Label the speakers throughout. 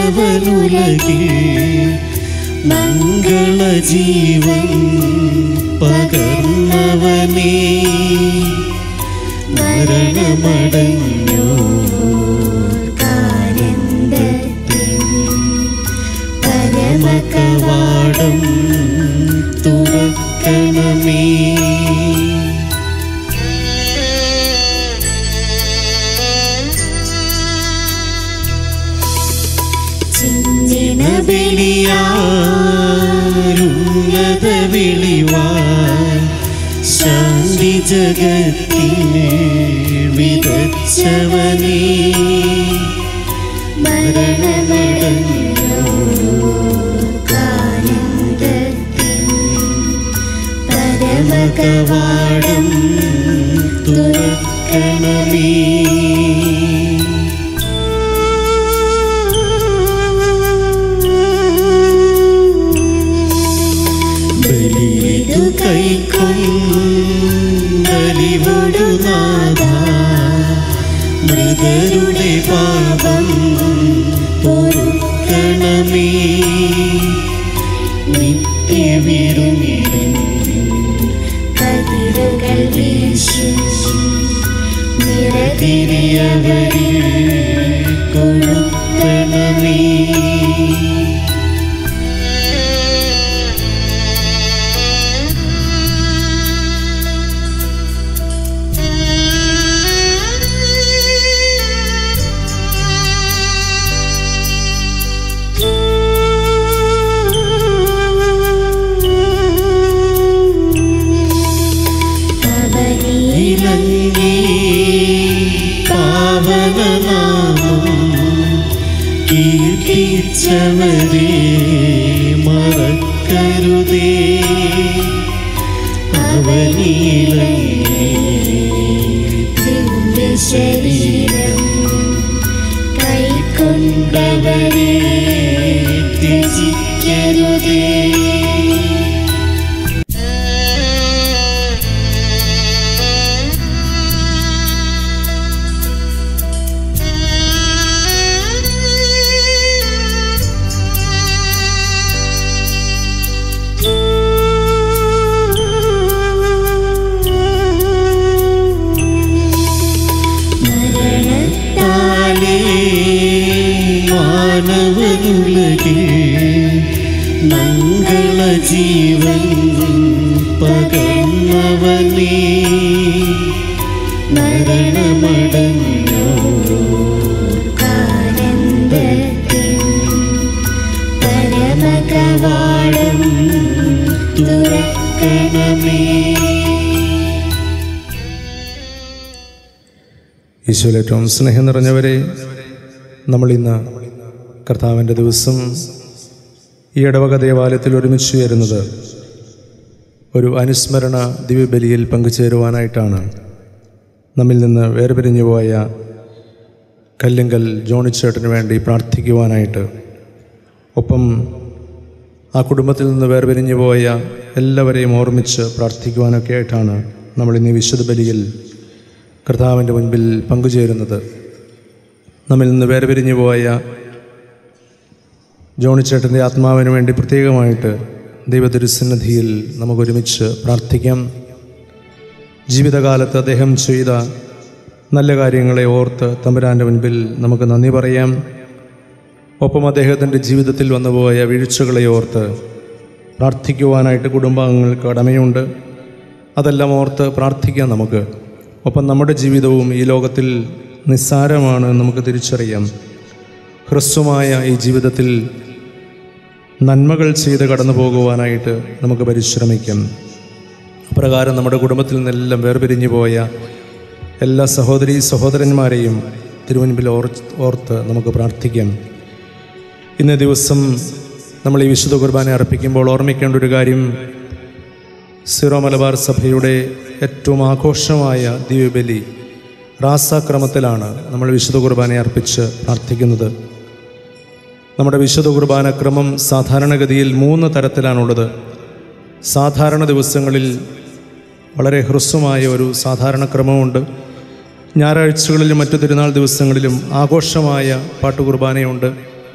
Speaker 1: പകർന്നവനുലകിൽ മംഗളജീവൻ പകർന്നവനേ മരണമടഞ്ഞോ
Speaker 2: കാനന്ദത്തിൻ
Speaker 1: പരമകവാടം തുറക്കണമേ
Speaker 2: ചിന്തിന
Speaker 1: ബലിയാരുന്നത വിളിവാൻ ശാന്തി ജഗത്തിനെ വിതച്ചവനേ
Speaker 2: മരണമടഞ്ഞോ കാനന്ദത്തിൻ
Speaker 1: പരമകവാടം തുറക്കണമേ ബലിയിതു കൈക്കും ബലിവൊടു നാഥ മൃതരുടെ പാപം പൊറുക്കണമേ നിത്യവിരുന്നിടൻ
Speaker 2: കതിരുകൾ വീശി
Speaker 1: നിറതിരിയവരിൽ കൊളുത്തണമേ ഇലങ്ങി പാവനനാമം കീർത്തിച്ചവരെ മറക്കരുതേ അവനീലങ്ങി
Speaker 2: ദിവ്യ ശരീരം കൈക്കൊണ്ടവരെ
Speaker 1: ത്യജിക്കരുതേ താലേ മാനവനുലകിൽ മംഗളജീവൻ പകർന്നവനേ മരണമടഞ്ഞോ
Speaker 2: കാനന്ദത്തിൻ
Speaker 1: പരമകവാടം തുറക്കണമേ
Speaker 3: ഈശോയിൽ ഏറ്റവും സ്നേഹം നിറഞ്ഞവരെ നമ്മൾ ഇന്ന് കർത്താവിൻ്റെ ദിവസം ഈ ഇടവക ദേവാലയത്തിൽ ഒരുമിച്ച് ചേരുന്നത് ഒരു അനുസ്മരണ ദിവ്യബലിയിൽ പങ്കുചേരുവാനായിട്ടാണ് നമ്മിൽ നിന്ന് വേർപിരിഞ്ഞു പോയ കല്ലിങ്കൽ ജോണിച്ചേട്ടന് വേണ്ടി പ്രാർത്ഥിക്കുവാനായിട്ട് ഒപ്പം ആ കുടുംബത്തിൽ നിന്ന് വേർപിരിഞ്ഞു പോയ എല്ലാവരെയും ഓർമ്മിച്ച് പ്രാർത്ഥിക്കുവാനൊക്കെ ആയിട്ടാണ് നമ്മൾ ഇന്ന് ഈ വിശുദ്ധ ബലിയിൽ കർത്താവിൻ്റെ മുൻപിൽ പങ്കുചേരുന്നത് നമ്മിൽ നിന്ന് വേർപിരിഞ്ഞു പോയ ജോണിച്ചേട്ടൻ്റെ ആത്മാവിന് വേണ്ടി പ്രത്യേകമായിട്ട് ദൈവതിരുസന്നിധിയിൽ നമുക്കൊരുമിച്ച് പ്രാർത്ഥിക്കാം ജീവിതകാലത്ത് അദ്ദേഹം ചെയ്ത നല്ല കാര്യങ്ങളെ ഓർത്ത് തമ്പുരാൻ്റെ മുൻപിൽ നമുക്ക് നന്ദി പറയാം ഒപ്പം അദ്ദേഹത്തിൻ്റെ ജീവിതത്തിൽ വന്നുപോയ വീഴ്ചകളെ ഓർത്ത് പ്രാർത്ഥിക്കുവാനായിട്ട് കുടുംബാംഗങ്ങൾക്ക് കടമയുണ്ട് അതെല്ലാം ഓർത്ത് പ്രാർത്ഥിക്കാം നമുക്ക് ഒപ്പം നമ്മുടെ ജീവിതവും ഈ ലോകത്തിൽ നിസ്സാരമാണ് എന്ന് നമുക്ക് തിരിച്ചറിയാം ഹ്രസ്വമായ ഈ ജീവിതത്തിൽ നന്മകൾ ചെയ്ത് കടന്നു പോകുവാനായിട്ട് നമുക്ക് പരിശ്രമിക്കാം അപ്രകാരം നമ്മുടെ കുടുംബത്തിൽ നിന്നെല്ലാം വേർപിരിഞ്ഞു പോയ എല്ലാ സഹോദരി സഹോദരന്മാരെയും തിരുമുൻപിൽ ഓർ ഓർത്ത് നമുക്ക് പ്രാർത്ഥിക്കാം ഇന്നേ ദിവസം നമ്മൾ ഈ വിശുദ്ധ കുർബാന അർപ്പിക്കുമ്പോൾ ഓർമ്മിക്കേണ്ട ഒരു കാര്യം സിറോ മലബാർ സഭയുടെ ഏറ്റവും ആഘോഷമായ ദിവ്യബലി റാസാക്രമത്തിലാണ് നമ്മൾ വിശുദ്ധ കുർബാന അർപ്പിച്ച് പ്രാർത്ഥിക്കുന്നത് നമ്മുടെ വിശുദ്ധ കുർബാന ക്രമം സാധാരണഗതിയിൽ മൂന്ന് തരത്തിലാണുള്ളത് സാധാരണ ദിവസങ്ങളിൽ വളരെ ഹ്രസ്വമായ ഒരു സാധാരണ ക്രമമുണ്ട് ഞായറാഴ്ചകളിലും മറ്റു തിരുനാൾ ദിവസങ്ങളിലും ആഘോഷമായ പാട്ടുകുർബാനയുണ്ട്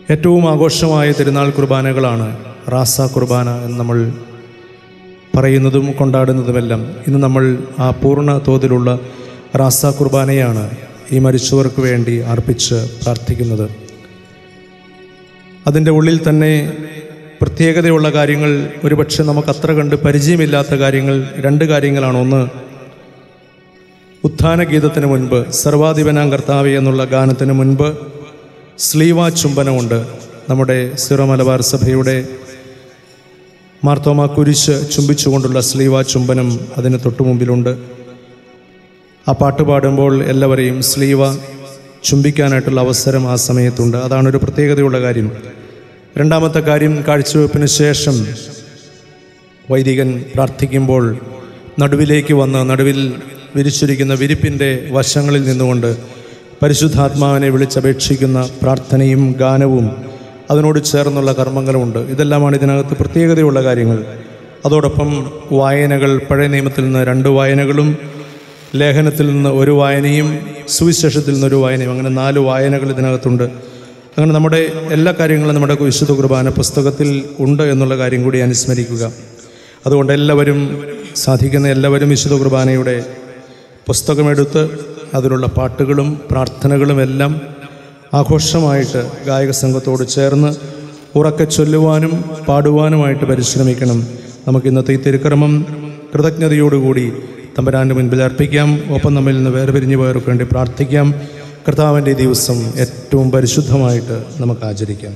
Speaker 3: ഏറ്റവും ആഘോഷമായ തിരുനാൾ കുർബാനകളാണ് റാസ കുർബാന എന്ന് നമ്മൾ പറയുന്നതും കൊണ്ടാടുന്നതുമെല്ലാം ഇന്ന് നമ്മൾ ആ പൂർണ്ണ തോതിലുള്ള റാസ കുർബാനയാണ് ഈ മരിച്ചവർക്ക് വേണ്ടി അർപ്പിച്ച് പ്രാർത്ഥിക്കുന്നത് അതിൻ്റെ ഉള്ളിൽ തന്നെ പ്രത്യേകതയുള്ള കാര്യങ്ങൾ ഒരുപക്ഷെ നമുക്ക് അത്ര കണ്ട് പരിചയമില്ലാത്ത കാര്യങ്ങൾ രണ്ട് കാര്യങ്ങളാണ് ഒന്ന് ഉത്ഥാന ഗീതത്തിന് മുൻപ് സർവാധിപനാം കർത്താവെ എന്നുള്ള ഗാനത്തിന് മുൻപ് സ്ലീവ ചുംബനമുണ്ട് നമ്മുടെ സിറോ മലബാർ സഭയുടെ മാർത്തോമ കുരിശ് ചുംബിച്ചുകൊണ്ടുള്ള സ്ലീവ ചുംബനം അതിന് തൊട്ടു മുമ്പിലുണ്ട് ആ പാട്ട് പാടുമ്പോൾ എല്ലാവരെയും സ്ലീവ ചുംബിക്കാനായിട്ടുള്ള അവസരം ആ സമയത്തുണ്ട് അതാണ് ഒരു പ്രത്യേകതയുള്ള കാര്യം രണ്ടാമത്തെ കാര്യം കാഴ്ചവെപ്പിന് ശേഷം വൈദികൻ പ്രാർത്ഥിക്കുമ്പോൾ നടുവിലേക്ക് വന്ന് നടുവിൽ വിരിച്ചിരിക്കുന്ന വിരിപ്പിൻ്റെ വശങ്ങളിൽ നിന്നുകൊണ്ട് പരിശുദ്ധാത്മാവിനെ വിളിച്ചപേക്ഷിക്കുന്ന പ്രാർത്ഥനയും ഗാനവും അതിനോട് ചേർന്നുള്ള കർമ്മങ്ങളുമുണ്ട് ഇതെല്ലാമാണ് ഇതിനകത്ത് പ്രത്യേകതയുള്ള കാര്യങ്ങൾ അതോടൊപ്പം വായനകൾ പഴയ നിയമത്തിൽ നിന്ന് രണ്ട് വായനകളും ലേഖനത്തിൽ നിന്ന് ഒരു വായനയും സുവിശേഷത്തിൽ നിന്ന് ഒരു വായനയും അങ്ങനെ നാല് വായനകൾ ഇതിനകത്തുണ്ട് അങ്ങനെ നമ്മുടെ എല്ലാ കാര്യങ്ങളും നമ്മുടെ വിശുദ്ധ കുർബാന പുസ്തകത്തിൽ ഉണ്ട് എന്നുള്ള കാര്യം കൂടി അനുസ്മരിക്കുക അതുകൊണ്ട് എല്ലാവരും സാധിക്കുന്ന എല്ലാവരും വിശുദ്ധ കുർബാനയുടെ പുസ്തകമെടുത്ത് അതിലുള്ള പാട്ടുകളും പ്രാർത്ഥനകളും എല്ലാം ആഘോഷമായിട്ട് ഗായക സംഘത്തോട് ചേർന്ന് ഉറക്കെ ചൊല്ലുവാനും പാടുവാനുമായിട്ട് പരിശ്രമിക്കണം നമുക്ക് ഇന്നത്തെ ഈ തിരുക്രമം കൃതജ്ഞതയോടുകൂടി തമ്പരാൻ്റെ മുൻപിൽ അർപ്പിക്കാം ഒപ്പം നമ്മിൽ നിന്ന് വേർപിരിഞ്ഞു പോയവർക്ക് വേണ്ടി പ്രാർത്ഥിക്കാം കർത്താവിൻ്റെ ഈ ദിവസം ഏറ്റവും പരിശുദ്ധമായിട്ട് നമുക്ക് ആചരിക്കാം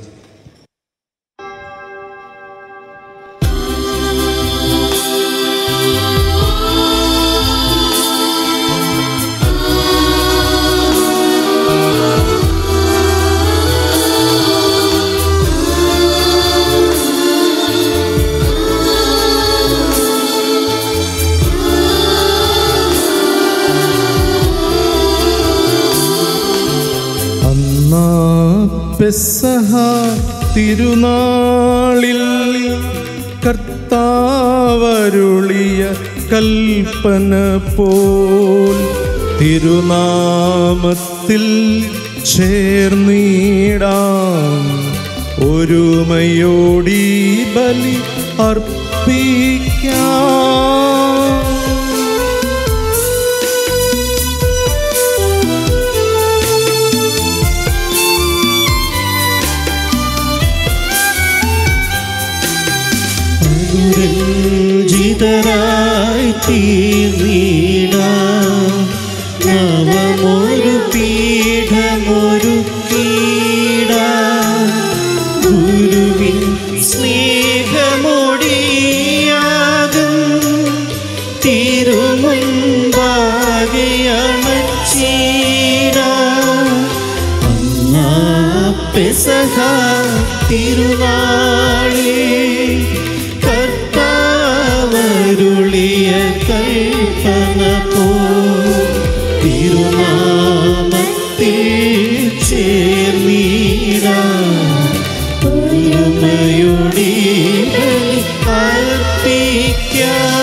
Speaker 3: അന്നാ പെസഹ തിരുനാളിൽ കർത്താവരുളിയ കൽപ്പന പോൽ തിരുനാമത്തിൽ ചേർന്നിടാം ഒരുമയോടി ബലി അർപ്പിക്കാം
Speaker 1: അനുരഞ്ജിതരായി തീർന്നിടാം നവമൊരു പീഠമൊരു കീടാം ഗുരുവിൻ സ്നേഹമൊടിയാകും തിരുമുൻപാകെയണച്ചീടാം അന്നാ പെസഹ തിരുനാളേ കർത്താവരുളിയ കൽപ്പന പോ തിരുനാമത്തിൽ ചേർന്നീടാ ഒരുമയുടെ ബലി അർപ്പിക്കാം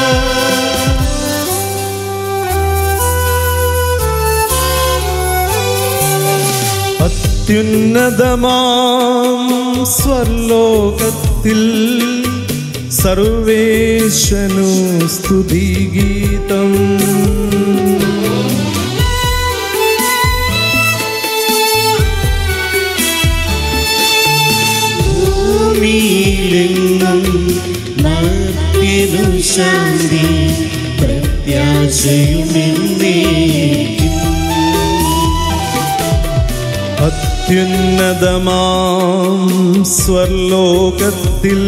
Speaker 3: അത്യുന്നതമാം സ്വർലോകത്തിൽ സർവേശനു സ്തുതിഗീതം
Speaker 1: ഭൂമിയിലെങ്ങും മർത്യനു ശാന്തി പ്രത്യാശയുമെന്നേ
Speaker 3: അത്യുന്നതമാം സ്വർലോകത്തിൽ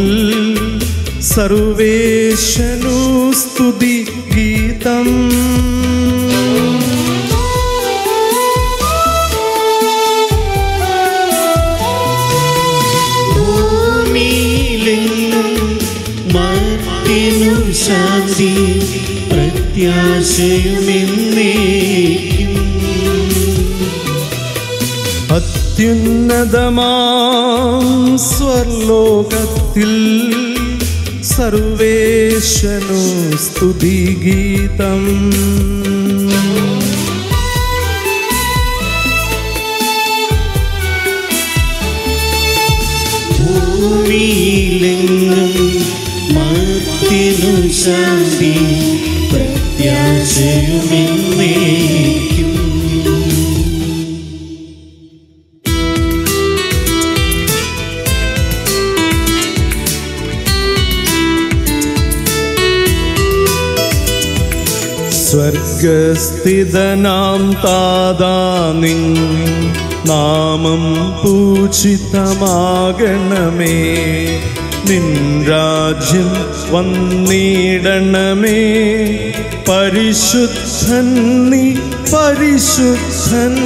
Speaker 3: സർവേശനു സ്തുതി ഗീതം
Speaker 1: ഭൂമിയിലെങ്ങും മർത്യനു ശാന്തി പ്രത്യാശയുമെന്നേക്കും
Speaker 3: അത്യുന്നതമാം സ്വർലോകത്തിൽ സർവേശനു സ്തുതി ഗീതം
Speaker 1: ഭൂമിയിലെങ്ങും മർത്തിനു ശാന്തി പ്രത്യാശയുമെന്നേക്കും
Speaker 3: സ്വർഗസ്ഥിതനാം താതാ നിൻ നാമം പൂജിതമാകണമേ നിൻ രാജ്യം വന്നിടണമേ പരിശുദ്ധൻ നീ പരിശുദ്ധൻ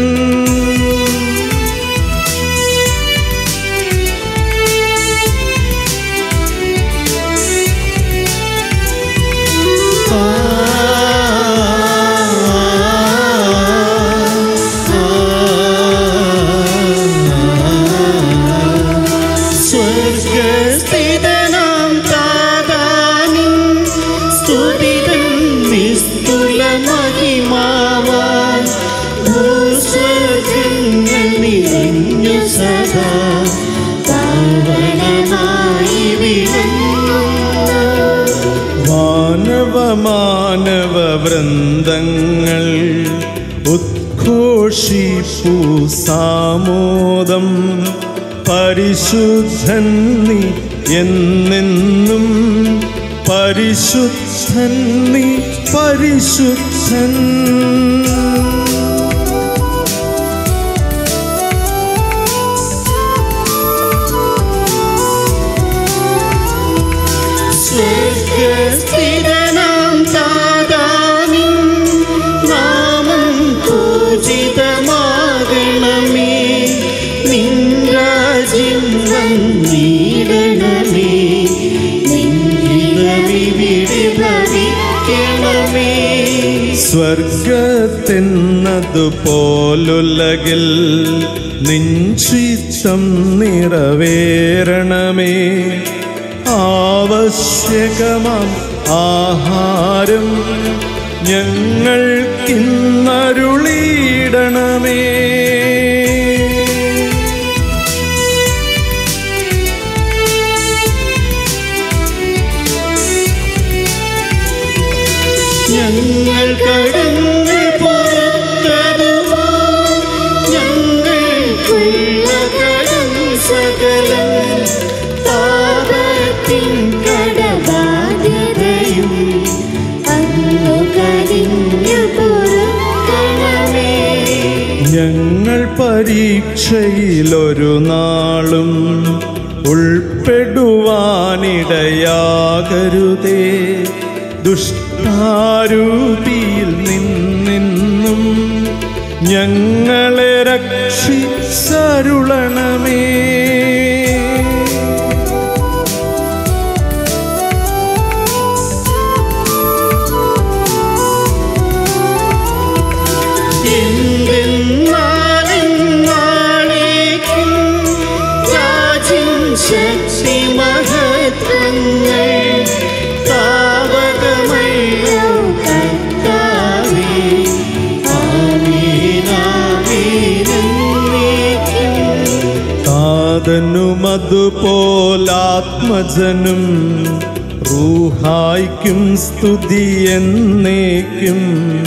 Speaker 1: സ്വർഗസ്ഥിതനാം താതാനിൻ സ്തുതിതൻ നിസ്തുല മഹിമാവാൻ ഭൂസ്വർഗങ്ങൾ നിറഞ്ഞു സദാ പാവനമായി വിളങ്ങുന്നു
Speaker 3: മാനവ മാനവ വൃന്ദങ്ങൾ ഉദ്ഘോഷിപ്പു സാമോദം പരിശുദ്ധൻ നീ എന്നെന്നും പരിശുദ്ധൻ നീ പരിശുദ്ധൻ
Speaker 1: സ്വർഗസ്ഥിതനാം താതാനിൻ നാമം പൂജിതമാകണമേ നിൻ രാജ്യം വന്നിടണമേ നിന്നിടവിവിടെ ഭവിക്കണമേ
Speaker 3: സ്വർഗത്തെന്നതുപോലുലകിൽ നിഞ്ചിത്തം നിറവേറണമേ ആവശ്യകമാം ആഹാരം ഞങ്ങൾക്കിന്നരുളിയിടണമേ
Speaker 1: ഞങ്ങൾ കടങ്ങൾ പുറത്തതുമോ ഞങ്ങൾക്കുള്ള കടം സകലം പാപത്തിൻ കടബാധ്യതയും അങ്ങു കരിഞ്ഞു പുറക്കണമേ
Speaker 3: ഞങ്ങൾ പരീക്ഷയിലൊരു നാളും ഉൾപ്പെടുവാനിടയാകരുതേ ദുഷ്ടാരൂപിയിൽ നിന്നെന്നും ഞങ്ങളെ രക്ഷിച്ചരുളണമേ
Speaker 1: എന്തെന്നാലെന്നാളേക്കും രാജ്യം ശക്തി മഹത്വങ്ങൾ താവകമല്ലോ കർത്താവേ ആമേനാമേനെന്നേക്കും
Speaker 3: താതനും അതുപോലാത്മജനും റൂഹായ്ക്കും സ്തുതി എന്നേക്കും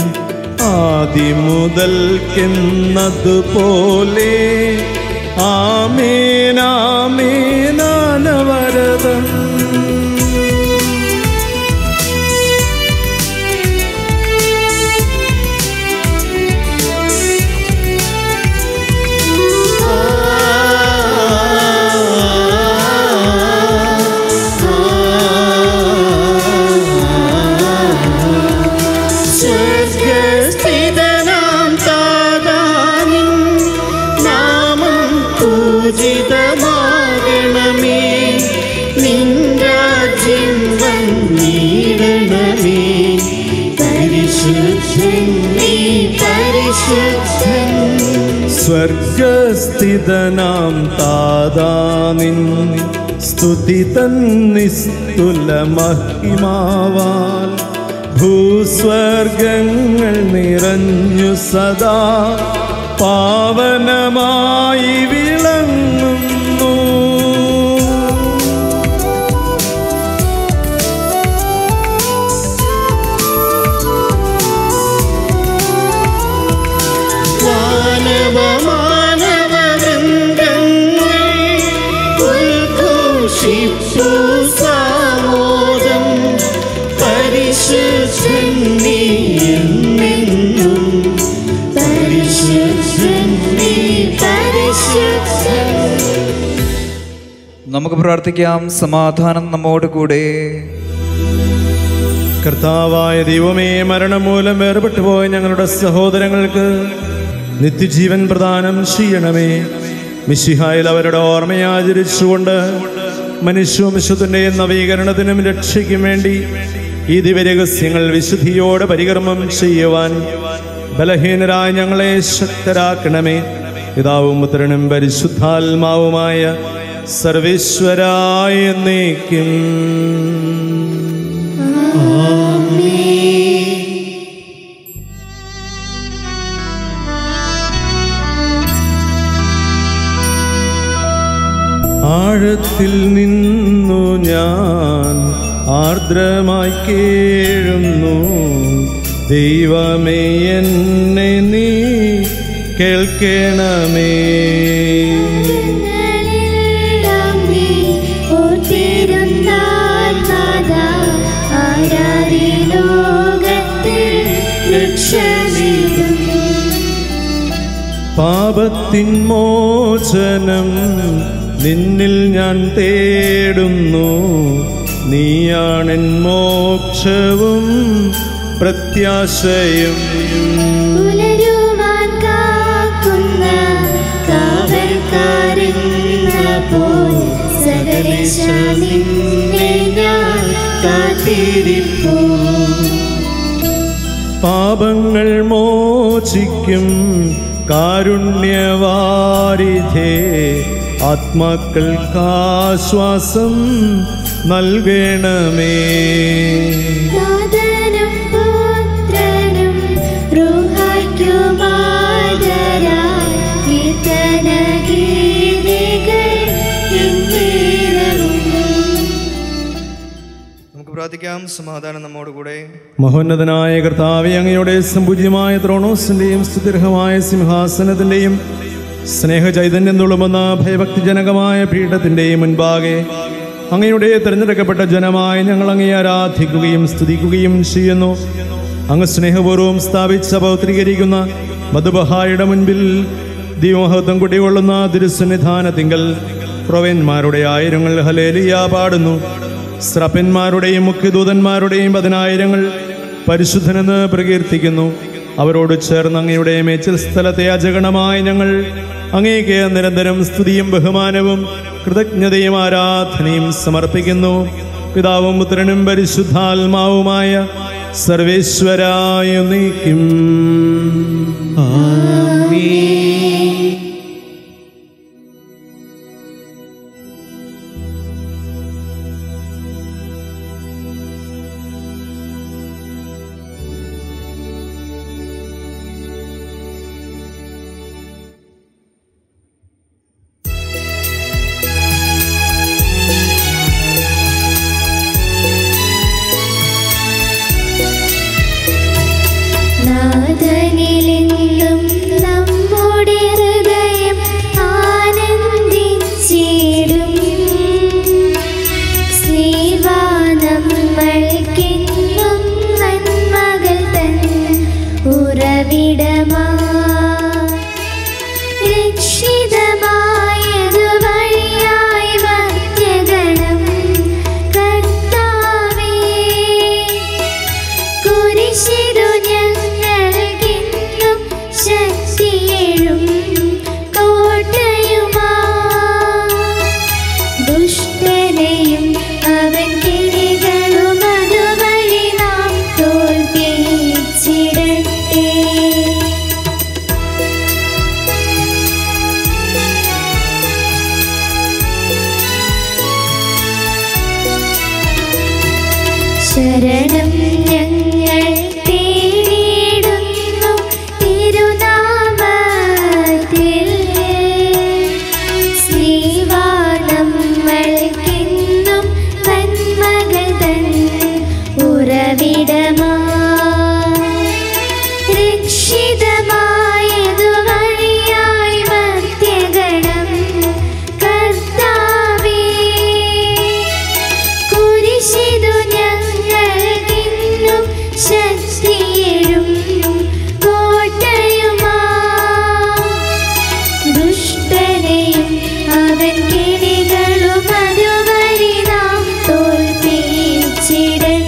Speaker 3: ആദിമുതൽക്കെന്നതുപോലെ ആമേനാമേനാനവരതം
Speaker 1: സ്വർഗസ്ഥിതനാം താതാനിൻ നാമം പൂജിതമാകണമേ നിൻ രാജ്യം വന്നിടണമേ പരിശുദ്ധൻ നീ പരിശുദ്ധൻ
Speaker 3: സ്വർഗസ്ഥിതനാം താതാനിൻ സ്തുതി തന്നിസ്തുല മഹിമാവാൽ ഭൂസ്വർഗങ്ങൾ നിറഞ്ഞു സദാ പാവനമായി വിളങ്ങുന്നു
Speaker 1: ഘോഷിപ്പു സാമോദം പരിശുദ്ധൻ നീ എന്നെന്നും പരിശുദ്ധൻ നീ പരിശുദ്ധൻ
Speaker 4: നമുക്ക് പ്രാർത്ഥിക്കാം സമാധാനം നമ്മോട് കൂടെ
Speaker 3: കർത്താവായ ദൈവമേ മരണം മൂലം വേർപെട്ടു പോയ ഞങ്ങളുടെ സഹോദരങ്ങൾക്ക് നിത്യജീവൻ പ്രദാനം ചെയ്യണമേ മിശിഹായിൽ അവരുടെ ഓർമ്മയാചരിച്ചുകൊണ്ട് മനുഷ്യവംശത്തിൻ്റെ നവീകരണത്തിനും രക്ഷയ്ക്കും വേണ്ടി ഈ ദിവ്യരഹസ്യങ്ങൾ വിശുദ്ധിയോടെ പരികർമ്മം ചെയ്യുവാൻ ബലഹീനരായ ഞങ്ങളെ ശക്തരാക്കണമേ പിതാവും പുത്രനും പരിശുദ്ധാത്മാവുമായ സർവേശ്വരായ എന്നേക്കും ആഴത്തിൽ നിന്നു ഞാൻ ആർദ്രമായി കേഴുന്നു ദൈവമേ എന്നെ നീ കേൾക്കണമേ
Speaker 2: ഞങ്ങളെല്ലാം നീ ഓർത്തിരുന്നാൽ നാഥാ, ആരാരീ ലോകത്തിൽ രക്ഷനേടും
Speaker 3: പാപത്തിൻ മോചനം നിന്നിൽ ഞാൻ തേടുന്നു നീയാണെൻ മോക്ഷവും പ്രത്യാശയും
Speaker 2: പുലരുവാൻ കാക്കുന്ന കാവൽക്കാരെന്ന പോൽ സകലേശ നിന്നെ ഞാൻ കാത്തിരിപ്പൂ
Speaker 3: പാപങ്ങൾ മോചിക്കും കാരുണ്യവാരിധേ ആത്മാക്കൾക്കാശ്വാസം നൽകണമേ
Speaker 2: നാഥനും പുത്രനും റുഹായ്ക്കുമാതരായി കീർത്തനഗീതികൾ എന്നേരവും
Speaker 4: നമുക്ക് പ്രാർത്ഥിക്കാം സമാധാനം നമ്മോട് കൂടെ
Speaker 3: മഹോന്നതനായ കർത്താവെ അങ്ങയുടെ സമ്പൂജ്യമായ ത്രോണോസിന്റെയും സ്തുതിർഹമായ സിംഹാസനത്തിന്റെയും സ്നേഹചൈതന്യം തുളുമ്പുന്ന ഭയഭക്തിജനകമായ പീഠത്തിന്റെയും മുൻപാകെ അങ്ങയുടെ തിരഞ്ഞെടുക്കപ്പെട്ട ജനമായി ഞങ്ങൾ അങ്ങയെ ആരാധിക്കുകയും സ്തുതിക്കുകയും ചെയ്യുന്നു അങ്ങ് സ്നേഹപൂർവ്വം സ്ഥാപിച്ച പൗത്രീകരിക്കുന്ന മധുബഹായുടെ മുൻപിൽ ദൈവമഹത്വം കുടികൊള്ളുന്ന തിരുസന്നിധാനത്തിങ്കൽ പ്രവന്മാരുടെ ആയിരങ്ങൾ ഹലേലിയ പാടുന്നു സ്രപ്പന്മാരുടെയും മുഖ്യദൂതന്മാരുടെയും പതിനായിരങ്ങൾ പരിശുദ്ധനെന്ന് പ്രകീർത്തിക്കുന്നു അവരോട് ചേർന്ന് അങ്ങയുടെ മേച്ചിൽ സ്ഥലത്തെ അജഗണമായി ഞങ്ങൾ അങ്ങേക്ക് നിരന്തരം സ്തുതിയും ബഹുമാനവും കൃതജ്ഞതയും ആരാധനയും സമർപ്പിക്കുന്നു പിതാവും പുത്രനും പരിശുദ്ധാത്മാവുമായ സർവേശ്വരായ നീക്കും
Speaker 2: നാഥനിലെന്നും നമ്മുടെ ഹൃദയം ആനന്ദിച്ചിടും സ്നേഹാ നമ്മൾക്കെന്നും നന്മകൾ തൻ ഉറവിടമാ രക്ഷിതമായതു വഴിയായി മധ്യഗണം കർത്താവേ കുരിശിതു ഞങ്ങൾക്കിന്നും ശക്തിയേഴും കോട്ടയുമാ ദുഷ്ടനെയും അവൻ കിളികളും അതുവഴി നാം തോൽപ്പിച്ചിടട്ടെ ശരണം ഞങ്ങൾ തേടിയിടുന്നു തിരുനാമത്തിൽ സ്നേഹാ നമ്മൾക്കെന്നും നന്മകൾ തൻ ഉറവിടമാ രക്ഷിതമായതു വഴിയായി മധ്യഗണം കർത്താവേ കിണികളും അതുവഴി നാം തോൽപ്പിച്ചിടട്ടെ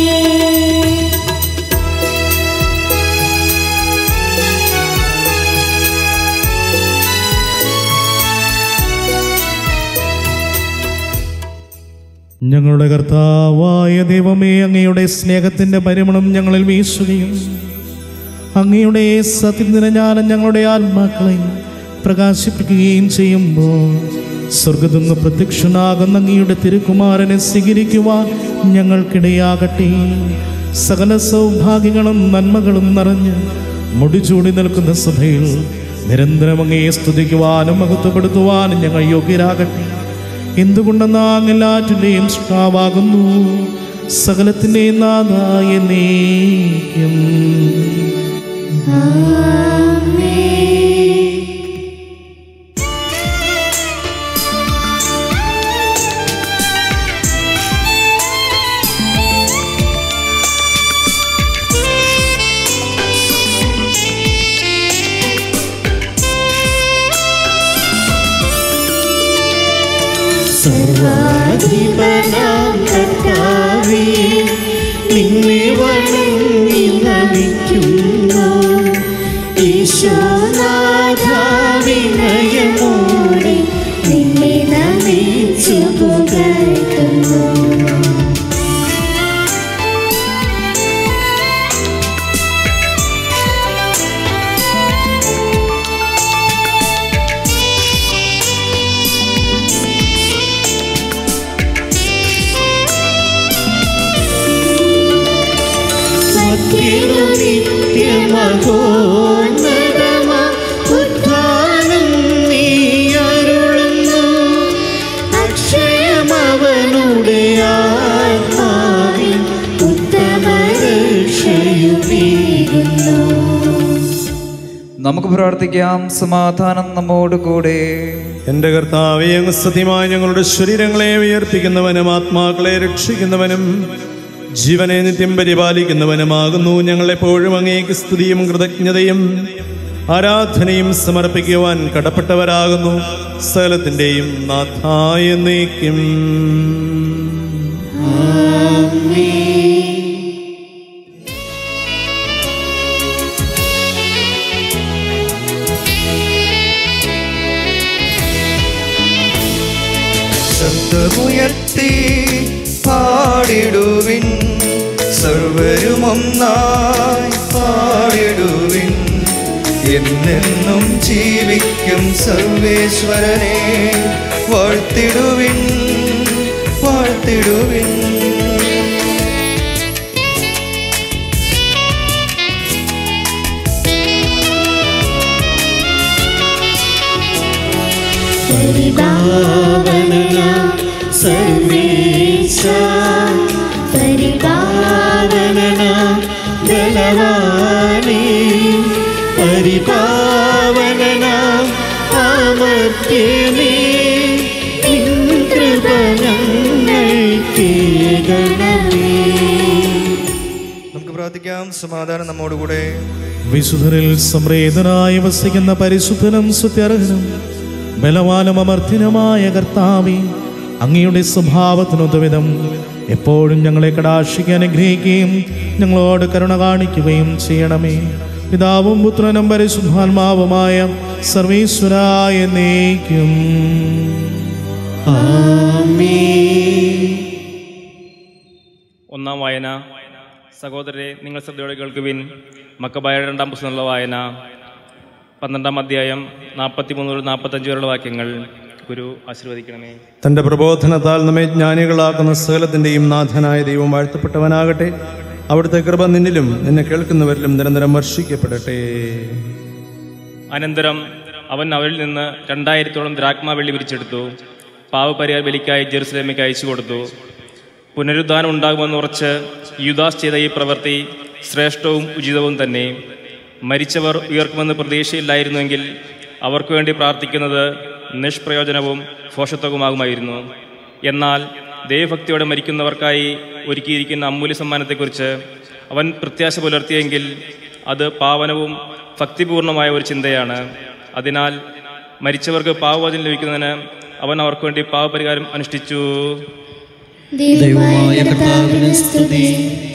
Speaker 5: ഞങ്ങളുടെ കർത്താവായ ദൈവമേ അങ്ങയുടെ സ്നേഹത്തിന്റെ പരിമളം ഞങ്ങളിൽ വീശുകയും അങ്ങയുടെ സത്യം നിറഞ്ഞാലും ഞങ്ങളുടെ ആത്മാക്കളെ പ്രകാശിപ്പിക്കുകയും ചെയ്യുമ്പോൾ സ്വർഗത്തിൽ നിന്ന് പ്രത്യക്ഷനാകുന്ന അങ്ങയുടെ തിരുക്കുമാരനെ സ്വീകരിക്കുവാൻ ഞങ്ങൾക്കിടയാകട്ടെ സകല സൗഭാഗ്യങ്ങളും നന്മകളും നിറഞ്ഞ് മുടിചൂടി നിൽക്കുന്ന സഭയിൽ നിരന്തരം അങ്ങയെ സ്തുതിക്കുവാനും മഹത്വപ്പെടുത്തുവാനും ഞങ്ങൾ യോഗ്യരാകട്ടെ എന്തുകൊണ്ടെന്നാ എല്ലാറ്റിൻ്റെയും സൃഷ്ടാവാകുന്നു സകലത്തിൻ്റെയും നാഥായ നീക്കും
Speaker 1: സർവാധിപനാം കർത്താവേ നിന്നെ വണങ്ങി നമിക്കുന്നു ഈശോനാഥ വിനയമോടെ
Speaker 2: നിന്നെ നമിച്ചു പുകഴ്ത്തുന്നു
Speaker 1: സത്യനു നിത്യമഹോന്നതമാ ഉദ്ധാനം നീ അരുളുന്നു അക്ഷയമവനുടെ ആത്മാവിൽ ഉത്തമ രക്ഷയുമേകുന്നു
Speaker 4: നമുക്ക് പ്രാർത്ഥിക്കാം സമാധാനം നമ്മോട് കൂടെ
Speaker 3: എൻ്റെ കർത്താവെ അങ്ങ് സത്യമായി ഞങ്ങളുടെ ശരീരങ്ങളെ ഉയർപ്പിക്കുന്നവനും ആത്മാക്കളെ രക്ഷിക്കുന്നവനും ജീവനെ നിത്യം പരിപാലിക്കുന്നവനുമാകുന്നു ഞങ്ങളെപ്പോഴും അങ്ങേക്ക് സ്തുതിയും കൃതജ്ഞതയും ആരാധനയും സമർപ്പിക്കുവാൻ കടപ്പെട്ടവരാകുന്നു സകലത്തിൻ്റെയും നാഥായ നീക്കും
Speaker 4: ശബ്ദമുയർത്തി പാടിടുവിൻ സർവരും ഒന്നായി പാടിടുവിൻ എന്നെന്നും ജീവിക്കും സർവേശ്വരനെ വാഴ്ത്തിടുവിൻ വാഴ്ത്തിടുവിൻ
Speaker 1: പരിപാവനനാം സർവേശ പരിപാവനനാം ബലവാനേ പരിപാവനനാം അമർത്യനേ നിൻ കൃപ ഞങ്ങൾക്ക് ഗണമേ
Speaker 4: നമുക്ക് പ്രാർത്ഥിക്കാം സമാധാനം നമ്മോടുകൂടെ
Speaker 5: വിശുദ്ധരിൽ സംപ്രേതനായി വസിക്കുന്ന പരിശുദ്ധനും സുത്യർഹനും ബലവാനും അമർത്തിനുമായ കർത്താവെ അങ്ങയുടെ സ്വഭാവത്തിനൊത്തുവിധം എപ്പോഴും ഞങ്ങളെ കടാക്ഷിക്കാൻ അനുഗ്രഹിക്കുകയും ഞങ്ങളോട് കരുണ കാണിക്കുകയും ചെയ്യണമേ പിതാവും പുത്രനും പരിശുദ്ധാത്മാവുമായ സർവീശ്വരായ നയിക്കും
Speaker 6: ഒന്നാം വായന സഹോദരരെ നിങ്ങൾ ശ്രദ്ധയോടെ കേൾക്കുവിൻ മക്കബായ രണ്ടാം പുസ്തകമുള്ള വായന പന്ത്രണ്ടാം അധ്യായം നാൽപ്പത്തി മൂന്ന് മുതൽ നാൽപ്പത്തഞ്ച് വരെയുള്ള വാക്യങ്ങൾ ഗുരു ആശീർവദിക്കണമേ
Speaker 3: തൻ്റെ പ്രബോധനത്താൽ നമ്മെ ജ്ഞാനികളാക്കുന്ന സകലത്തിൻ്റെയും നാഥനായ ദൈവം വാഴ്ത്തപ്പെട്ടവനാകട്ടെ അവിടുത്തെ കൃപ നിന്നിലും നിന്നെ കേൾക്കുന്നവരിലും നിരന്തരം വർഷിക്കപ്പെടട്ടെ
Speaker 6: അനന്തരം അവൻ അവരിൽ നിന്ന് രണ്ടായിരത്തോളം ദ്രാഗ്മ വെള്ളി പിരിച്ചെടുത്തു പാവപരിഹാര ബലിക്കായി ജെറുസലേമിലേക്ക് അയച്ചു കൊടുത്തു പുനരുദ്ധാനം ഉണ്ടാകുമെന്ന് ഉറച്ച് യുദാസ് ചെയ്ത ഈ പ്രവൃത്തി ശ്രേഷ്ഠവും ഉചിതവും തന്നെ മരിച്ചവർ ഉയർക്കുമെന്ന് പ്രതീക്ഷയില്ലായിരുന്നുവെങ്കിൽ അവർക്ക് വേണ്ടി പ്രാർത്ഥിക്കുന്നത് നിഷ്പ്രയോജനവും ഭോഷത്വവുമാകുമായിരുന്നു എന്നാൽ ദൈവഭക്തിയോടെ മരിക്കുന്നവർക്കായി ഒരുക്കിയിരിക്കുന്ന അമൂല്യ സമ്മാനത്തെക്കുറിച്ച് അവൻ പ്രത്യാശ പുലർത്തിയെങ്കിൽ അത് പാവനവും ഭക്തിപൂർണമായ ഒരു ചിന്തയാണ് അതിനാൽ മരിച്ചവർക്ക് പാവവചനം ലഭിക്കുന്നതിന് അവൻ അവർക്ക് വേണ്ടി പാവപരിഹാരം അനുഷ്ഠിച്ചു
Speaker 2: ദൈവമായ കർത്താവിന് സ്തുതി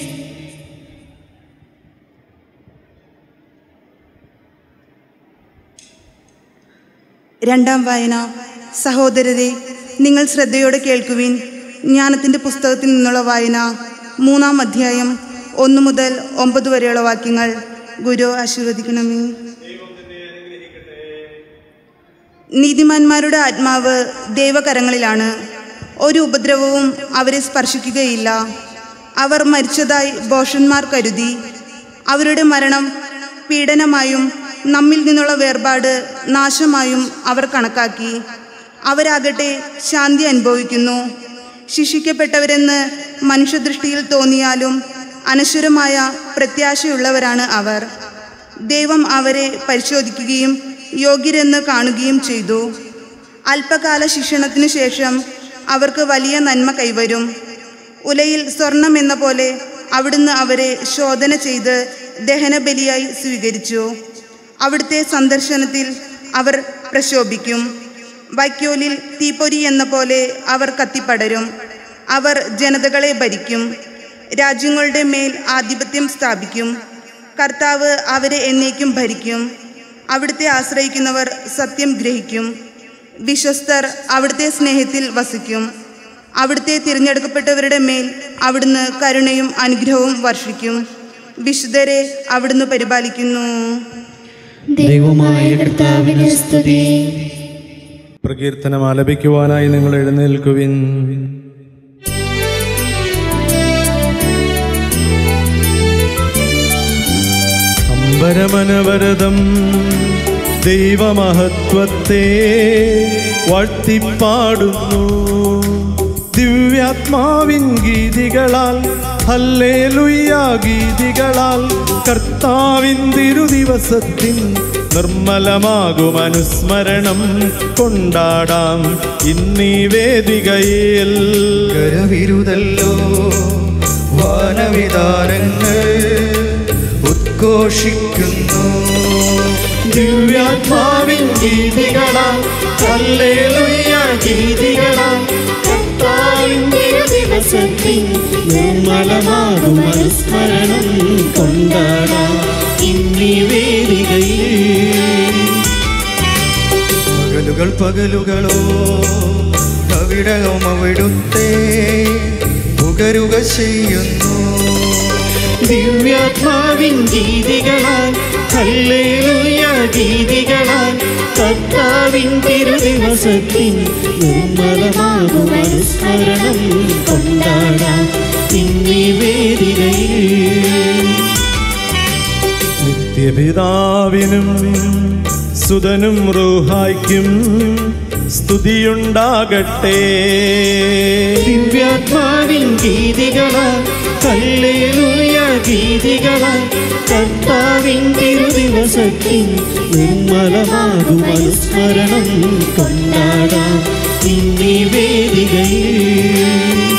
Speaker 7: രണ്ടാം വായന സഹോദരരെ നിങ്ങൾ ശ്രദ്ധയോടെ കേൾക്കുവിൻ ജ്ഞാനത്തിൻ്റെ പുസ്തകത്തിൽ നിന്നുള്ള വായന മൂന്നാം അധ്യായം ഒന്ന് മുതൽ ഒമ്പത് വരെയുള്ള വാക്യങ്ങൾ ഗുരു ആശീർവദിക്കണമേ നീതിമാന്മാരുടെ ആത്മാവ് ദൈവകരങ്ങളിലാണ് ഒരു ഉപദ്രവവും അവരെ സ്പർശിക്കുകയില്ല അവർ മരിച്ചതായി ഭോഷന്മാർ കരുതി അവരുടെ മരണം പീഡനമായും നമ്മിൽ നിന്നുള്ള വേർപാട് നാശമായും അവർ കണക്കാക്കി അവരാകട്ടെ ശാന്തി അനുഭവിക്കുന്നു ശിക്ഷിക്കപ്പെട്ടവരെന്ന് മനുഷ്യദൃഷ്ടിയിൽ തോന്നിയാലും അനശ്വരമായ പ്രത്യാശയുള്ളവരാണ് അവർ ദൈവം അവരെ പരിശോധിക്കുകയും യോഗ്യരെന്ന് കാണുകയും ചെയ്തു അല്പകാല ശിക്ഷണത്തിനു ശേഷം അവർക്ക് വലിയ നന്മ കൈവരും ഉലയിൽ സ്വർണം എന്ന പോലെ അവിടുന്ന് അവരെ ശോധന ചെയ്ത് ദഹനബലിയായി സ്വീകരിച്ചു അവിടുത്തെ സന്ദർശനത്തിൽ അവർ പ്രശോഭിക്കും വൈക്കോലിൽ തീപ്പൊരി എന്ന പോലെ അവർ കത്തിപ്പടരും അവർ ജനതകളെ ഭരിക്കും രാജ്യങ്ങളുടെ മേൽ ആധിപത്യം സ്ഥാപിക്കും കർത്താവ് അവരെ എന്നേക്കും ഭരിക്കും അവിടുത്തെ ആശ്രയിക്കുന്നവർ സത്യം ഗ്രഹിക്കും വിശ്വസ്തർ അവിടുത്തെ സ്നേഹത്തിൽ വസിക്കും അവിടുത്തെ തിരഞ്ഞെടുക്കപ്പെട്ടവരുടെ മേൽ അവിടുന്ന് കരുണയും അനുഗ്രഹവും വർഷിക്കും വിശുദ്ധരെ അവിടുന്ന് പരിപാലിക്കുന്നു
Speaker 2: ദൈവമായ കർത്താവിന് സ്തുതി
Speaker 3: പ്രകീർത്തനം ആലപിക്കുവാനായി നിങ്ങൾ എഴുന്നേൽക്കുവിൻ അമ്പരമനവരതം ദൈവമഹത്വത്തെ വാഴ്ത്തിപ്പാടുന്നു ദിവ്യാത്മാവിൻ ഗീതികളാൽ ഹല്ലേലുയ്യ ഗീതികളാൽ കർത്താവിൻ തിരുദിവസത്തിൻ നിർമ്മലമാകും അനുസ്മരണം കൊണ്ടാടാം ഇന്നീ വേദികയിൽ
Speaker 4: കരവിരുതല്ലോ വാനവിതാരങ്ങൾ ഉദ്ഘോഷിക്കുന്നു
Speaker 1: ദിവ്യാത്മാവിൻ ഗീതികളാൽ ഹല്ലേലൂയ ഗീതികളാൽ കർത്താവിൻ ദിവസത്തിൽ നിർമ്മലമാകും അനുസ്മരണം കൊണ്ടാടാം ഇന്നീ വേദികയിൽ
Speaker 4: പകലുകൾ പകലുകളോ കവിടകം അവിടുത്തെ പുകരുക ചെയ്യുന്നു
Speaker 1: ദിവ്യാത്മാവിൻ ഗീതികളാൽ ഹല്ലേലൂയ ഗീതികളാൽ കർത്താവിൻ തിരുദിവസത്തിൽ നിർമ്മലമാകും അനുസ്മരണം കൊണ്ടാടാം ഇന്നീ വേദികയിൽ
Speaker 3: നിത്യപിതാവിനും സുതനും റൂഹായ്ക്കും സ്തുതിയുണ്ടാകട്ടെ
Speaker 1: ദിവ്യാത്മാവിൻ ഗീതികളാൽ ഹല്ലേലൂയ ഗീതികളാൽ കർത്താവിൻ തിരുദിവസത്തിൽ നിർമ്മലമാകും അനുസ്മരണം കൊണ്ടാടാം ഇന്നീ വേദികയിൽ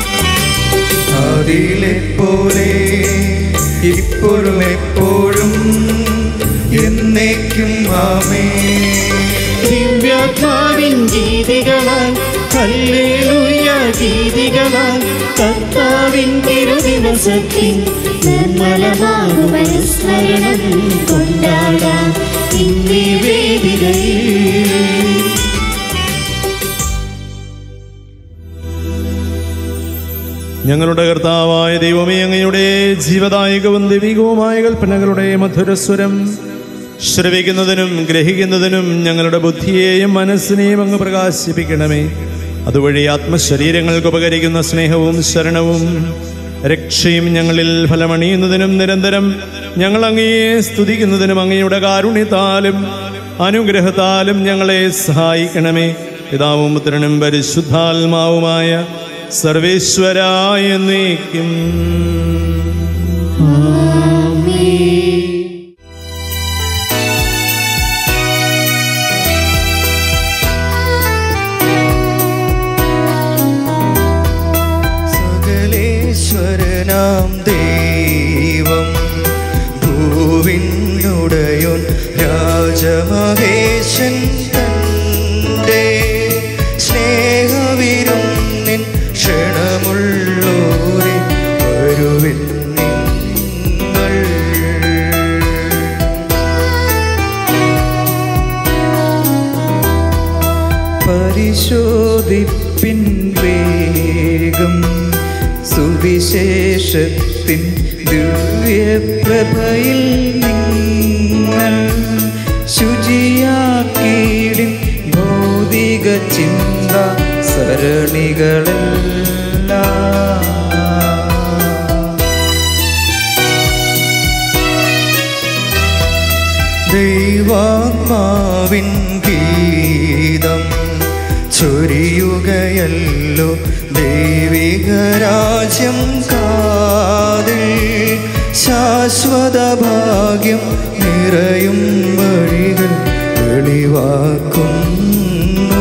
Speaker 4: ആദിയിലെ പോലെ ഇപ്പോഴും എപ്പോഴും എന്നേക്കും ആമേ
Speaker 1: ദിവ്യാത്മാവിൻ ഗീതികളാൽ ഹല്ലേലൂയ ഗീതികളാൽ കർത്താവിൻ തിരുദിവസത്തിൽ നിർമ്മലമാകും അനുസ്മരണം കൊണ്ടാടാം ഇന്നീ വേദികയിൽ
Speaker 3: ഞങ്ങളുടെ കർത്താവായ ദൈവമേ അങ്ങയുടെ ജീവദായകവും ദൈവികവുമായ കൽപ്പനകളുടെ മധുരസ്വരം ശ്രവിക്കുന്നതിനും ഗ്രഹിക്കുന്നതിനും ഞങ്ങളുടെ ബുദ്ധിയെയും മനസ്സിനെയും അങ്ങ് പ്രകാശിപ്പിക്കണമേ അതുവഴി ആത്മശരീരങ്ങൾക്ക് ഉപകരിക്കുന്ന സ്നേഹവും ശരണവും രക്ഷയും ഞങ്ങളിൽ ഫലമണിയുന്നതിനും നിരന്തരം ഞങ്ങൾ അങ്ങയെ സ്തുതിക്കുന്നതിനും അങ്ങയുടെ കാരുണ്യത്താലും അനുഗ്രഹത്താലും ഞങ്ങളെ സഹായിക്കണമേ പിതാവും പുത്രനും പരിശുദ്ധാത്മാവുമായ സർവേശ്വരായ നീക്കും
Speaker 4: സകലേശ്വരനാം ദൈവം ഭൂവിനുടയോൻ രാജമഹേശൻ തൻ്റെ ഘോഷിപ്പിൻ വേഗം സുവിശേഷത്തിൻ ദിവ്യപ്രഭയിൽ നിങ്ങൾ ശുചിയാക്കീടിൻ ഭൗതിക ചിന്ത സരണികളെല്ലാം ദൈവാത്മാവിൻ ഗീതം ചൊരിയുകയല്ലോ ദൈവിക രാജ്യം കാതിൽ ശാശ്വത ഭാഗ്യം നിറയും വഴികൾ വെളിവാക്കുന്നു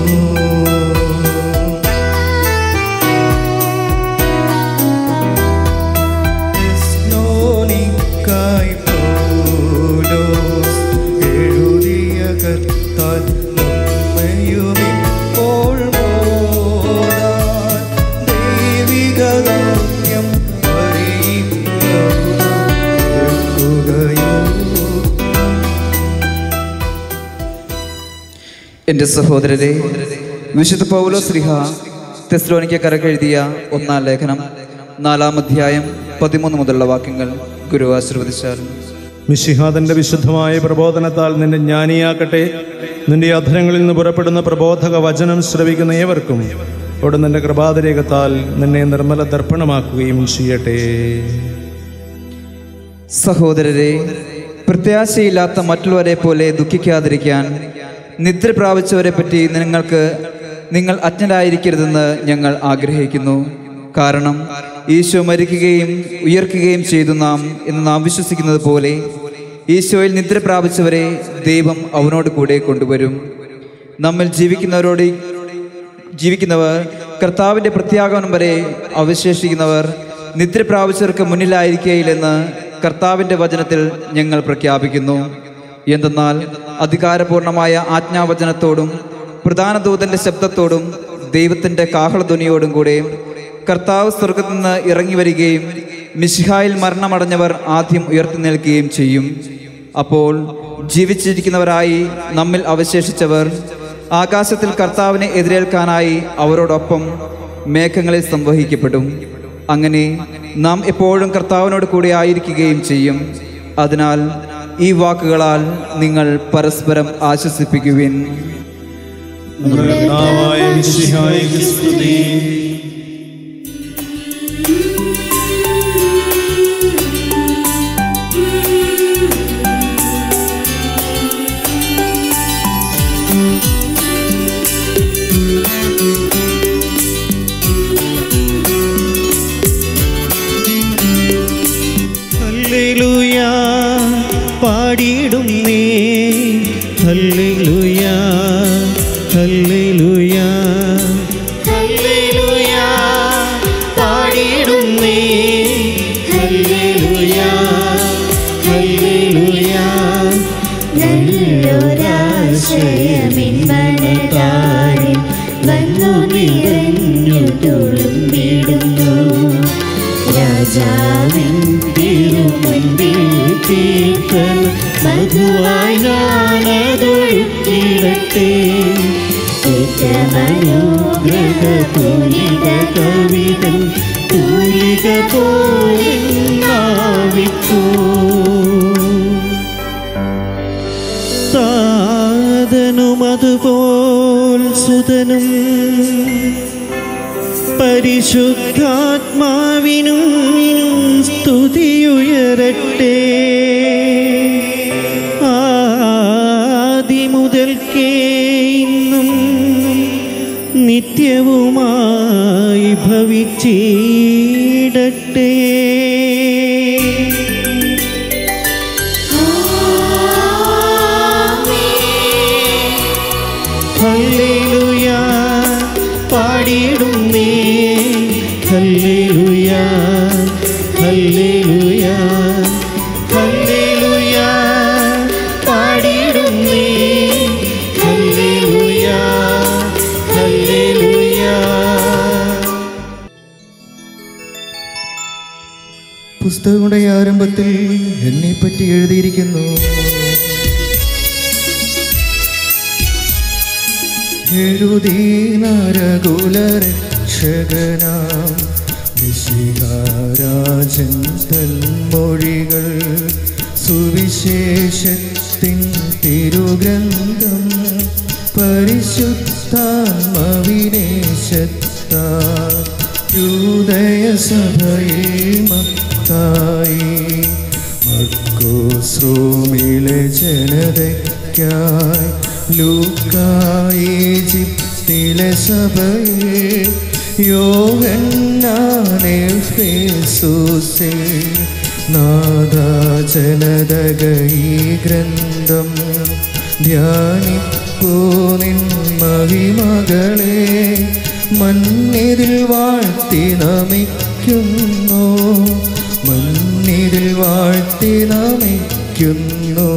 Speaker 4: ക്രിസ്തോനിക്കായി പൗലോസ് എഴുതിയ കർത്താൽ നമ്മയുമിപ്പോൾ മോദാൻ ദൈവിക ദൗത്യം
Speaker 8: എൻ്റെ സഹോദരരെ വിശുദ്ധ പൗലോ ശ്രീഹ തെസ്ലോനിക്കരക്ക് എഴുതിയ ഒന്നാം ലേഖനം നാലാം അധ്യായം പതിമൂന്ന് മുതലുള്ള വാക്യങ്ങൾ ഗുരു ആശീർവദിച്ചാൽ
Speaker 3: മിശിഹാദന്റെ വിശുദ്ധമായ പ്രബോധനത്താൽ നിന്നെ ജ്ഞാനിയാക്കട്ടെ നിന്റെ അധരങ്ങളിൽ നിന്ന് പുറപ്പെടുന്ന പ്രബോധക വചനം ശ്രവിക്കുന്ന ഏവർക്കും അവിടെ നിന്റെ കൃപാതിരേകത്താൽ നിന്നെ നിർമ്മല ദർപ്പണമാക്കുകയും ചെയ്യട്ടെ
Speaker 8: സഹോദരരെ പ്രത്യാശയില്ലാത്ത മറ്റുള്ളവരെ പോലെ ദുഃഖിക്കാതിരിക്കാൻ നിദ്ര പ്രാപിച്ചവരെ പറ്റി നിങ്ങൾക്ക് നിങ്ങൾ അജ്ഞരായിരിക്കരുതെന്ന് ഞങ്ങൾ ആഗ്രഹിക്കുന്നു കാരണം ഈശോ മരിക്കുകയും ഉയർക്കുകയും ചെയ്തു നാം എന്ന് നാം വിശ്വസിക്കുന്നത് പോലെ ഈശോയിൽ നിദ്ര പ്രാപിച്ചവരെ ദൈവം അവനോട് കൂടെ കൊണ്ടുവരും നമ്മിൽ ജീവിക്കുന്നവരോട് ജീവിക്കുന്നവർ കർത്താവിൻ്റെ പ്രത്യാഗമനം വരെ അവശേഷിക്കുന്നവർ നിദ്ര പ്രാപിച്ചവർക്ക് മുന്നിലായിരിക്കുകയില്ലെന്ന് കർത്താവിൻ്റെ വചനത്തിൽ ഞങ്ങൾ പ്രഖ്യാപിക്കുന്നു എന്തെന്നാൽ അധികാരപൂർണമായ ആജ്ഞാവചനത്തോടും പ്രധാന ദൂതന്റെ ശബ്ദത്തോടും ദൈവത്തിൻ്റെ കാഹളധ്വനിയോടും കൂടെ കർത്താവ് സ്വർഗത്തിൽ നിന്ന് ഇറങ്ങി വരികയും മിശിഹായിൽ മരണമടഞ്ഞവർ ആദ്യം ഉയർത്തി നിൽക്കുകയും ചെയ്യും അപ്പോൾ ജീവിച്ചിരിക്കുന്നവരായി നമ്മിൽ അവശേഷിച്ചവർ ആകാശത്തിൽ കർത്താവിനെ എതിരേൽക്കാനായി അവരോടൊപ്പം മേഘങ്ങളിൽ സംവഹിക്കപ്പെടും അങ്ങനെ നാം എപ്പോഴും കർത്താവിനോട് കൂടെ ആയിരിക്കുകയും ചെയ്യും അതിനാൽ ഈ വാക്കുകളാൽ നിങ്ങൾ പരസ്പരം ആശ്വസിപ്പിക്കുവിൻ
Speaker 3: നമ്മുടെ കർത്താവായ മിശിഹായ്ക്ക് സ്തുതി
Speaker 1: ഹല്ലേലൂയ പാടിയിടുന്നേ ഹല്ലേലൂയ ഹല്ലേലൂയ ഹല്ലേലൂയ പാടിയിടുന്നേ ഹല്ലേലൂയ ഹല്ലേലൂയ
Speaker 2: നല്ലൊരാശയമിൻമനതാരിൽ വന്നു നിറഞ്ഞു തുളുമ്പിടുന്നു രാജാവിൻ തിരുമുൻപിൽ കീർത്തന മധുവായി ഞാനതൊഴുക്കിടട്ടെ മനോഗ്രഹ പൂരിത കവിതം തൂലിക പോലെ നാവിക്കൂ
Speaker 1: താതനും അതുപോൽ സുതനും പരിശുദ്ധാത്മാവിനും സ്തുതിയുയരട്ടെ ആദിമുതൽക്കേ ഇന്നും നിത്യവുമായി ഭവിച്ചിടട്ടെ ഹല്ലേലൂയ പാടിയിടുന്നേ ഹല്ലേലൂയ ഹല്ലേലൂയ ഹല്ലേലൂയ പാടിയിടുന്നേ ഹല്ലേലൂയ ഹല്ലേലൂയ
Speaker 4: പുസ്തകങ്ങളുടെ ആരംഭത്തിൽ എന്നെപ്പറ്റി എഴുതിയിരിക്കുന്നു എഴുതി നരകുലരക്ഷകനാം വിശിഹാരാജൻ തന്മൊഴികൾ സുവിശേഷത്തിൻ തിരുഗ്രന്ഥം പരിശുദ്ധാത്മവിനേശത്താ യൂദയ സഭയിൽ മത്തായി മർക്കോസ്രോമിലെ ജനതയ്ക്കായി ലൂക്കായി ജിപ്തിലെ സഭയിൽ യോഹന്നാനെ ഫേസൂസേ നാദാ ജനതക ഈ ഗ്രന്ഥം ധ്യാനിപ്പൂ നിൻ മഹിമകളെ മണ്ണിതിൽ വാഴ്ത്തി നമിക്കുന്നു മണ്ണിതിൽ വാഴ്ത്തി നമിക്കുന്നു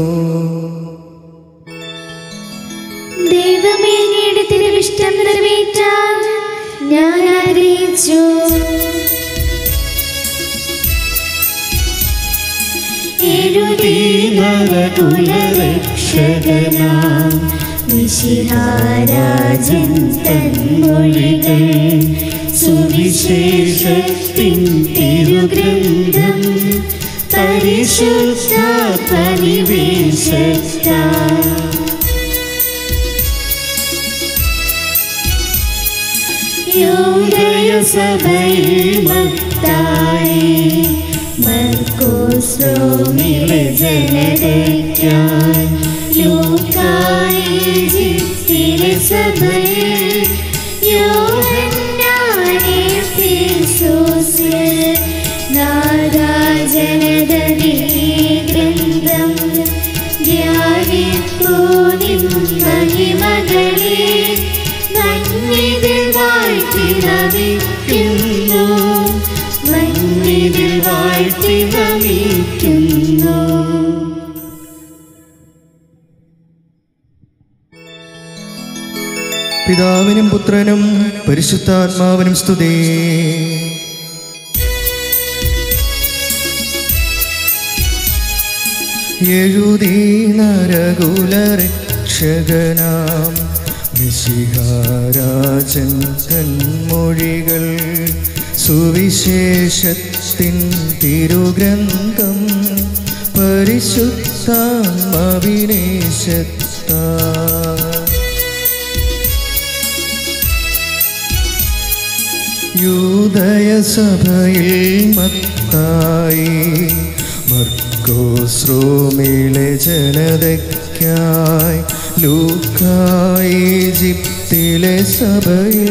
Speaker 2: ദൈവമേ അങ്ങയുടെ തിരുവിഷ്ടം നിറവേറ്റാൻ ഞാൻ ആഗ്രഹിച്ചു എഴുതി നരകുലരക്ഷകനാം വിശിഹാരാജൻ തന്മൊഴികൾ സുവിശേഷത്തിൻ തിരുഗ്രന്ഥം പരിശുദ്ധ പരിവേശത്താ യോദയ സഭയിൽ മത്തായി മർക്കോസ്രോമിലെ ജനതയ്ക്കായി ലൂക്കായി ജിത്തിലെ സഭയിൽ യോഹന്നാനെ ഫിസോസിൽ നാദാ ജനതീ ഗ്രന്ഥം ധ്യാനിപ്പൂ നിൻ മഹിമകളെ മണ്ണിതിൽ വാഴ്ത്തി നമിക്കുന്നു മണ്ണിതിൽ വാഴ്ത്തി നമിക്കുന്നു
Speaker 4: പിതാവിനും പുത്രനും പരിശുദ്ധാത്മാവിനും സ്തുതി എഴുതി നരകുലരക്ഷകനാം മിശിഹാരാജൻ തന്മൊഴികൾ സുവിശേഷത്തിൻ തിരുഗ്രന്ഥം പരിശുദ്ധാത്മവിനേശത്താ യൂദയ സഭയിൽ മത്തായി മർക്കോസ്രോമിലെ ജനതയ്ക്കായി ലൂക്കായി ജിപ്തിലെ സഭയിൽ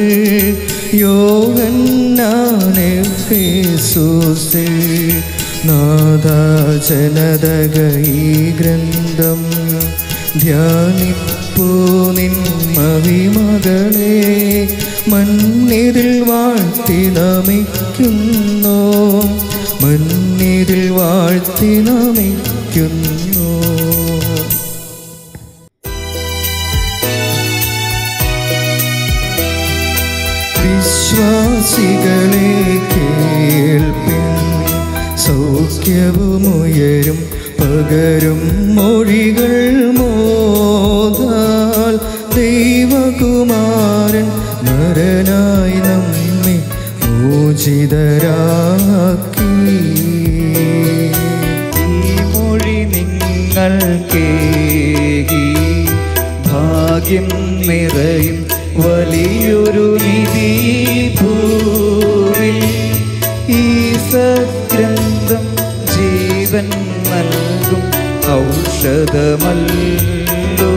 Speaker 4: യോഹന്നാനെ ഫേസൂസിൽ നാദാ ജനതക ഈ ഗ്രന്ഥം ധ്യാനിപ്പൂ നിൻ മഹിമകളെ മണ്ണിതിൽ വാഴ്ത്തി നമിക്കുന്നു മണ്ണിതിൽ വാഴ്ത്തി നമിക്കുന്നു വിശ്വാസികളെ കേൾപ്പിൻ സൗഖ്യവുമുയരും പകരും മൊഴികൾ മോതാൽ ദൈവകുമാരൻ നരനായി നമ്മെ മോചിതരാക്കി ഈ മൊഴി നിങ്ങൾ കേകി ഭാഗ്യം നിറയും വലിയൊരു നിധി ഭൂവിൽ ഈ സഗ്രന്ഥം ജീവൻ നൽകും ഔഷധമല്ലോ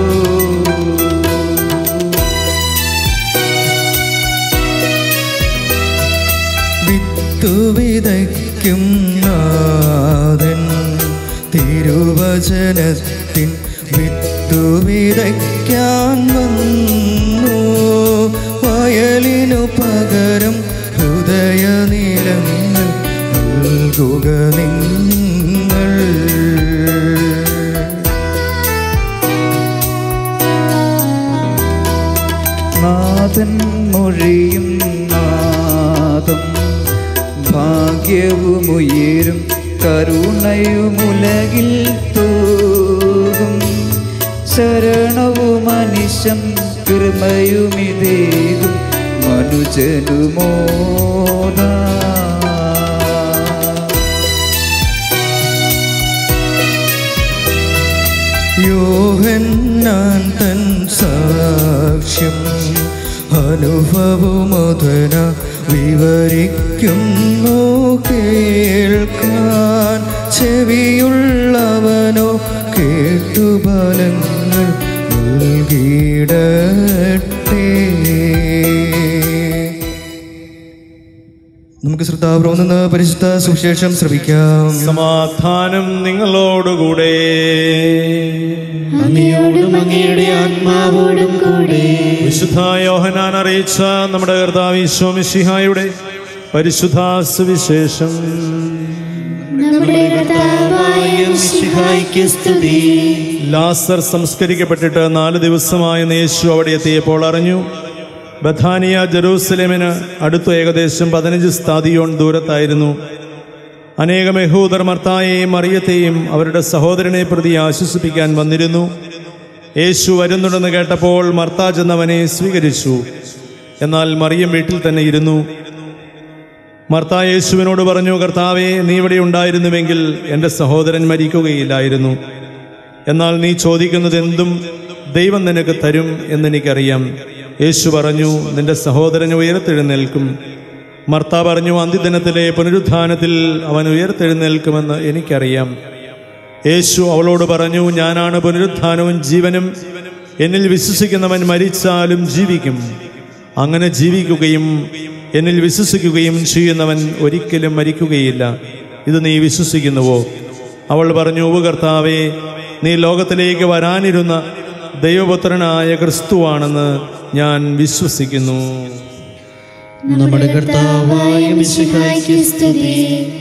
Speaker 4: വിത്തു വിതയ്ക്കും നാഥൻ തിരുവചനത്തിൻ വിത്തു വിതയ്ക്കാൻ വന്നു വയലിനു പകരം ഹൃദയ നിലങ്ങൾ നൽകുക നിങ്ങൾ നാഥൻ മൊഴിയും നാദം ഭാഗ്യവുമുയരും കരുണയുമുലകിൽ തൂകും ശരണവുമനിശം കൃപ ഓർമ്മയുമിതേകും മനുജനുമോദാ യോഹന്നാൻ തൻ സാക്ഷ്യം അനുഭവമധന വിവരിക്കുന്നു കേൾക്കാൻ ചെവിയുള്ളവനോ കേട്ടുബലങ്ങൾ നൽകിയിടട്ടെ നമുക്ക് ശ്രദ്ധാപുറം നിന്ന് പരിശുദ്ധ സുവിശേഷം ശ്രമിക്കാം
Speaker 5: സമാധാനം നിങ്ങളോടുകൂടെ
Speaker 2: അങ്ങയോടും അങ്ങയുടെ ആത്മാവോടും കൂടെ
Speaker 5: വിശുദ്ധ യോഹനാൻ അറിയിച്ച നമ്മുടെ കർത്താവ് ഈശോമിശിഹായുടെ പരിശുദ്ധ സുവിശേഷം
Speaker 2: നമ്മുടെ കർത്താവായ മിശിഹായ്ക്ക് സ്തുതി
Speaker 5: ലാസർ സംസ്കരിക്കപ്പെട്ടിട്ട് നാല് ദിവസമായി യേശു അവിടെ എത്തിയപ്പോൾ അറിഞ്ഞു ബഥാനിയ ജെറൂസലേമിന് അടുത്ത് ഏകദേശം പതിനഞ്ച് സ്ഥാതിയോൺ ദൂരത്തായിരുന്നു അനേകം യഹൂദർ മർത്തായെയും മറിയത്തെയും അവരുടെ സഹോദരനെ പ്രതി ആശ്വസിപ്പിക്കാൻ വന്നിരുന്നു യേശു വരുന്നുണ്ടെന്ന് കേട്ടപ്പോൾ മർത്ത ചെന്നവനെ സ്വീകരിച്ചു എന്നാൽ മറിയം വീട്ടിൽ തന്നെ ഇരുന്നു മർത്ത യേശുവിനോട് പറഞ്ഞു കർത്താവെ നീ ഇവിടെ ഉണ്ടായിരുന്നുവെങ്കിൽ എൻ്റെ സഹോദരൻ മരിക്കുകയില്ലായിരുന്നു എന്നാൽ നീ ചോദിക്കുന്നത് എന്തും ദൈവം നിനക്ക് തരും എന്നെനിക്കറിയാം യേശു പറഞ്ഞു നിന്റെ സഹോദരൻ ഉയർത്തെഴുന്നേൽക്കും മർത്ത പറഞ്ഞു അന്ത്യദിനത്തിലെ പുനരുത്ഥാനത്തിൽ അവൻ ഉയർത്തെഴുന്നേൽക്കുമെന്ന് എനിക്കറിയാം യേശു അവളോട് പറഞ്ഞു ഞാനാണ് പുനരുത്ഥാനവും ജീവനും എന്നിൽ വിശ്വസിക്കുന്നവൻ മരിച്ചാലും ജീവിക്കും അങ്ങനെ ജീവിക്കുകയും എന്നിൽ വിശ്വസിക്കുകയും ചെയ്യുന്നവൻ ഒരിക്കലും മരിക്കുകയില്ല ഇത് നീ വിശ്വസിക്കുന്നുവോ അവൾ പറഞ്ഞു "ഉവ്വ് കർത്താവേ നീ ലോകത്തിലേക്ക് വരാനിരുന്ന ദൈവപുത്രനായ ക്രിസ്തുവാണെന്ന് ഞാൻ വിശ്വസിക്കുന്നു
Speaker 2: നമ്മുടെ കർത്താവായ മിശിഹായ്ക്ക് സ്തുതി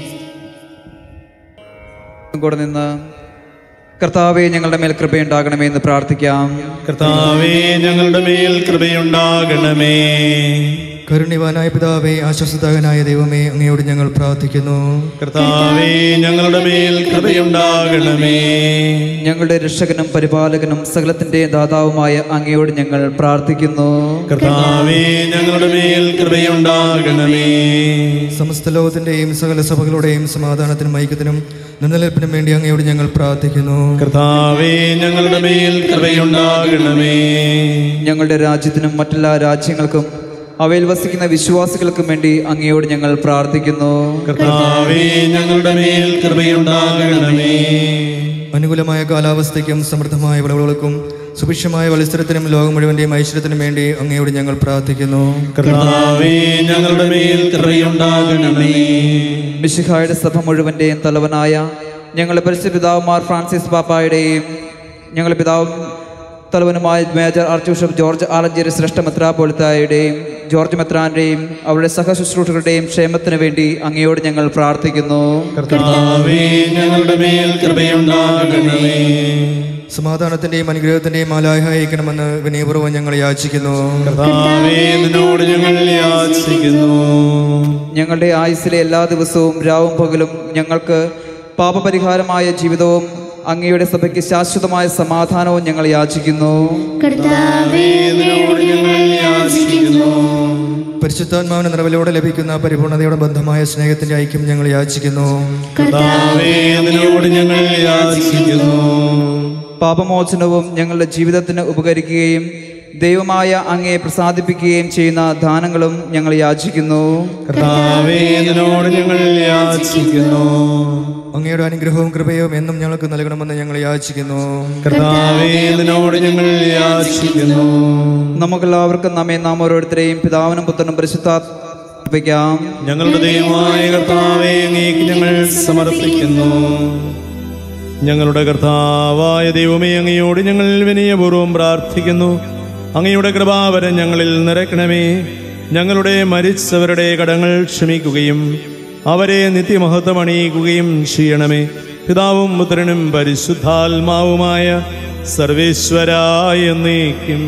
Speaker 8: കൂടെ നിന്ന് കർത്താവെ ഞങ്ങളുടെ മേൽ കൃപയുണ്ടാകണമേ എന്ന് പ്രാർത്ഥിക്കാം
Speaker 5: കർത്താവേ ഞങ്ങളുടെ മേൽ കൃപയുണ്ടാകണമേ
Speaker 4: കരുണ്യവാനായ പിതാവേ ആശ്വസദായകനായ ദൈവമേ അങ്ങയോട് ഞങ്ങൾ പ്രാർത്ഥിക്കുന്നു
Speaker 5: കർത്താവേ ഞങ്ങളുടെ മേൽ കൃപയുണ്ടാകണമേ
Speaker 8: ഞങ്ങളുടെ രക്ഷകനും പരിപാലകനും സകലത്തിന്റെ ദാതാവുമായ അങ്ങയോട് ഞങ്ങൾ പ്രാർത്ഥിക്കുന്നു
Speaker 5: കർത്താവേ ഞങ്ങളുടെ മേൽ കൃപയുണ്ടാകണമേ
Speaker 4: സമസ്ത ലോകത്തിന്റെയും സകല സഭകളുടെയും സമാധാനത്തിനും ഐക്യത്തിനും നിലനിൽപ്പിനും വേണ്ടി അങ്ങയോട് ഞങ്ങൾ പ്രാർത്ഥിക്കുന്നു
Speaker 5: കർത്താവേ ഞങ്ങളുടെ മേൽ കൃപയുണ്ടാകണമേ
Speaker 8: ഞങ്ങളുടെ രാജ്യത്തിനും മറ്റെല്ലാ രാജ്യങ്ങൾക്കും അവയിൽ വസിക്കുന്ന വിശ്വാസികൾക്കും വേണ്ടി അങ്ങയോട് ഞങ്ങൾ പ്രാർത്ഥിക്കുന്നു
Speaker 5: കർത്താവേ ഞങ്ങളുടെ മേൽ കൃപയുണ്ടാകണമേ
Speaker 4: അനുകൂലമായ കാലാവസ്ഥയ്ക്കും സമൃദ്ധമായ വിളവുകൾക്കും സുഭിക്ഷമായ മത്സരത്തിനും ലോകം മുഴുവന്റെയും ഐശ്വര്യത്തിനും വേണ്ടി അങ്ങയോട് ഞങ്ങൾ പ്രാർത്ഥിക്കുന്നു
Speaker 5: കർത്താവേ ഞങ്ങളുടെ മേൽ കൃപയുണ്ടാകണമേ
Speaker 8: മിശിഹായുടെ സഭ മുഴുവന്റെയും തലവനായ ഞങ്ങളുടെ പരിശുദ്ധ പിതാവുമാർ ഫ്രാൻസിസ് പാപ്പായുടെയും ഞങ്ങളുടെ പിതാവും തലവനുമായ major archbishop George Alencherry ശ്രേഷ്ഠ മെത്രാപോളിത്തായുടെയും ജോർജ് മെത്രാന്റെയും അവരുടെ സഹശുശ്രൂഷകളുടെയും ക്ഷേമത്തിന് വേണ്ടി അങ്ങയോട് ഞങ്ങൾ പ്രാർത്ഥിക്കുന്നു
Speaker 5: കർത്താവേ ഞങ്ങളുടെ മേൽ കൃപയുണ്ടാകണമേ
Speaker 4: സമാധാനത്തിന്റെയും അനുഗ്രഹത്തിന്റെയും ആലായ അയക്കണമെന്ന് വിനയപൂർവ്വം ഞങ്ങൾ യാചിക്കുന്നു
Speaker 5: കർത്താവേ നിന്നോട് ഞങ്ങൾ യാചിക്കുന്നു
Speaker 8: ഞങ്ങളുടെ ആയുസ്സിലെ എല്ലാ ദിവസവും രാവും പകലും ഞങ്ങൾക്ക് പാപപരിഹാരമായ ജീവിതവും അങ്ങയുടെ സഭയ്ക്ക് ശാശ്വതമായ സമാധാനവും ഞങ്ങൾ യാചിക്കുന്നു
Speaker 2: കർത്താവേ
Speaker 5: നിന്നോട് ഞങ്ങൾ യാചിക്കുന്നു
Speaker 4: പരിശുദ്ധാത്മാവിന്റെ നിറവിലൂടെ ലഭിക്കുന്ന പരിപൂർണതയുടെ ബന്ധമായ സ്നേഹത്തിന്റെ ഐക്യം ഞങ്ങൾ യാചിക്കുന്നു
Speaker 5: കർത്താവേ നിന്നോട് ഞങ്ങൾ യാചിക്കുന്നു
Speaker 8: പാപമോചനവും ഞങ്ങളുടെ ജീവിതത്തിന് ഉപകരിക്കുകയും ദൈവമായ അങ്ങയെ പ്രസാദിപ്പിക്കുകയും ചെയ്യുന്ന ദാനങ്ങളും ഞങ്ങൾ യാചിക്കുന്നു
Speaker 5: കർത്താവേ നിന്നോട് ഞങ്ങൾ യാചിക്കുന്നു
Speaker 4: അങ്ങയുടെ അനുഗ്രഹവും കൃപയും എന്നും ഞങ്ങൾക്ക് നൽകണമെന്ന് ഞങ്ങൾ യാചിക്കുന്നു
Speaker 5: കർത്താവേ നിന്നോട് ഞങ്ങൾ യാചിക്കുന്നു
Speaker 8: നമുക്കെല്ലാവർക്കും നമ്മെ നാം ഓരോരുത്തരെയും പിതാവിനും പുത്രനും പരിശുദ്ധാത്മിക്കാം
Speaker 5: ഞങ്ങളുടെ ദൈവമായ കർത്താവേ അങ്ങേക്ക് ഞങ്ങൾ സമർപ്പിക്കുന്നു ഞങ്ങളുടെ കർത്താവായ ദൈവമേ അങ്ങയോട് ഞങ്ങൾ വിനയപൂർവ്വം പ്രാർത്ഥിക്കുന്നു അങ്ങയുടെ കൃപാവരം ഞങ്ങളിൽ നിറയ്ക്കണമേ ഞങ്ങളുടെ മരിച്ചവരുടെ കടങ്ങൾ ക്ഷമിക്കുകയും അവരെ നിത്യമഹത്വം അണിയിക്കുകയും ചെയ്യണമേ പിതാവും പുത്രനും പരിശുദ്ധാത്മാവുമായ സർവേശ്വരായ എന്നേക്കും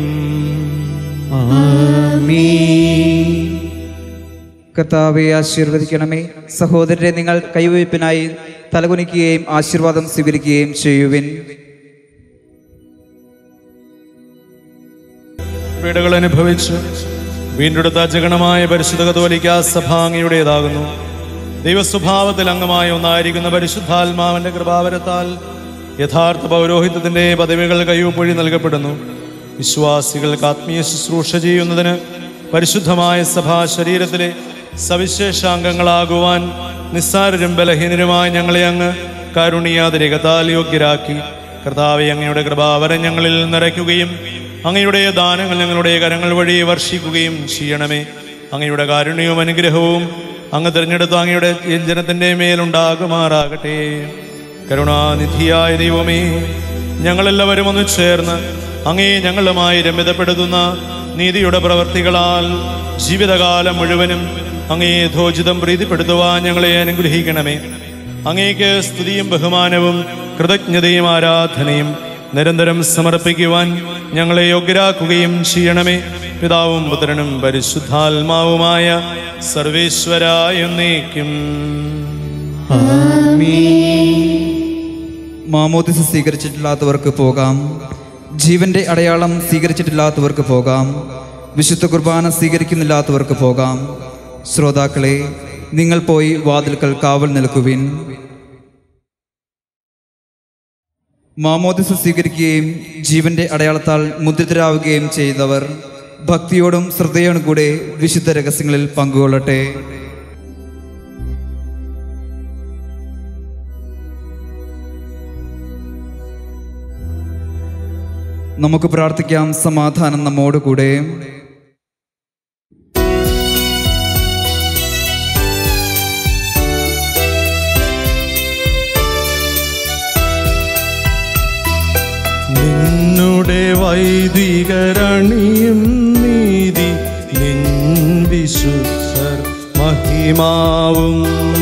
Speaker 8: കർത്താവെ ആശീർവദിക്കണമേ സഹോദരരെ നിങ്ങൾ കൈവയ്പ്പിനായി തലകുനിക്കുകയും ആശീർവാദം സ്വീകരിക്കുകയും ചെയ്യുവിൻ
Speaker 5: പീഡകൾ അനുഭവിച്ചു വീണ്ടെടുത്ത ജഗണമായ പരിശുദ്ധ കത്തോലിക്ക സഭ അങ്ങയുടേതാകുന്നു ദൈവസ്വഭാവത്തിൽ അംഗമായ ഒന്നായിരിക്കുന്ന പരിശുദ്ധാത്മാവിന്റെ കൃപാവരത്താൽ യഥാർത്ഥ പൗരോഹിത്യത്തിന്റെ പദവികൾ കൈവപ്പൊഴി നൽകപ്പെടുന്നു വിശ്വാസികൾക്ക് ആത്മീയ ശുശ്രൂഷ ചെയ്യുന്നതിന് പരിശുദ്ധമായ സഭാ ശരീരത്തിലെ സവിശേഷാംഗങ്ങളാകുവാൻ നിസ്സാരരും ബലഹീനരുമായ ഞങ്ങളെ അങ്ങ് കാരുണ്യാതിരകത്താൽ യോഗ്യരാക്കി കർത്താവെ അങ്ങയുടെ കൃപാവരം ഞങ്ങളിൽ നിറയ്ക്കുകയും അങ്ങയുടെ ദാനങ്ങൾ ഞങ്ങളുടെ കരങ്ങൾ വഴി വർഷിക്കുകയും ചെയ്യണമേ അങ്ങയുടെ കാരുണ്യവും അനുഗ്രഹവും അങ്ങ് തിരഞ്ഞെടുത്ത അങ്ങയുടെ ഈ ജനത്തിന്റെ മേലുണ്ടാകുമാറാകട്ടെ കരുണാനിധിയായ ദൈവമേ ഞങ്ങളെല്ലാവരും ഒന്ന് ചേർന്ന് അങ്ങേ ഞങ്ങളുമായി രമ്യതപ്പെടുത്തുന്ന നീതിയുടെ പ്രവർത്തികളാൽ ജീവിതകാലം മുഴുവനും അങ്ങേ ധോജിതം പ്രീതിപ്പെടുത്തുവാൻ ഞങ്ങളെ അനുഗ്രഹിക്കണമേ അങ്ങേക്ക് സ്തുതിയും ബഹുമാനവും കൃതജ്ഞതയും ആരാധനയും നിരന്തരം സമർപ്പിക്കുവാൻ ഞങ്ങളെ യോഗ്യരാക്കുകയും ചെയ്യണമേ പിതാവും പുത്രനും പരിശുദ്ധാത്മാവുമായ സർവേശ്വരായ എന്നേക്കും
Speaker 8: മാമോദിസ സ്വീകരിച്ചിട്ടില്ലാത്തവർക്ക് പോകാം ജീവന്റെ അടയാളം സ്വീകരിച്ചിട്ടില്ലാത്തവർക്ക് പോകാം വിശുദ്ധ കുർബാന സ്വീകരിക്കുന്നില്ലാത്തവർക്ക് പോകാം ശ്രോതാക്കളെ നിങ്ങൾ പോയി വാതിൽക്കൽ കാവൽ നിൽക്കുവിൻ മാമോദിസ സ്വീകരിക്കുകയും ജീവന്റെ അടയാളത്താൽ മുദ്രിതരാവുകയും ചെയ്തവർ ഭക്തിയോടും ശ്രദ്ധയോടും കൂടെ വിശുദ്ധ രഹസ്യങ്ങളിൽ പങ്കുകൊള്ളട്ടെ നമുക്ക് പ്രാർത്ഥിക്കാം സമാധാനം നമ്മോടുകൂടെ
Speaker 5: നിന്നുടെ വൈദികരണിയും നീതി നിൻ വിശുദ്ധർ മഹിമാവും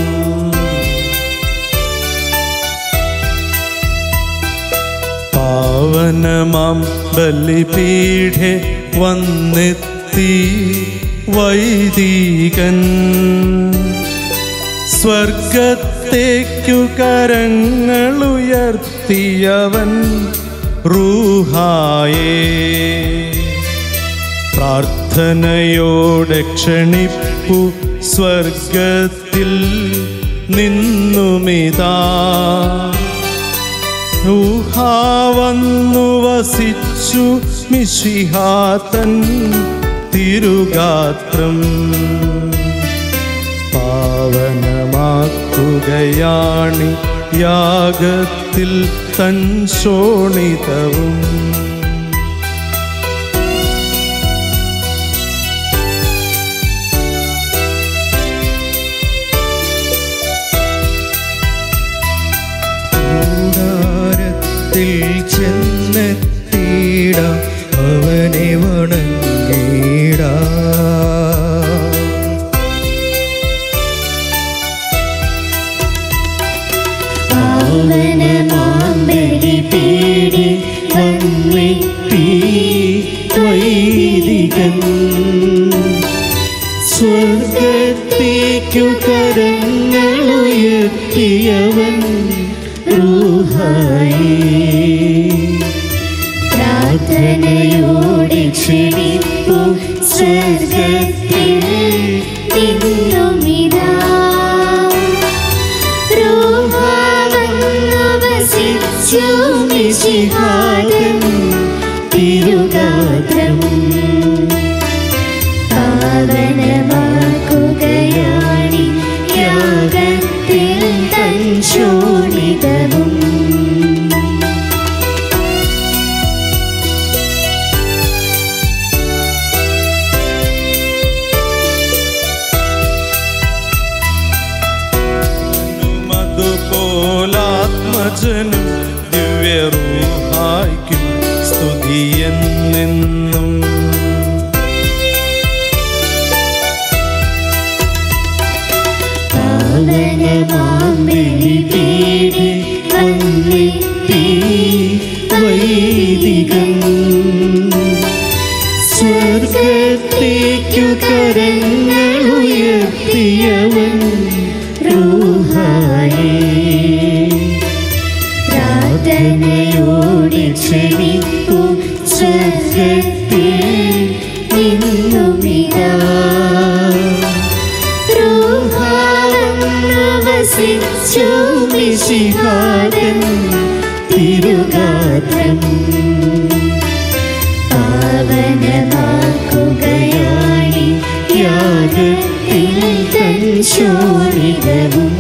Speaker 5: പാവനമാം ബലിപീഠെ വന്നെത്തി വൈദികൻ സ്വർഗത്തേക്കു കരങ്ങളുയർത്തിയവൻ റൂഹായേ പ്രാർത്ഥനയോടെ ക്ഷണിപ്പു സ്വർഗത്തിൽ നിന്നുമിതാ റൂഹാ വന്നു വസിച്ചു മിശിഹാതൻ തിരുഗാത്രം പാവനമാക്കുകയാണി യാഗത്തിൽ തൻ ശോണിതവും
Speaker 1: കൂടാരത്തിൽ ചെന്നെത്തിയിട അവനെ വണങ്ങിയിട
Speaker 2: പാവനമാമ്പരി പീടി വന്നിട്ടി വൈദികൻ സ്വർഗത്തേക്കു കരങ്ങളുയർത്തിയവൻ റൂഹായി പ്രാർത്ഥനയോടെ ക്ഷണിപ്പു സ്വർഗത്തിൽ നിന്നുമിതാ വസിച്ചു മിശിഹാതൻ തിരുഗാത്രം പാവനമാക്കുകയാണി യാഗത്തിൽ തൻ ശോണിതവും
Speaker 5: അതുപോലാത്മജനും ദിവ്യറൂഹായിക്കും സ്തുതിയെന്നെന്നും
Speaker 2: പാവനമാമ്പരി പീടി വന്നിട്ടി വൈദികൻ സ്വർഗത്തേക്കു കരങ്ങളുയർത്തിയവൻ റൂഹായി പ്രാർത്ഥനയോടെ ക്ഷണിപ്പു സ്വർഗത്തിൽ വസിച്ചു മിശിഹാതൻ തിരുഗാത്രം പാവനമാക്കുകയാണി യാഗത്തിൽ തൻ ശോണിതവും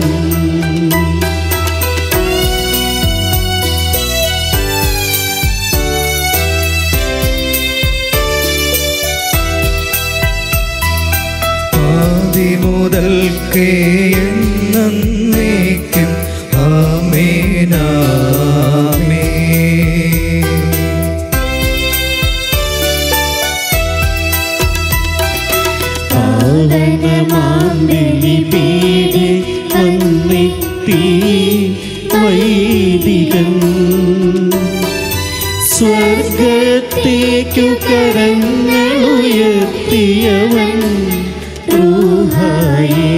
Speaker 1: ആദിമുതൽക്കേ എന്നേക്കും ആമേനാമേ
Speaker 2: പാവനമാമ്പലി പീഡെ വന്നെത്തി വൈദികൻ സ്വർഗത്തേക്കു കരങ്ങൾ ഉയർത്തിയവൻ റൂഹായേ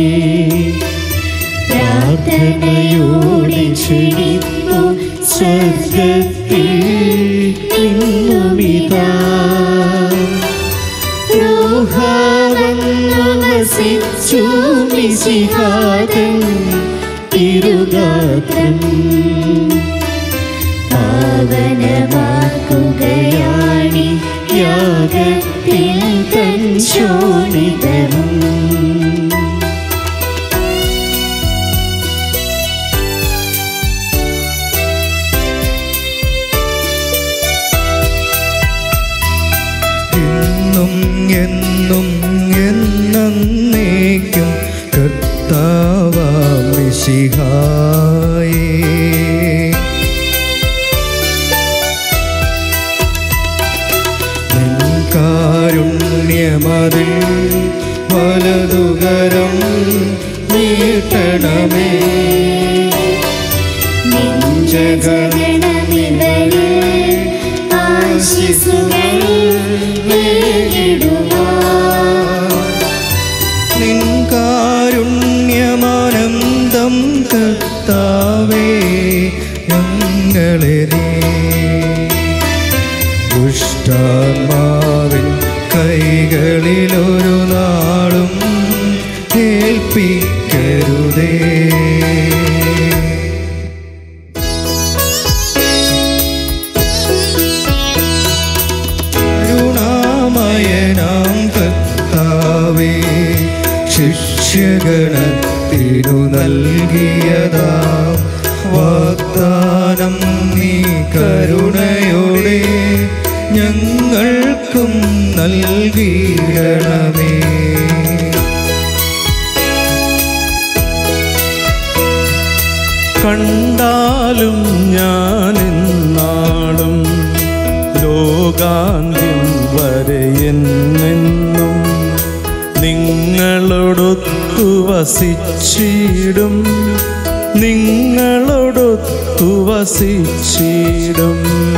Speaker 2: പ്രാർത്ഥനയോടെ ക്ഷണിപ്പു സ്വർഗത്തിൽ നിന്നുമിതാ ൂഹാവന്നു വസിച്ചു മിശിഹാതൻ തിരുഗാത്രം പാവനമാക്കുകയാണി യാഗത്തിൽ തൻ ശോണിതവും
Speaker 1: ഇന്നും എന്നും എന്നേക്കും കർത്താവാം മിശിഹായേ നിൻ കാരുണ്യമതിൽ വലതുകരം നീട്ടണമേ
Speaker 2: ജഗണമിവരെ ആശിസുകൾ നേരിടുവാൻ
Speaker 1: നിൻ കാരുണ്യമാനന്ദം കർത്താവേ ഞങ്ങളെ നീ ദുഷ്ടാത്മാവിൻ കൈകളിലൊരു നാളും ഏൽപ്പിക്കരുതേ കരുണാമയനാം കർത്താവേ ശിഷ്യഗണത്തിനു നൽകിയതാം വാഗ്ദാനം നീ കരുണയോടെ ഞങ്ങൾക്കും നൽകിയിടണമേ
Speaker 5: കണ്ടാലും ഞാൻ എന്നാളും ലോകാന്ത്യം വരെ എന്നെന്നും നിങ്ങളോടൊത്തു വസിച്ചിടും നിങ്ങളോടൊത്തു വസിച്ചിടും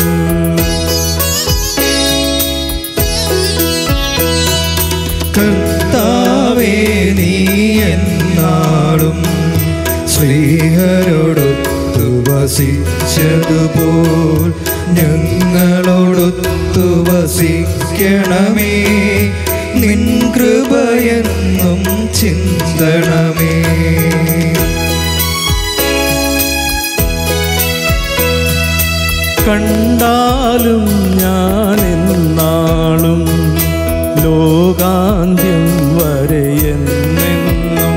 Speaker 1: കർത്താവേ നീ എന്നാളും സ്ത്രീഹരോടൊത്തു വസിച്ചതുപോൽ ഞങ്ങളോടൊത്തു വസിക്കണമേ നിൻ കൃപയെന്നും ചിന്തണമേ
Speaker 5: കണ്ടാലും ഞാൻ എന്നാളും ലോകാന്ത്യം വരെ എന്നെന്നും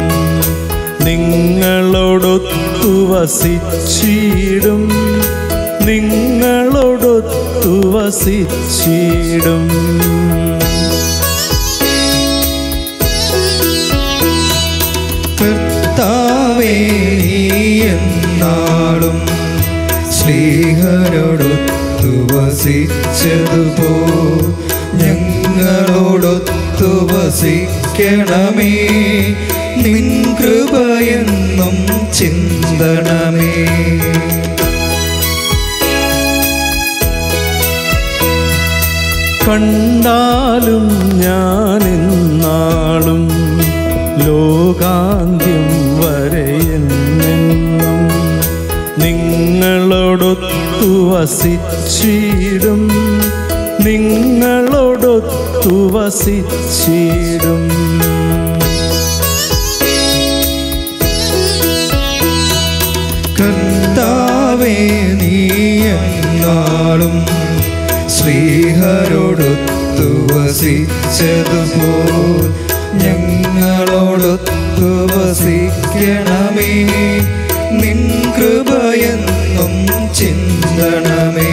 Speaker 5: നിങ്ങളോടൊത്തു വസിച്ചിടും നിങ്ങളോടൊത്തു വസിച്ചിടും
Speaker 1: കർത്താവേ നീ എന്നാളും സ്നേഹരോടൊത്തു വസിച്ചതുപോ ഞങ്ങളോടൊത്തു വസിക്കണമേ നിൻ കൃപയെന്നും ചിന്തണമേ
Speaker 5: കണ്ടാലും ഞാൻ എന്നാളും ലോകാന്ത്യം വരെ എന്നെന്നും നിങ്ങളോടൊത്തു വസിച്ചിടും നിങ്ങളോടൊത്തു വസിച്ചിടും
Speaker 1: പിതാവേ നീ എന്നാളും ശ്രീഹരോടൊത്തു വസിച്ചതുപോൽ ഞങ്ങളോടൊത്തു വസിക്കണമേ നിൻ കൃപയെന്നും ചിന്തണമേ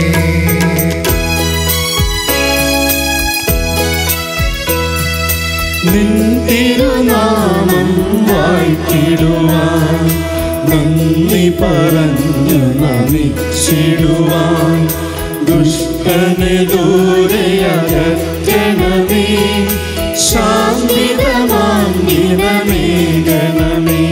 Speaker 2: നിൻ തിരുനാമം വാഴ്ത്തിടുവാൻ നന്ദി പറഞ്ഞു നമിച്ചിടുവാൻ ദുഷ്ടനെ ദൂരയകറ്റണമേ ശാന്തിതമാങ്കിതമേകണമേ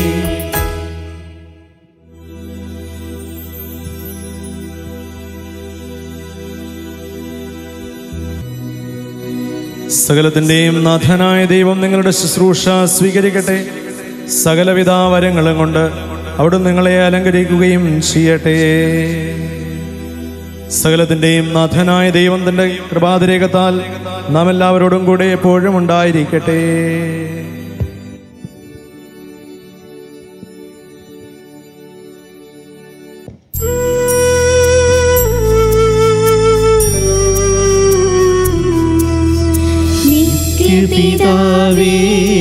Speaker 3: സകലത്തിൻ്റെയും നാഥനായ ദൈവം നിങ്ങളുടെ ശുശ്രൂഷ സ്വീകരിക്കട്ടെ സകലവിധ വരങ്ങളും കൊണ്ട് അവിടുന്ന് നിങ്ങളെ അലങ്കരിക്കുകയും ചെയ്യട്ടെ സകലത്തിൻ്റെയും നാഥനായ ദൈവം തൻ്റെ കൃപാതിരേകത്താൽ നാം എല്ലാവരോടും കൂടെ എപ്പോഴും ഉണ്ടായിരിക്കട്ടെ
Speaker 2: നിത്യപിതാവേ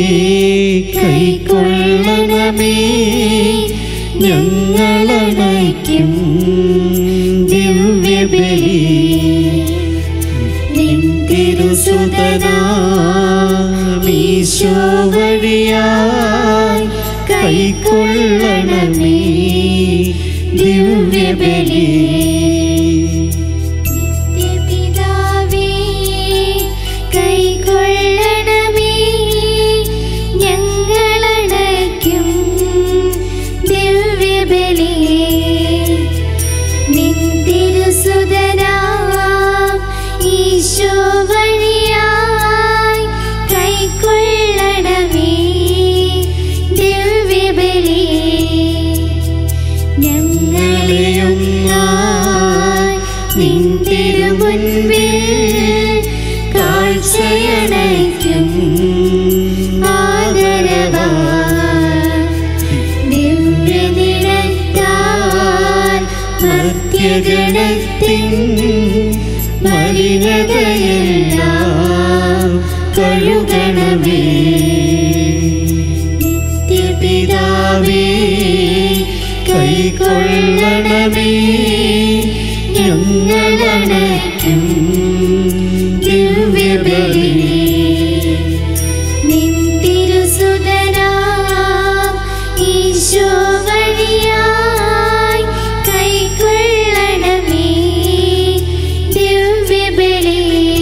Speaker 2: കൈക്കൊള്ളണമേ ഞങ്ങളണയ്ക്കും ദിവ്യബലി നിന്തിരുസുതനാമീശോ വഴിയായി കൈക്കൊള്ളണമേ ദിവ്യബലി
Speaker 9: നിത്യപിതാവേ കൈക്കൊള്ളണമേ ഞങ്ങളണയ്ക്കും ദിവ്യബലി നിന്തിരുസുതനാം ഈശോ വഴിയായി കൈക്കൊള്ളണമേ ദിവ്യബലി ഞങ്ങളെയൊന്നായി നിന്തിരുമുൻപിൽ കാഴ്ചയണയ്ക്കും ആദരവാ ദിവ്യനിരത്താൽ മധ്യഗണത്തിൻ മലിനതയെല്ലാം കഴുകണമേ നിത്യപിതാവേ കൈക്കൊള്ളണമേ ഞങ്ങളണയ്ക്കും ദിവ്യബലി നിന്തിരുസുതനാം ഈശോ വഴിയായി കൈക്കൊള്ളണമേ ദിവ്യബലി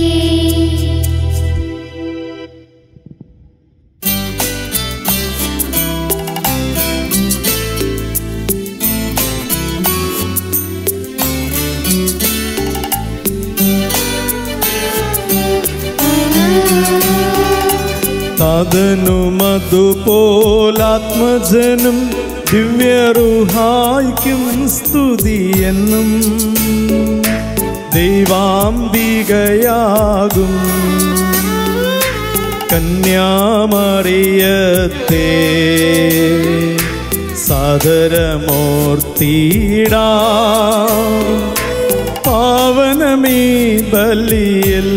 Speaker 5: തതനുമതുപോലാത്മജനും ദിവ്യറുഹായിക്കും സ്തുതിയെന്നും ദൈവാംബികയാകും കന്യാമറിയത്തെ സാദരമൂർത്തിടാ പാവനമീ ബലിയിൽ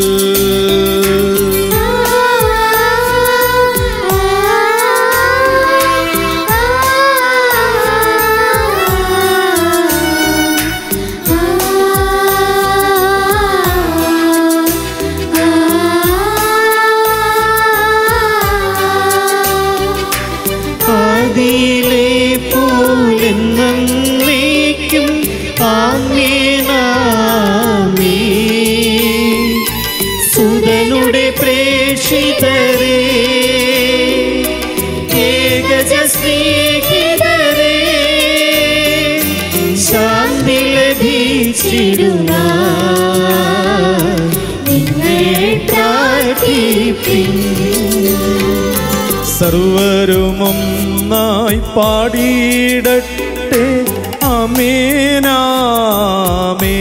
Speaker 2: ആദിയിലെ പോലെന്നേക്കും ആമേനാമേ സുതനുടെ പ്രേക്ഷിതരേ ഏകജ സ്നേഹിതരേ ശാന്തി ലഭിച്ചിടുന്ന നിങ്ങൾ പ്രാർത്ഥിപ്പിൻ
Speaker 5: സർവരുമൊന്നായി പാടിയിടട്ടെ അമേനാമേ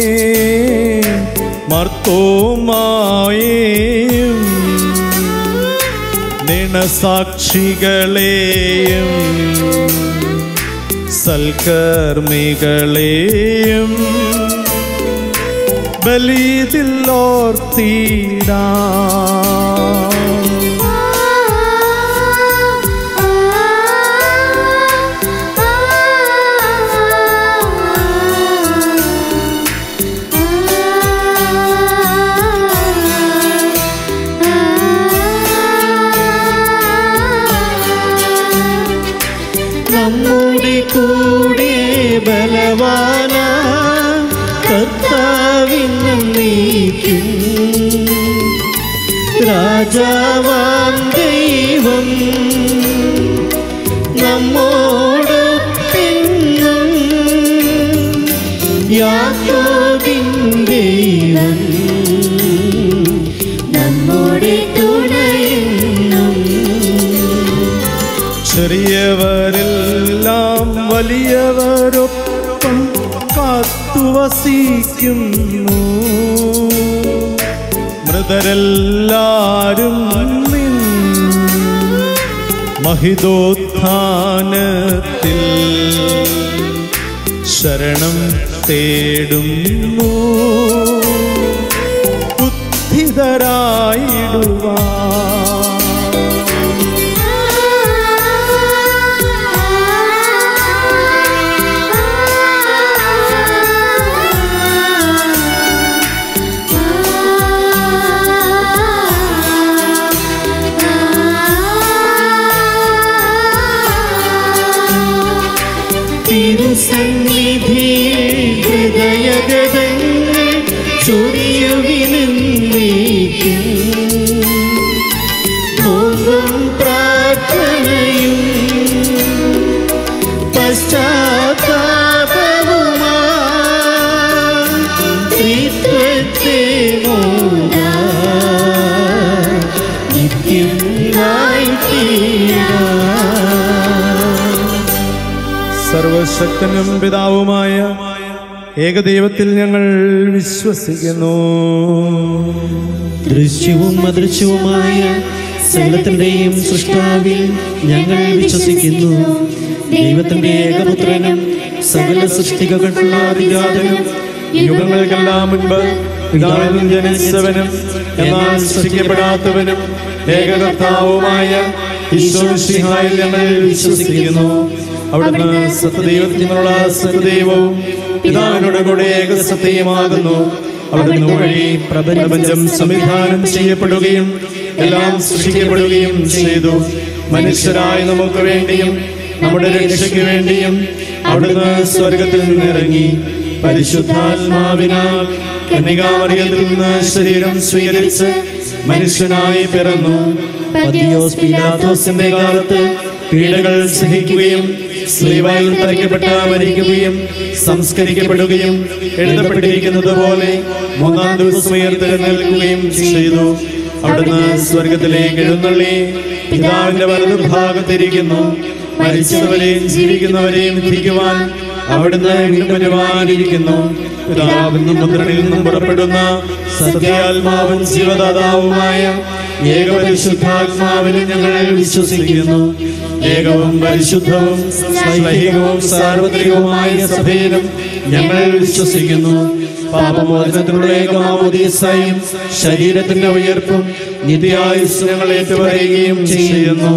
Speaker 5: മർത്തോമായേയും നിണസാക്ഷികളെയും സൽക്കർമ്മികളെയും ബലിതില്ലോർത്തിടാം
Speaker 2: നമ്മുടെ കൂടെ ബലവാന കർത്താവിന് നീക്കും രാജാവാം ദൈവം നമ്മോടൊപ്പെന്നും യാക്കോബിൻ ദൈവം നമ്മുടെ തുണയെന്നും
Speaker 5: ചെറിയവരെല്ലാം വലിയവരൊപ്പം കാത്തുവസിക്കുന്നു മൃതരെല്ലാരും നിൻ മഹിതോത്ഥാനത്തിൽ ശരണം തേടുന്നു ബുദ്ധിതരായിടുവാ
Speaker 2: തിരുസന്നിധിയിൽ ഹൃദയഗതങ്ങൾ ചൊരിയുവിനെന്നേക്കും നോമ്പും പ്രാർത്ഥനയും പശ്ചാത്താപവുമായി ത്രിത്വത്തെ മൂടാൻ നിത്യം തീരാ
Speaker 5: സർവശക്തനും പിതാവുമായ ഏകദൈവത്തിൽ ഞങ്ങൾ വിശ്വസിക്കുന്നു
Speaker 2: ദൃശ്യവും അദൃശ്യവുമായ സകലത്തിന്റെയും സൃഷ്ടാവിൽ ഞങ്ങൾ വിശ്വസിക്കുന്നു ദൈവത്തിന്റെ ഏകപുത്രനും സകല സൃഷ്ടികൾക്കുള്ള അധികാരനും
Speaker 5: യുഗങ്ങൾക്കെല്ലാം മുൻപ് പിതാവിൽ നിന്ന് ജനിച്ചവനും എന്നാൽ സൃഷ്ടിക്കപ്പെടാത്തവനും ഏകകർത്താവുമായ ഈശോമിശിഹായിൽ ഞങ്ങൾ വിശ്വസിക്കുന്നു അവിടുന്ന് സത്യദൈവത്തിനുള്ള സത്യദൈവവും പിതാവിനോട് കൂടെ ഏകസത്യമാകുന്നു അവിടുന്ന് വഴി പ്രപഞ്ചം സംവിധാനം ചെയ്യപ്പെടുകയും എല്ലാം സൃഷ്ടിക്കപ്പെടുകയും ചെയ്തു മനുഷ്യരായ നമുക്ക് വേണ്ടിയും നമ്മുടെ രക്ഷയ്ക്ക് വേണ്ടിയും അവിടുന്ന് സ്വർഗത്തിൽ നിന്നിറങ്ങി പരിശുദ്ധാത്മാവിനാൽ കന്യകാമറിയത്തിൽ നിന്ന് ശരീരം സ്വീകരിച്ച് മനുഷ്യനായി പിറന്നു പതിയോസ് പിലാത്തോസിന്റെ കാലത്ത് പീഡകൾ സഹിക്കുകയും സ്ലീവായിൽ തറയ്ക്കപ്പെട്ട മരിക്കുകയും സംസ്കരിക്കപ്പെടുകയും എഴുതപ്പെട്ടിരിക്കുന്നത് പോലെ മൂന്നാം ദിവസം ഉയർത്തെഴുന്നേൽക്കുകയും ചെയ്തു അവിടുന്ന് സ്വർഗത്തിലേക്ക് എഴുന്നള്ളി പിതാവിന്റെ വലതുഭാഗത്തിരിക്കുന്നു മരിച്ചവരെയും ജീവിക്കുന്നവരെയും വിധിക്കുവാൻ അവിടുന്ന് വീണ്ടും വരുവാനിരിക്കുന്നു പിതാവിനും മുദ്രണിൽ നിന്നും പുറപ്പെടുന്ന സത്യാത്മാവും ജീവദാതാവുമായ ഏകപരിശുദ്ധാത്മാവിനെ ഞങ്ങൾ വിശ്വസിക്കുന്നു ഏകവും പരിശുദ്ധവും സ്വൈഹികവും സാർവത്രികവുമായ സഭയിലും ഞങ്ങൾ വിശ്വസിക്കുന്നു പാപമോചനത്തിനുള്ള ഏകമാമോദീസായും ശരീരത്തിന്റെ ഉയർപ്പും നിത്യായുസ് ഞങ്ങൾ ഏറ്റുപറയുകയും ചെയ്യുന്നു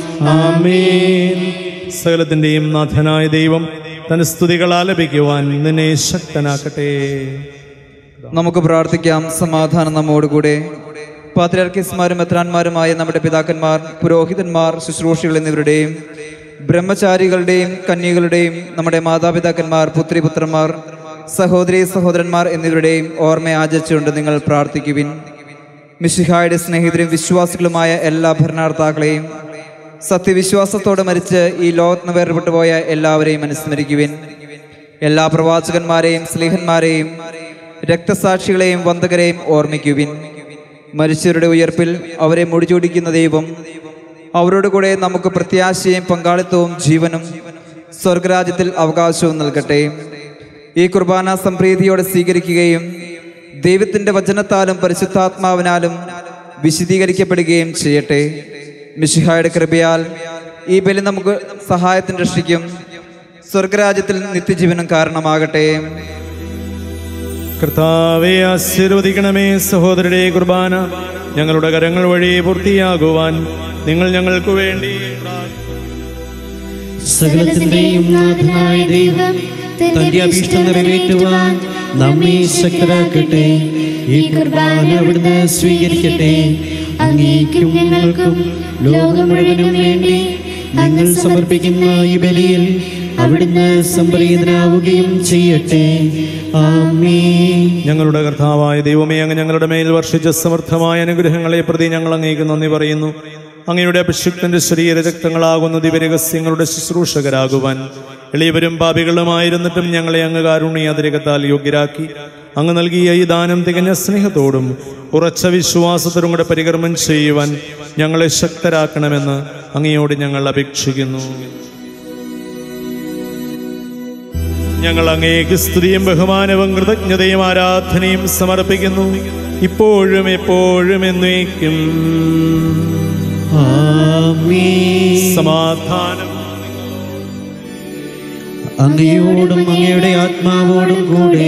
Speaker 5: ആമേൻ സകലത്തിന്റെയും നാഥനായ ദൈവം തന്റെ സ്തുതികൾ ആലപിക്കുവാൻ നിന്നെ ശക്തനാക്കട്ടെ
Speaker 8: നമുക്ക് പ്രാർത്ഥിക്കാം സമാധാനം നമ്മോടുകൂടെ പാത്രിയർക്കിസ്മാരും മെത്രാന്മാരുമായ നമ്മുടെ പിതാക്കന്മാർ പുരോഹിതന്മാർ ശുശ്രൂഷികൾ എന്നിവരുടെയും ബ്രഹ്മചാരികളുടെയും കന്യകളുടെയും നമ്മുടെ മാതാപിതാക്കന്മാർ പുത്രിപുത്രന്മാർ സഹോദരി സഹോദരന്മാർ എന്നിവരുടെയും ഓർമ്മ ആചരിച്ചുകൊണ്ട് നിങ്ങൾ പ്രാർത്ഥിക്കുവിൻ മിഷിഹായുടെ സ്നേഹിതരും വിശ്വാസികളുമായ എല്ലാ ഭരണാർത്ഥാക്കളെയും സത്യവിശ്വാസത്തോടെ മരിച്ച് ഈ ലോകത്ത് നിന്ന് വേർപെട്ടു പോയ എല്ലാവരെയും അനുസ്മരിക്കുവിൻ എല്ലാ പ്രവാചകന്മാരെയും സ്ലീഹന്മാരെയും രക്തസാക്ഷികളെയും വന്ദകരെയും ഓർമ്മിക്കുവിൻ മരിച്ചവരുടെ ഉയർപ്പിൽ അവരെ മുടിചൂടിക്കുന്ന ദൈവം അവരോട് കൂടെ നമുക്ക് പ്രത്യാശയും പങ്കാളിത്തവും ജീവനും സ്വർഗരാജ്യത്തിൽ അവകാശവും നൽകട്ടെ ഈ കുർബാന സംപ്രീതിയോടെ സ്വീകരിക്കുകയും ദൈവത്തിൻ്റെ വചനത്താലും പരിശുദ്ധാത്മാവിനാലും വിശദീകരിക്കപ്പെടുകയും ചെയ്യട്ടെ മിശിഹായുടെ കൃപയാൽ ഈ ബലി നമുക്ക് സഹായത്തിന് രക്ഷിക്കും സ്വർഗരാജ്യത്തിൽ നിത്യജീവനം കാരണമാകട്ടെ
Speaker 3: കർത്താവെ ആശീർവദിക്കണമേ സഹോദരരെ കുർബാന ഞങ്ങളുടെ കരങ്ങൾ വഴി പൂർത്തിയാകുവാൻ നിങ്ങൾ ഞങ്ങൾക്ക് വേണ്ടി
Speaker 2: സകലത്തിന്റെയും നാഥനായ ദൈവം തന്റെ അഭീഷ്ടം നിറവേറ്റുവാൻ നമ്മെ ശക്തരാക്കട്ടെ ഈ കുർബാന അവിടുന്ന് സ്വീകരിക്കട്ടെ അങ്ങേക്കും ഞങ്ങൾക്കും ലോകം മുഴുവനും വേണ്ടി ഞങ്ങൾ സമർപ്പിക്കുന്ന ഈ ബലിയിൽ അവിടുന്ന് സംപ്രീതനാവുകയും ചെയ്യട്ടെ ആമേ
Speaker 3: ഞങ്ങളുടെ കർത്താവായ ദൈവമേ അങ്ങ് ഞങ്ങളുടെ മേൽ വർഷിച്ച സമർത്ഥമായ അനുഗ്രഹങ്ങളെ പ്രതി ഞങ്ങൾ അങ്ങേക്ക് നന്ദി പറയുന്നു അങ്ങയുടെ അഭിഷിക്തന്റെ ശരീര രക്തങ്ങളാകുന്ന ദിവരഹസ്യങ്ങളുടെ ശുശ്രൂഷകരാകുവാൻ എളിയവരും പാപികളുമായിരുന്നിട്ടും ഞങ്ങളെ അങ്ങ് കാരുണ്യാതിരകത്താൽ യോഗ്യരാക്കി അങ്ങ് നൽകിയ ഈ ദാനം തികഞ്ഞ സ്നേഹത്തോടും ഉറച്ച വിശ്വാസത്തോടും കൂടെ പരികർമ്മം ചെയ്യുവാൻ ഞങ്ങളെ ശക്തരാക്കണമെന്ന് അങ്ങയോട് ഞങ്ങൾ അപേക്ഷിക്കുന്നു ഞങ്ങൾ അങ്ങേക്ക് സ്തുതിയും ബഹുമാനവും കൃതജ്ഞതയും ആരാധനയും സമർപ്പിക്കുന്നു ഇപ്പോഴും എപ്പോഴും എന്നേക്കും
Speaker 2: ആമേ
Speaker 3: സമാധാനം
Speaker 2: അങ്ങയോടും അങ്ങയുടെ ആത്മാവോടും കൂടെ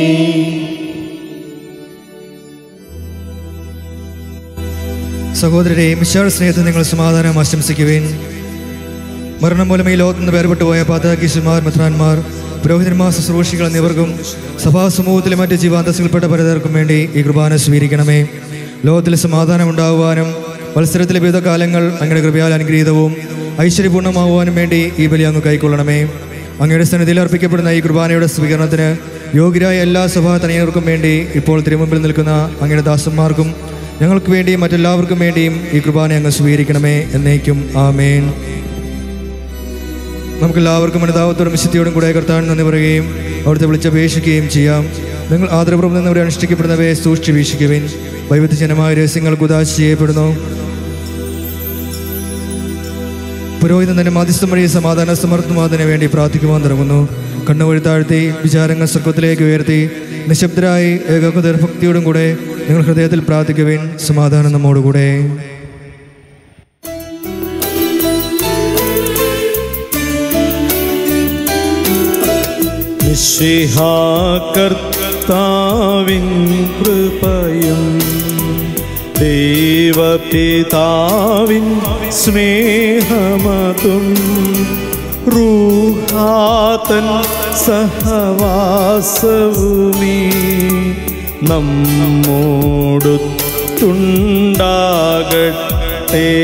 Speaker 4: സഹോദരരെ മിശാൾ സ്നേഹത്തിൽ നിങ്ങൾ സമാധാനം ആശംസിക്കുവേൻ മരണം മൂലം ഈ ലോകത്ത് നിന്ന് വേർപെട്ടു പോയ പാതാകീശന്മാർ മെത്രാന്മാർ പുരോഹിതന്മാർ ശുശ്രൂഷികൾ എന്നിവർക്കും സഭാസമൂഹത്തിലെ മറ്റ് ജീവാന്തസ്യൽപ്പെട്ട പലതർക്കും വേണ്ടി ഈ കുർബാന സ്വീകരിക്കണമേ ലോകത്തിൽ സമാധാനം ഉണ്ടാകുവാനും മത്സരത്തിലെ വിവിധ കാലങ്ങൾ അങ്ങയുടെ കൃപയാൽ അനുഗ്രഹീതവും ഐശ്വര്യപൂർണ്ണമാകുവാനും വേണ്ടി ഈ ബലി അങ്ങ് കൈക്കൊള്ളണമേ അങ്ങയുടെ സന്നിധിയിൽ അർപ്പിക്കപ്പെടുന്ന ഈ കുർബാനയുടെ സ്വീകരണത്തിന് യോഗ്യരായ എല്ലാ സഭാ തനിയർക്കും വേണ്ടി ഇപ്പോൾ തിരുമുമ്പിൽ നിൽക്കുന്ന അങ്ങയുടെ ദാസന്മാർക്കും ഞങ്ങൾക്ക് വേണ്ടിയും മറ്റെല്ലാവർക്കും വേണ്ടിയും ഈ കുർബാന അങ്ങ് സ്വീകരിക്കണമേ എന്നേക്കും ആമേൻ നമുക്കെല്ലാവർക്കും അനുതാപത്തോടും വിശുദ്ധിയോടും കൂടെ കർത്താൻ നന്ദി പറയുകയും അവിടുത്തെ വിളിച്ചപേക്ഷിക്കുകയും ചെയ്യാം നിങ്ങൾ ആദരപൂർവ്വം നിന്നവരെ അനുഷ്ഠിക്കപ്പെടുന്നവയെ സൂക്ഷിച്ച് വീക്ഷിക്കുവിൻ വൈവിധ്യജനമായ രഹസ്യങ്ങൾ കുതാശ ചെയ്യപ്പെടുന്നു പുരോഹിതൻ തന്നെ മധ്യസ്ഥം വഴി സമാധാന സമർത്ഥമാതിന് വേണ്ടി പ്രാർത്ഥിക്കുവാൻ തുടങ്ങുന്നു കണ്ണുവഴി താഴ്ത്തി വിചാരങ്ങൾ സ്വർഗത്തിലേക്ക് ഉയർത്തി നിശബ്ദരായി ഏകാഗ്രത ഭക്തിയോടും കൂടെ നിങ്ങൾ ഹൃദയത്തിൽ പ്രാർത്ഥിക്കുവിൻ സമാധാനം നമ്മോടുകൂടെ
Speaker 3: കർത്താവിൻ കൃപയും ദൈവപിതാവിൻ സ്നേഹമതും റൂഹാതൻ സഹവാസവുമീ നമ്മോടുത്തുണ്ടാകട്ടെ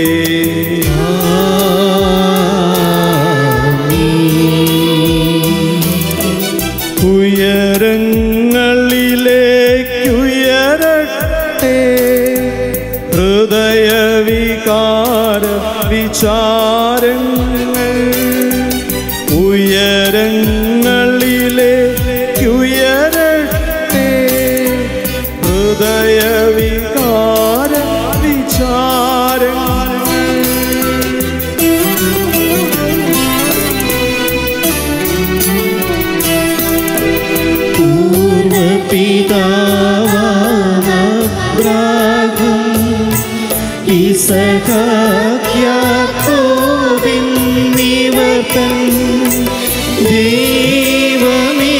Speaker 3: ഉയരങ്ങളിലേക്കുയരട്ടെ ഹൃദയവികാര വിചാരങ്ങൾ ഉയരങ്ങളിലേക്കുയരട്ടെ ഹൃദയവികാര
Speaker 2: പൂർവപിതാവാബ്രാഹം ഇസഹാക്യാക്കോബിൻ നിവർത്തൻ ദൈവമേ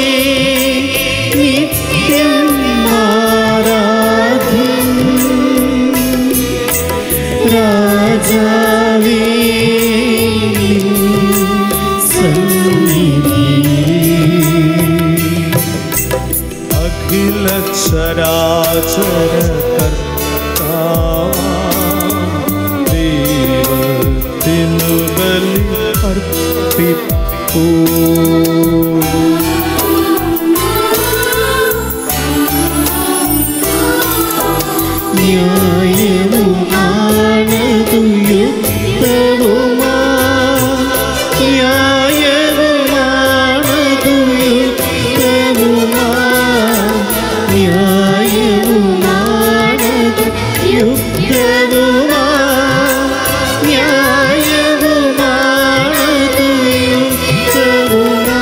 Speaker 2: നിത്യം ആരാധ്യം രാജാവേ സന്നിധി
Speaker 3: അഖില ചരാചര കർത്താവാം ദൈവത്തിനു ബലി അർപ്പിപ്പൂ
Speaker 2: ന്യായവുമാണതു യുക്തവുമാ ന്യായവുമാണതു യുക്തവുമാ ന്യായവുമാണതു യുക്തവുമാ ന്യായവുമാണതു യുക്തവുമാ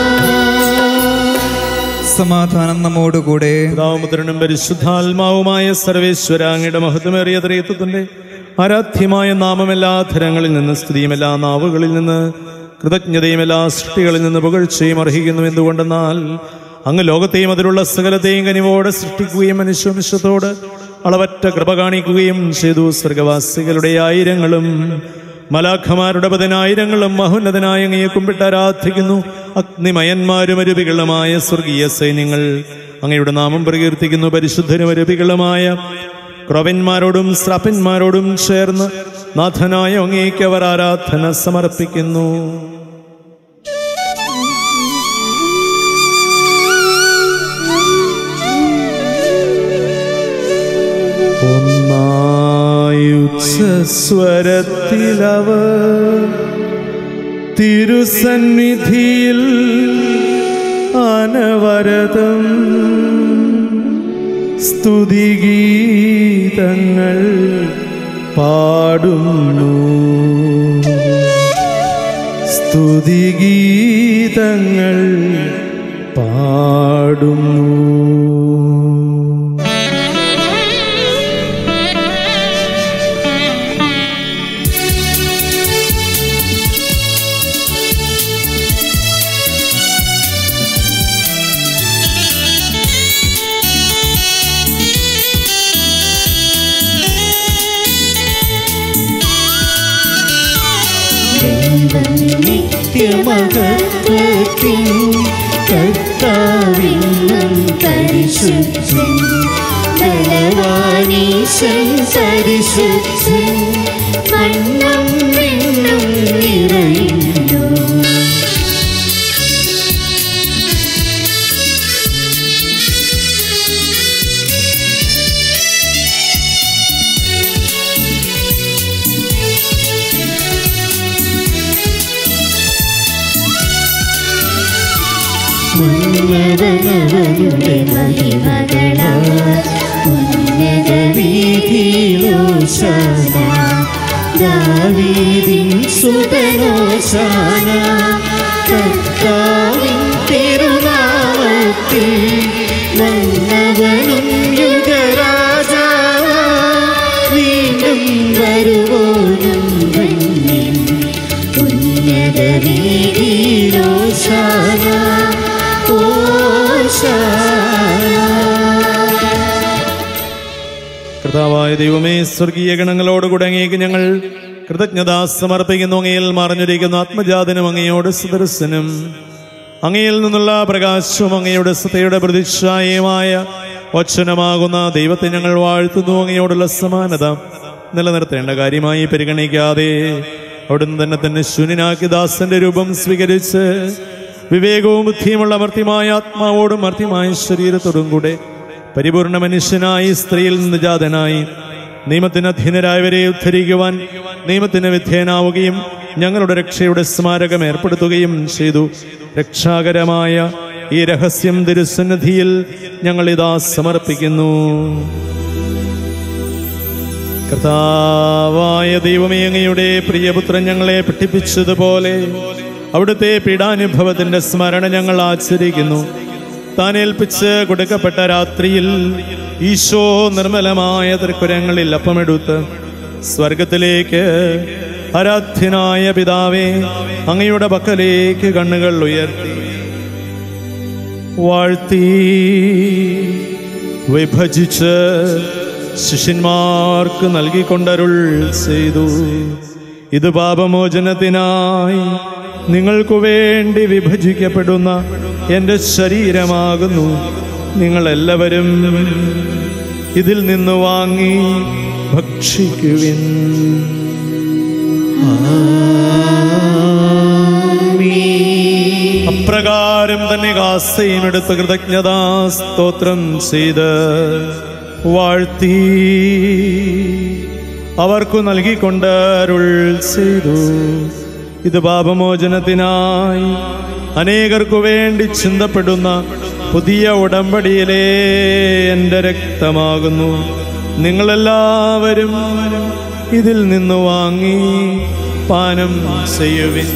Speaker 8: സമാധാനം നമ്മോടുകൂടെ
Speaker 3: പിതാവുമുദ്രനും പരിശുദ്ധാത്മാവുമായ സർവേശ്വര അങ്ങയുടെ മഹത്വമേറിയ ത്രയത്വത്തിന്റെ ആരാധ്യമായ നാമം എല്ലാ ധരങ്ങളിൽ നിന്ന് സ്തുതിയും എല്ലാ നാവുകളിൽ നിന്ന് കൃതജ്ഞതയും എല്ലാ സൃഷ്ടികളിൽ നിന്ന് പുകഴ്ചയും അർഹിക്കുന്നു എന്തുകൊണ്ടെന്നാൽ അങ്ങ് ലോകത്തെയും അതിലുള്ള സകലത്തെയും കനിവോടെ സൃഷ്ടിക്കുകയും മനുഷ്യവംശത്തോട് അളവറ്റ കൃപ കാണിക്കുകയും ചെയ്തു സ്വർഗവാസികളുടെ ആയിരങ്ങളും മലാഖമാരുടെ പതിനായിരങ്ങളും മഹോന്നതനായ അങ്ങയെ കുമ്പിട്ട് ആരാധിക്കുന്നു അഗ്നിമയന്മാരും അരുവികളുമായ സ്വർഗീയ സൈന്യങ്ങൾ അങ്ങയുടെ നാമം പ്രകീർത്തിക്കുന്നു പരിശുദ്ധരും അരുവികളുമായ ക്രവന്മാരോടും സ്രപ്പന്മാരോടും ചേർന്ന് നാഥനായ അങ്ങേക്ക് അവർ ആരാധന സമർപ്പിക്കുന്നു ഒന്നായുച്ചസ്വരത്തിലവർ തിരുസന്നിധിയിൽ അനവരതം സ്തുതിഗീതങ്ങൾ പാടുന്നു സ്തുതിഗീതങ്ങൾ പാടുന്നു
Speaker 2: നിത്യമഹത്വത്തിൻ കർത്താവിന്നും പരിശുദ്ധൻ ബലവാനീശൻ പരിശുദ്ധൻ മണ്ണും വിണ്ണും നിറയുന്നു ഉന്നതനവനുടെ മഹിമകളാൽ ഉന്നത വീതിയിലോശാന ദാവീദിൻ സുതനോശാന കർത്താവിൻ തിരുനാമത്തിൽ നന്നവനും യുഗരാജാവ വീണ്ടും വരുവോനും ധന്യൻ ഉന്നത വീതിയിലോശാന
Speaker 3: കർത്താവായ ദൈവമേ സ്വർഗീയ ഗണങ്ങളോടുകൂടെ അങ്ങേക്ക് ഞങ്ങൾ കൃതജ്ഞത സമർപ്പിക്കുന്നു അങ്ങയിൽ മറഞ്ഞിരിക്കുന്ന ആത്മജാതനും അങ്ങയോട് സദർശനും അങ്ങയിൽ നിന്നുള്ള പ്രകാശവും അങ്ങയുടെ സത്തയുടെ പ്രതിച്ഛായമായ വച്ചനമാകുന്ന ദൈവത്തെ ഞങ്ങൾ വാഴ്ത്തുന്നു അങ്ങയോടുള്ള സമാനത നിലനിർത്തേണ്ട കാര്യമായി പരിഗണിക്കാതെ അവിടുന്ന് തന്നെ തന്നെ ശൂന്യനാക്കി ദാസന്റെ രൂപം സ്വീകരിച്ച് വിവേകവും ബുദ്ധിയുമുള്ള മർത്യമായ ആത്മാവോടും മർത്യമായ ശരീരത്തോടും കൂടെ പരിപൂർണ മനുഷ്യനായി സ്ത്രീയിൽ നിന്ന് ജാതനായി നിയമത്തിന് അധീനരായവരെ ഉദ്ധരിക്കുവാൻ നിയമത്തിന് വിധേയനാവുകയും ഞങ്ങളുടെ രക്ഷയുടെ സ്മാരകം ഏർപ്പെടുത്തുകയും ചെയ്തു രക്ഷാകരമായ ഈ രഹസ്യം തിരുസന്നിധിയിൽ ഞങ്ങൾ ഇതാ സമർപ്പിക്കുന്നു കർത്താവായ ദൈവമേ അങ്ങയുടെ പ്രിയപുത്രൻ ഞങ്ങളെ പഠിപ്പിച്ചതുപോലെ അവിടുത്തെ പീഡാനുഭവത്തിന്റെ സ്മരണ ഞങ്ങൾ ആചരിക്കുന്നു താൻ ഏൽപ്പിച്ച് കൊടുക്കപ്പെട്ട രാത്രിയിൽ ഈശോ നിർമ്മലമായ തൃക്കുരങ്ങളിൽ അപ്പമെടുത്ത് സ്വർഗത്തിലേക്ക് ആരാധ്യനായ പിതാവേ അങ്ങയുടെ പക്കലേക്ക് കണ്ണുകൾ ഉയർത്തി വാഴ്ത്തി വിഭജിച്ച് ശിഷ്യന്മാർക്ക് നൽകിക്കൊണ്ടരുൾ ചെയ്തു ഇത് പാപമോചനത്തിനായി നിങ്ങൾക്കു വേണ്ടി വിഭജിക്കപ്പെടുന്ന എൻ്റെ ശരീരമാകുന്നു നിങ്ങളെല്ലാവരും ഇതിൽ നിന്ന് വാങ്ങി ഭക്ഷിക്കുവിൻ അപ്രകാരം തന്നെ കാസയും എടുത്ത് കൃതജ്ഞതാ സ്തോത്രം ചെയ്ത് വാഴ്ത്തി അവർക്കു നൽകിക്കൊണ്ട് അരുൾ ചെയ്തു ഇത് പാപമോചനത്തിനായി അനേകർക്കു വേണ്ടി ചിന്തപ്പെടുന്ന പുതിയ ഉടമ്പടിയിലെ എൻ്റെ രക്തമാകുന്നു നിങ്ങളെല്ലാവരും ഇതിൽ നിന്ന് വാങ്ങി പാനം ചെയ്യുവിൻ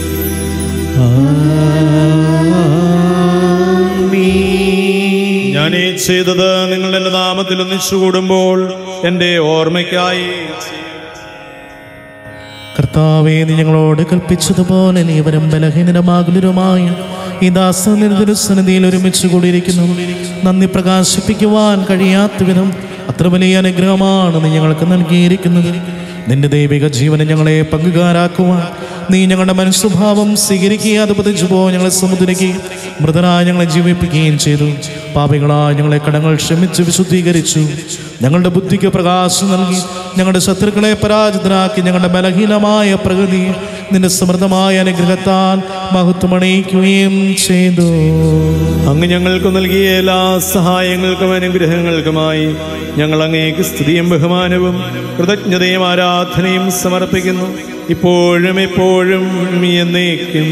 Speaker 3: ഞാൻ ഈ ചെയ്തത് നിങ്ങൾ എൻ്റെ നാമത്തിൽ ഒന്നിച്ചു കൂടുമ്പോൾ എൻ്റെ ഓർമ്മയ്ക്കായി
Speaker 10: കർത്താവേ നീ ഞങ്ങളോട് കൽപ്പിച്ചതുപോലെ നീവരും ബലഹീനമാകുലരുമായ ഈ ദാസനിധിയിൽ ഒരുമിച്ച് കൂടിയിരിക്കുന്നു നന്ദി പ്രകാശിപ്പിക്കുവാൻ കഴിയാത്ത വിധം അത്ര വലിയ അനുഗ്രഹമാണ് നീ ഞങ്ങൾക്ക് നൽകിയിരിക്കുന്നത് നിന്റെ ദൈവിക ജീവനെ ഞങ്ങളെ പങ്കുകാരാക്കുവാൻ നീ ഞങ്ങളുടെ മനസ്സുഭാവം സ്വീകരിക്കുക അത് പതിച്ചു പോ ഞങ്ങളെ സമുദ്രിക്കുകയും മൃതനായി ഞങ്ങളെ ജീവിപ്പിക്കുകയും ചെയ്തു പാപികളായ ഞങ്ങളെ കടങ്ങൾ ക്ഷമിച്ച് വിശുദ്ധീകരിച്ചു ഞങ്ങളുടെ ബുദ്ധിക്ക് പ്രകാശം നൽകി ഞങ്ങളുടെ ശത്രുക്കളെ പരാജിതരാക്കി ഞങ്ങളുടെ ബലഹീനമായ പ്രകൃതി നിന്റെ സമൃദ്ധമായ അനുഗ്രഹത്താൽ മഹത്വമണിയിക്കുകയും ചെയ്തു
Speaker 5: അങ്ങ് ഞങ്ങൾക്ക് നൽകിയ എല്ലാ സഹായങ്ങൾക്കും അനുഗ്രഹങ്ങൾക്കുമായി ഞങ്ങൾ അങ്ങേക്ക് സ്തുതിയും ബഹുമാനവും കൃതജ്ഞതയും ആരാധനയും സമർപ്പിക്കുന്നു ഇപ്പോഴും എപ്പോഴും എന്നേക്കും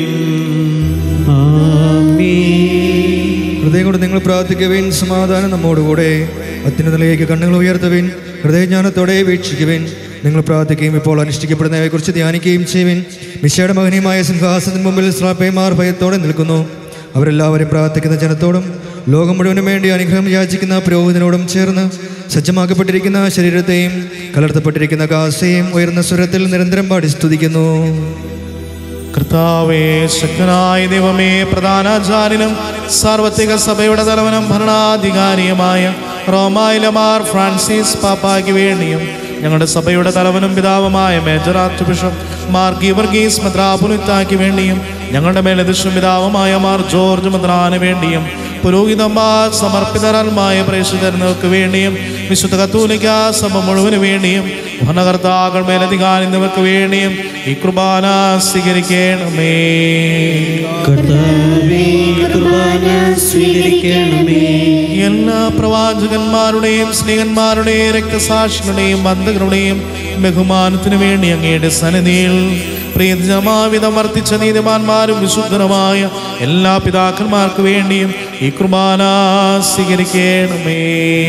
Speaker 4: ഹൃദയം കൊണ്ട് നിങ്ങൾ പ്രാർത്ഥിക്കുവിൻ സമാധാനം നമ്മോടുകൂടെ അത്യുന്നതിലേക്ക് കണ്ണുകൾ ഉയർത്തുവിൻ ഹൃദയജ്ഞാനത്തോടെ വീക്ഷിക്കുവിൻ നിങ്ങൾ പ്രാർത്ഥിക്കുകയും ഇപ്പോൾ അനുഷ്ഠിക്കപ്പെടുന്നവയെക്കുറിച്ച് ധ്യാനിക്കുകയും ചെയ്യുവിൻ മിശയുടെ മകനീയമായ സിംഹാസനത്തിന് മുമ്പിൽ ശ്രാപ്പയമാർ ഭയത്തോടെ നിൽക്കുന്നു അവരെല്ലാവരും പ്രാർത്ഥിക്കുന്ന ജനത്തോടും ലോകം മുഴുവനും വേണ്ടി അനുഗ്രഹം യാചിക്കുന്ന പുരോഹിതനോടും ചേർന്ന് സജ്ജമാക്കപ്പെട്ടിരിക്കുന്ന ശരീരത്തെയും കലർത്തപ്പെട്ടിരിക്കുന്ന കാസയും ഉയർന്ന സ്വരത്തിൽ നിരന്തരം പാടി സ്തുതിക്കുന്നു
Speaker 10: കർത്താവേ ശക്തനായ ദൈവമേ പ്രധാനാചാര്യനും സാർവത്രിക സഭയുടെ തലവനും ഭരണാധികാരിയുമായ റോമായിലമാർ ഫ്രാൻസിസ് പാപ്പായ്ക്ക് വേണ്ടിയും ഞങ്ങളുടെ സഭയുടെ തലവനും പിതാവുമായ major archbishop Mar Geevarghese മെത്രാപുലിത്തായ്ക്ക് വേണ്ടിയും ഞങ്ങളുടെ മേലധിഷ്യം പിതാവുമായ മാർ ജോർജ് മെത്രാന് വേണ്ടിയും പുരോഹിതന്മാർ സമർപ്പിതരന്മായ പ്രേക്ഷിതർക്ക് വേണ്ടിയും വിശുദ്ധ കത്തോലിക്ക സഭ മുഴുവന് വേണ്ടിയും ഭരണകർത്താക്കൾ മേലധികാരി എന്നിവർക്ക് വേണ്ടിയും ഈ കുർബാന സ്വീകരിക്കണമേ
Speaker 2: കർത്താവേ കുർബാന സ്വീകരിക്കണമേ
Speaker 10: എല്ലാ പ്രവാചകന്മാരുടെയും സ്നേഹന്മാരുടെയും രക്തസാക്ഷികളുടെയും ബന്ധുക്കളുടെയും ബഹുമാനത്തിനു വേണ്ടി അങ്ങയുടെ സന്നിധിയിൽ പ്രിയജമാവിധം വർദ്ധിച്ച നീതിമാന്മാരും വിശുദ്ധരുമായ എല്ലാ പിതാക്കന്മാർക്ക് വേണ്ടിയും ഈ കുർബാന സ്വീകരിക്കണമേ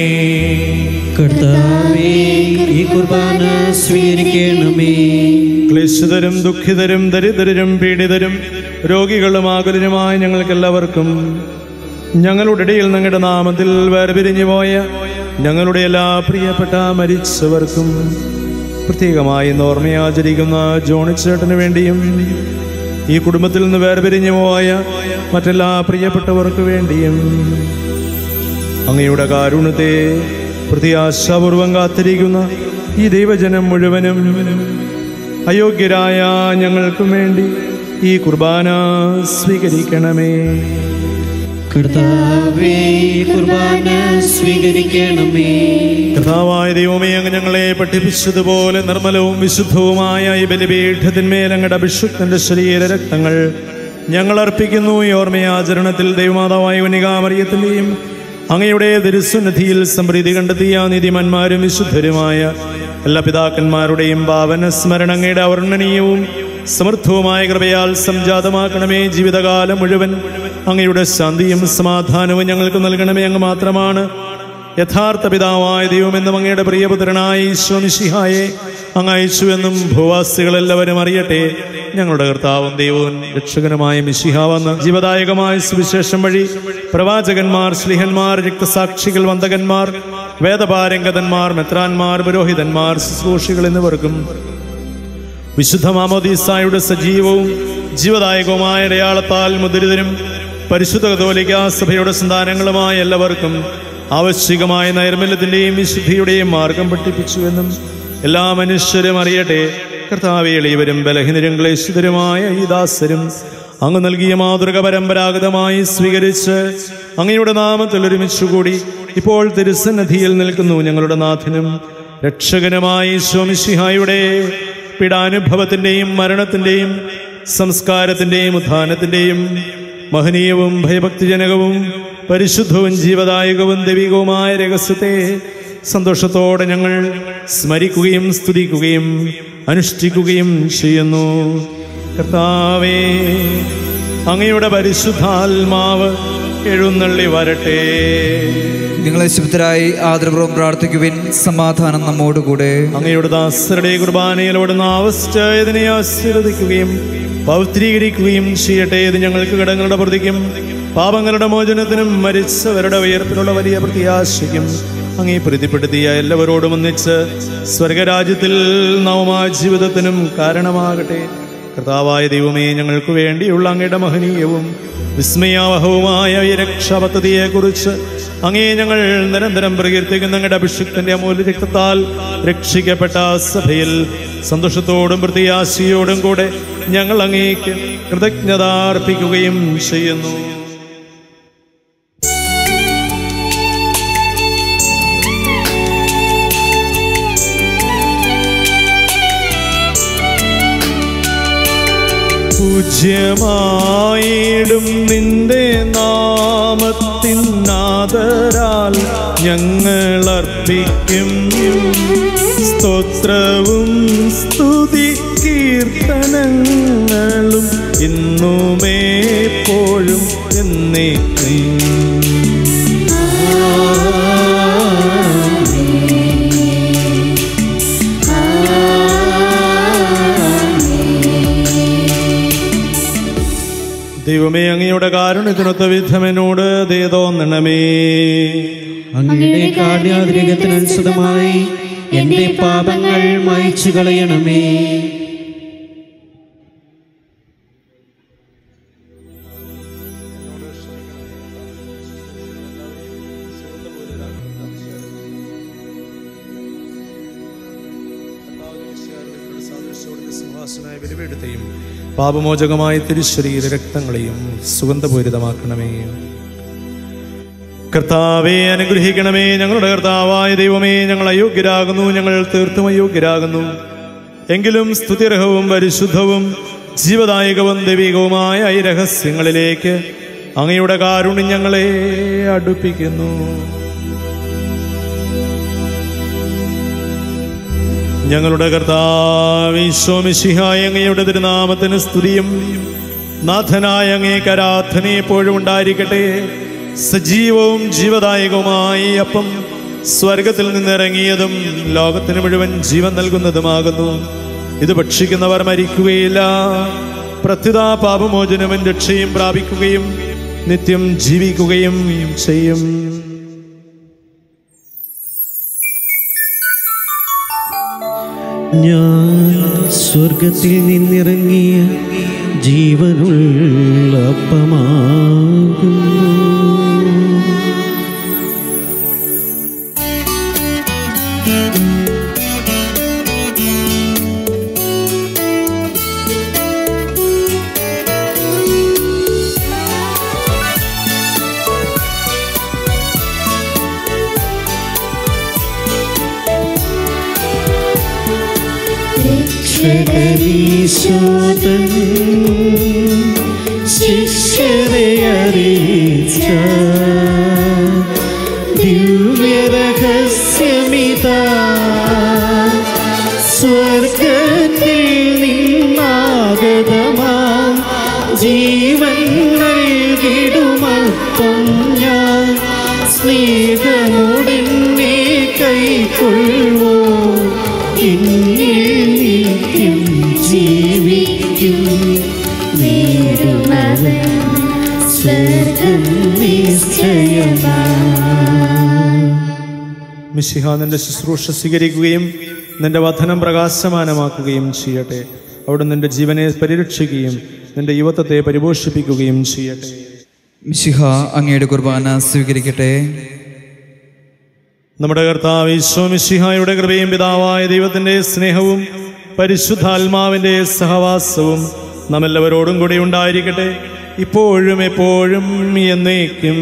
Speaker 2: കർത്താവേ ഈ കുർബാന സ്വീകരിക്കണമേ
Speaker 5: ക്ലേശിതരും ദുഃഖിതരും ദരിദ്രരും പീഡിതരും രോഗികളും ആകുലരുമായ ഞങ്ങൾക്കെല്ലാവർക്കും ഞങ്ങളുടെ ഇടയിൽ ഞങ്ങളുടെ നാമത്തിൽ വേർപിരിഞ്ഞു പോയ ഞങ്ങളുടെ എല്ലാ പ്രിയപ്പെട്ട മരിച്ചവർക്കും പ്രത്യേകമായി ഇന്ന് ഓർമ്മയാചരിക്കുന്ന ജോണിച്ചേട്ടന് വേണ്ടിയും ഈ കുടുംബത്തിൽ നിന്ന് വേർപിരിഞ്ഞു പോയ മറ്റെല്ലാ പ്രിയപ്പെട്ടവർക്ക് വേണ്ടിയും അങ്ങയുടെ കാരുണ്യത്തെ പ്രത്യാശാപൂർവം കാത്തിരിക്കുന്ന ഈ ദൈവജനം മുഴുവനും അയോഗ്യരായ ഞങ്ങൾക്കും വേണ്ടി ഈ കുർബാന സ്വീകരിക്കണമേ
Speaker 2: കർത്താവേ ഈ കുർബാന സ്വീകരിക്കണമേ
Speaker 5: കർത്താവായ ദൈവമേ അങ്ങ് ഞങ്ങളെ പഠിപ്പിച്ചതുപോലെ നിർമ്മലവും വിശുദ്ധവുമായ ഈ ബലിപീഠത്തിന്മേൽ അങ്ങയുടെ അഭിഷുക്തന്റെ ശരീര രക്തങ്ങൾ ഞങ്ങൾ അർപ്പിക്കുന്നു ഈ ഓർമ്മയാചരണത്തിൽ ദൈവമാതാവായ ഉനികാമറിയത്തിൻ്റെയും അങ്ങയുടെ ദുരുസന്നിധിയിൽ സമൃദ്ധി കണ്ടെത്തിയ നീതിമാന്മാരും വിശുദ്ധരുമായ എല്ലാ പിതാക്കന്മാരുടെയും പാവന സ്മരണ അങ്ങയുടെ അവർണ്ണനീയവും സമൃദ്ധവുമായ കൃപയാൽ സംജാതമാക്കണമേ ജീവിതകാലം മുഴുവൻ അങ്ങയുടെ ശാന്തിയും സമാധാനവും ഞങ്ങൾക്ക് നൽകണമേ അങ്ങ് മാത്രമാണ് യഥാർത്ഥ പിതാവായ ദൈവമെന്നും അങ്ങയുടെ പ്രിയപുത്രനായ ഈശോ മിശിഹായെ അങ്ങ് അയച്ചുവെന്നും ഭൂവാസികളെല്ലാവരും അറിയട്ടെ ഞങ്ങളുടെ കർത്താവും ദൈവവും രക്ഷകനുമായ മിശിഹാവെന്ന് ജീവദായകമായ സുവിശേഷം വഴി പ്രവാചകന്മാർ സ്ലിഹന്മാർ രക്തസാക്ഷികൾ വന്ദകന്മാർ വേദപാരംഗതന്മാർ മെത്രാന്മാർ പുരോഹിതന്മാർ ശുശ്രൂഷികൾ എന്നിവർക്കും വിശുദ്ധ മാമോദീസായുടെ സജീവവും ജീവദായകവുമായ അടയാളത്താൽ മുദ്രിതരും പരിശുദ്ധ കത്തോലിക്ക സഭയുടെ സന്താനങ്ങളുമായ എല്ലാവർക്കും ആവശ്യകമായ നൈർമല്യത്തിന്റെയും വിശുദ്ധിയുടെയും മാർഗം പഠിപ്പിച്ചുവെന്നും എല്ലാ മനുഷ്യരും അറിയട്ടെ കർത്താവെ എളിയവരും ബലഹീനരും ക്ലേശിതരുമായ ഈ ദാസരും അങ്ങ് നൽകിയ മാതൃക പരമ്പരാഗതമായി സ്വീകരിച്ച് അങ്ങയുടെ നാമത്തിൽ ഒരുമിച്ചുകൂടി ഇപ്പോൾ തിരുസന്നിധിയിൽ നിൽക്കുന്നു ഞങ്ങളുടെ നാഥനും രക്ഷകനുമായ സ്വാമിഷിഹായുടെ പീഡാനുഭവത്തിൻ്റെയും മരണത്തിൻ്റെയും സംസ്കാരത്തിൻ്റെയും ഉത്ഥാനത്തിൻ്റെയും മഹനീയവും ഭയഭക്തിജനകവും പരിശുദ്ധവും ജീവദായകവും ദൈവികവുമായ രഹസ്യത്തെ സന്തോഷത്തോടെ ഞങ്ങൾ സ്മരിക്കുകയും സ്തുതിക്കുകയും അനുഷ്ഠിക്കുകയും ചെയ്യുന്നു കർത്താവേ അങ്ങയുടെ പരിശുദ്ധാത്മാവ് എഴുന്നള്ളി വരട്ടെ
Speaker 8: നിങ്ങളെ ശുദ്ധരായി ആദരപൂർവ്വം പ്രാർത്ഥിക്കുവിൻ സമാധാനം നമ്മോടുകൂടെ
Speaker 5: അങ്ങയുടെ ദാസരുടെ കുർബാനയിലൂടെ ആവശ്യതിനെ ആശീർവദിക്കുകയും പൗത്രീകരിക്കുകയും ചെയ്യട്ടെ ഇത് ഞങ്ങൾക്ക് കടങ്ങളുടെ പ്രതിക്കും പാപങ്ങളുടെ മോചനത്തിനും മരിച്ചവരുടെ ഉയർപ്പിനുള്ള വലിയ പ്രത്യാശയ്ക്കും അങ്ങേ പ്രീതിപ്പെടുത്തിയ എല്ലാവരോടും ഒന്നിച്ച് സ്വർഗരാജ്യത്തിൽ നവമായ ജീവിതത്തിനും കാരണമാകട്ടെ കർത്താവായ ദൈവമേ ഞങ്ങൾക്ക് വേണ്ടിയുള്ള അങ്ങയുടെ മഹനീയവും വിസ്മയാവഹവുമായ ഈ രക്ഷാപദ്ധതിയെക്കുറിച്ച് അങ്ങേ ഞങ്ങൾ നിരന്തരം പ്രകീർത്തിക്കുന്ന അങ്ങയുടെ അഭിഷിക്തന്റെ അമൂല്യ രക്തത്താൽ രക്ഷിക്കപ്പെട്ട സഭയിൽ സന്തോഷത്തോടും പ്രത്യാശയോടും കൂടെ ഞങ്ങൾ അങ്ങേക്ക് കൃതജ്ഞത അർപ്പിക്കുകയും ചെയ്യുന്നു പൂജ്യമായിടും നിന്റെ നാമത്തിൻ ആദരാൽ ഞങ്ങൾ അർപ്പിക്കും സ്തോത്രവും സ്തുതി കീർത്തനങ്ങളും ഇന്നുമേപ്പോഴും എന്നേക്കും ദൈവമേ അങ്ങയുടെ കാരുണ്യത്തിനൊത്ത വിധം എന്നോട് ദയ തോന്നണമേ
Speaker 2: അങ്ങയുടെ കാര്യാതിരികത്തിനനുസൃതമായി എന്റെ പാപങ്ങൾ മായ്ച്ചു കളയണമേ
Speaker 5: സിംഹാസനായ ബലിപീഠത്തെയും പാപമോചകമായ തിരുശരീര രക്തങ്ങളെയും സുഗന്ധപൂരിതമാക്കണമേ കർത്താവെ അനുഗ്രഹിക്കണമേ ഞങ്ങളുടെ കർത്താവായ ദൈവമേ ഞങ്ങൾ അയോഗ്യരാകുന്നു ഞങ്ങൾ തീർത്തും അയോഗ്യരാകുന്നു എങ്കിലും സ്തുതിരഹവും പരിശുദ്ധവും ജീവദായകവും ദൈവികവുമായ ഈ രഹസ്യങ്ങളിലേക്ക് അങ്ങയുടെ കാരുണ്യം ഞങ്ങളെ അടുപ്പിക്കുന്നു ഞങ്ങളുടെ കർത്താവിശ്വമിശിഹായ അങ്ങയുടെ തിരുനാമത്തിന് സ്തുതിയും നാഥനായ അങ്ങേക്ക് ആരാധന എപ്പോഴും ഉണ്ടായിരിക്കട്ടെ സജീവവും ജീവദായകവുമായ ഈ അപ്പം സ്വർഗത്തിൽ നിന്നിറങ്ങിയതും ലോകത്തിന് മുഴുവൻ ജീവൻ നൽകുന്നതുമാകുന്നു ഇത് ഭക്ഷിക്കുന്നവർ മരിക്കുകയില്ല പ്രത്യുത പാപമോചനവും രക്ഷയും പ്രാപിക്കുകയും നിത്യം ജീവിക്കുകയും ചെയ്യും
Speaker 2: ഞാൻ സ്വർഗത്തിൽ നിന്നിറങ്ങിയ ജീവനുള്ള അപ്പമാകുന്നു രക്ഷകനീശോദൻ ശിഷ്യരെ അറിയിച്ച ദിവ്യരഹസ്യമിതാ സ്വർഗത്തിൽ നിന്നാഗതമാം ജീവൻ നൽകിടുമപ്പം ഞാൻ സ്നേഹമുടനെ കൈക്കൊള്ളുവോ എന്നിൽ നിത്യം ജീവിക്കും നേടുമവൻ സ്വർഗം നിശ്ചയമാ
Speaker 5: മിശിഹ നിന്റെ ശുശ്രൂഷ സ്വീകരിക്കുകയും നിന്റെ വധനം പ്രകാശമാനമാക്കുകയും ചെയ്യട്ടെ അവിടെ നിന്റെ ജീവനെ പരിരക്ഷിക്കുകയും നിന്റെ യുവത്വത്തെ പരിപോഷിപ്പിക്കുകയും ചെയ്യട്ടെ
Speaker 8: മിശിഹ അങ്ങയുടെ കുർബാന സ്വീകരിക്കട്ടെ
Speaker 5: നമ്മുടെ കർത്താവ് ഈശോമിശിഹായുടെ കൃപയും പിതാവായ ദൈവത്തിന്റെ സ്നേഹവും പരിശുദ്ധാത്മാവിന്റെ സഹവാസവും നമ്മെല്ലാവരോടും കൂടി ഉണ്ടായിരിക്കട്ടെ ഇപ്പോഴും എപ്പോഴും എന്നേക്കും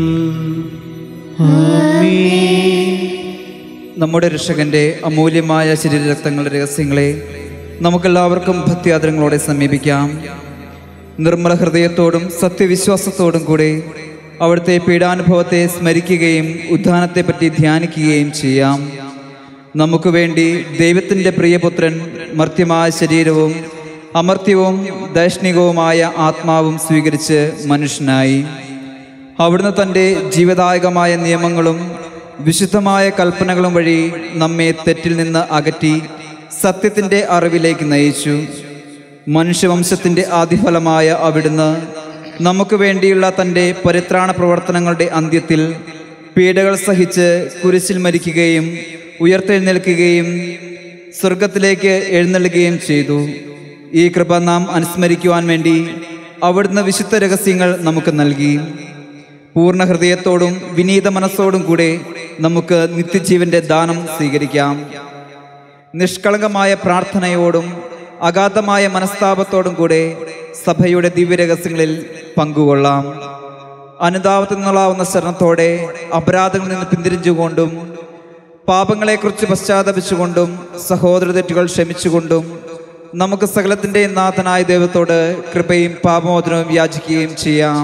Speaker 8: നമ്മുടെ രക്ഷകന്റെ അമൂല്യമായ ശരീരരക്തങ്ങളുടെ രഹസ്യങ്ങളെ നമുക്കെല്ലാവർക്കും ഭക്തിയാദരങ്ങളോടെ സമീപിക്കാം നിർമ്മല ഹൃദയത്തോടും സത്യവിശ്വാസത്തോടും കൂടെ അവിടുത്തെ പീഡാനുഭവത്തെ സ്മരിക്കുകയും ഉദ്ധാനത്തെപ്പറ്റി ധ്യാനിക്കുകയും ചെയ്യാം നമുക്ക് വേണ്ടി ദൈവത്തിൻ്റെ പ്രിയപുത്രൻ മർത്യമായ ശരീരവും അമർത്യവും ദൈഷ്ണികവുമായ ആത്മാവും സ്വീകരിച്ച് മനുഷ്യനായി അവിടുന്ന് തൻ്റെ ജീവദായകമായ നിയമങ്ങളും വിശുദ്ധമായ കൽപ്പനകളും വഴി നമ്മെ തെറ്റിൽ നിന്ന് അകറ്റി സത്യത്തിൻ്റെ അറിവിലേക്ക് നയിച്ചു മനുഷ്യവംശത്തിൻ്റെ ആദിഫലമായ അവിടുന്ന് നമുക്ക് വേണ്ടിയുള്ള തൻ്റെ പരിത്രാണ പ്രവർത്തനങ്ങളുടെ അന്ത്യത്തിൽ പീഡകൾ സഹിച്ച് കുരിശിൽ മരിക്കുകയും ഉയർത്തെഴുന്നേൽക്കുകയും സ്വർഗത്തിലേക്ക് എഴുന്നള്ളുകയും ചെയ്തു ഈ കൃപ നാം അനുസ്മരിക്കുവാൻ വേണ്ടി അവിടുന്ന് വിശുദ്ധ രഹസ്യങ്ങൾ നമുക്ക് നൽകി പൂർണ്ണ ഹൃദയത്തോടും വിനീത മനസ്സോടും കൂടെ നമുക്ക് നിത്യജീവന്റെ ദാനം സ്വീകരിക്കാം നിഷ്കളങ്കമായ പ്രാർത്ഥനയോടും അഗാധമായ മനസ്താപത്തോടും കൂടെ സഭയുടെ ദിവ്യരഹസ്യങ്ങളിൽ പങ്കുകൊള്ളാം അനുതാപത്തിൽ നിന്നുള്ളാവുന്ന ശരണത്തോടെ അപരാധങ്ങളിൽ നിന്ന് പിന്തിരിഞ്ഞുകൊണ്ടും പാപങ്ങളെക്കുറിച്ച് പശ്ചാത്തപിച്ചുകൊണ്ടും സഹോദര തെറ്റുകൾ ക്ഷമിച്ചുകൊണ്ടും നമുക്ക് സകലത്തിൻ്റെ നാഥനായ ദൈവത്തോട് കൃപയും പാപമോചനവും യാചിക്കുകയും ചെയ്യാം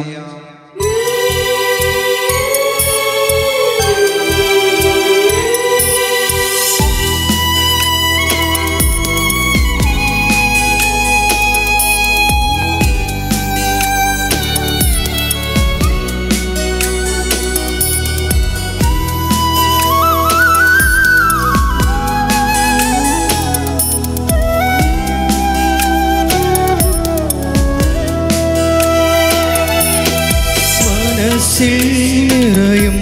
Speaker 1: മനസ്സിൽ നിറയും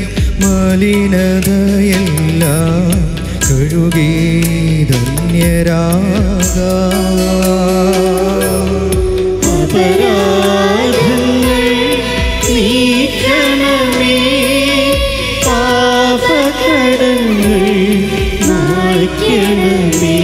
Speaker 1: മലിനതയെല്ലാം കഴുകി ധന്യരാക
Speaker 2: അപരാധങ്ങൾ നീക്കണമേ പാപകടങ്ങൾ മായ്ക്കണമേ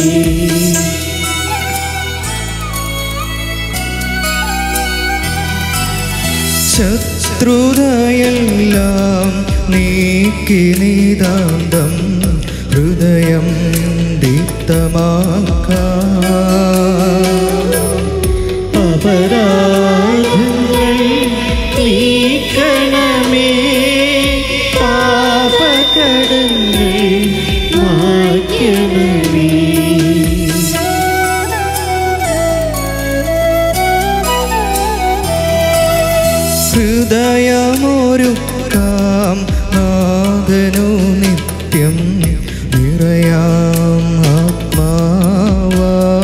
Speaker 1: ശത്രുതയെല്ലാം നീക്കി നിതാന്തം ഹൃദയം ദീപ്തമാക്ക
Speaker 2: അപരാധങ്ങൾ നീക്കണമേ പാപകടങ്ങൾ മായ്ക്കണമേ
Speaker 1: ഹൃദയമൊരുക്കാം നാഥനു നിത്യം നിറയാം ആത്മാവ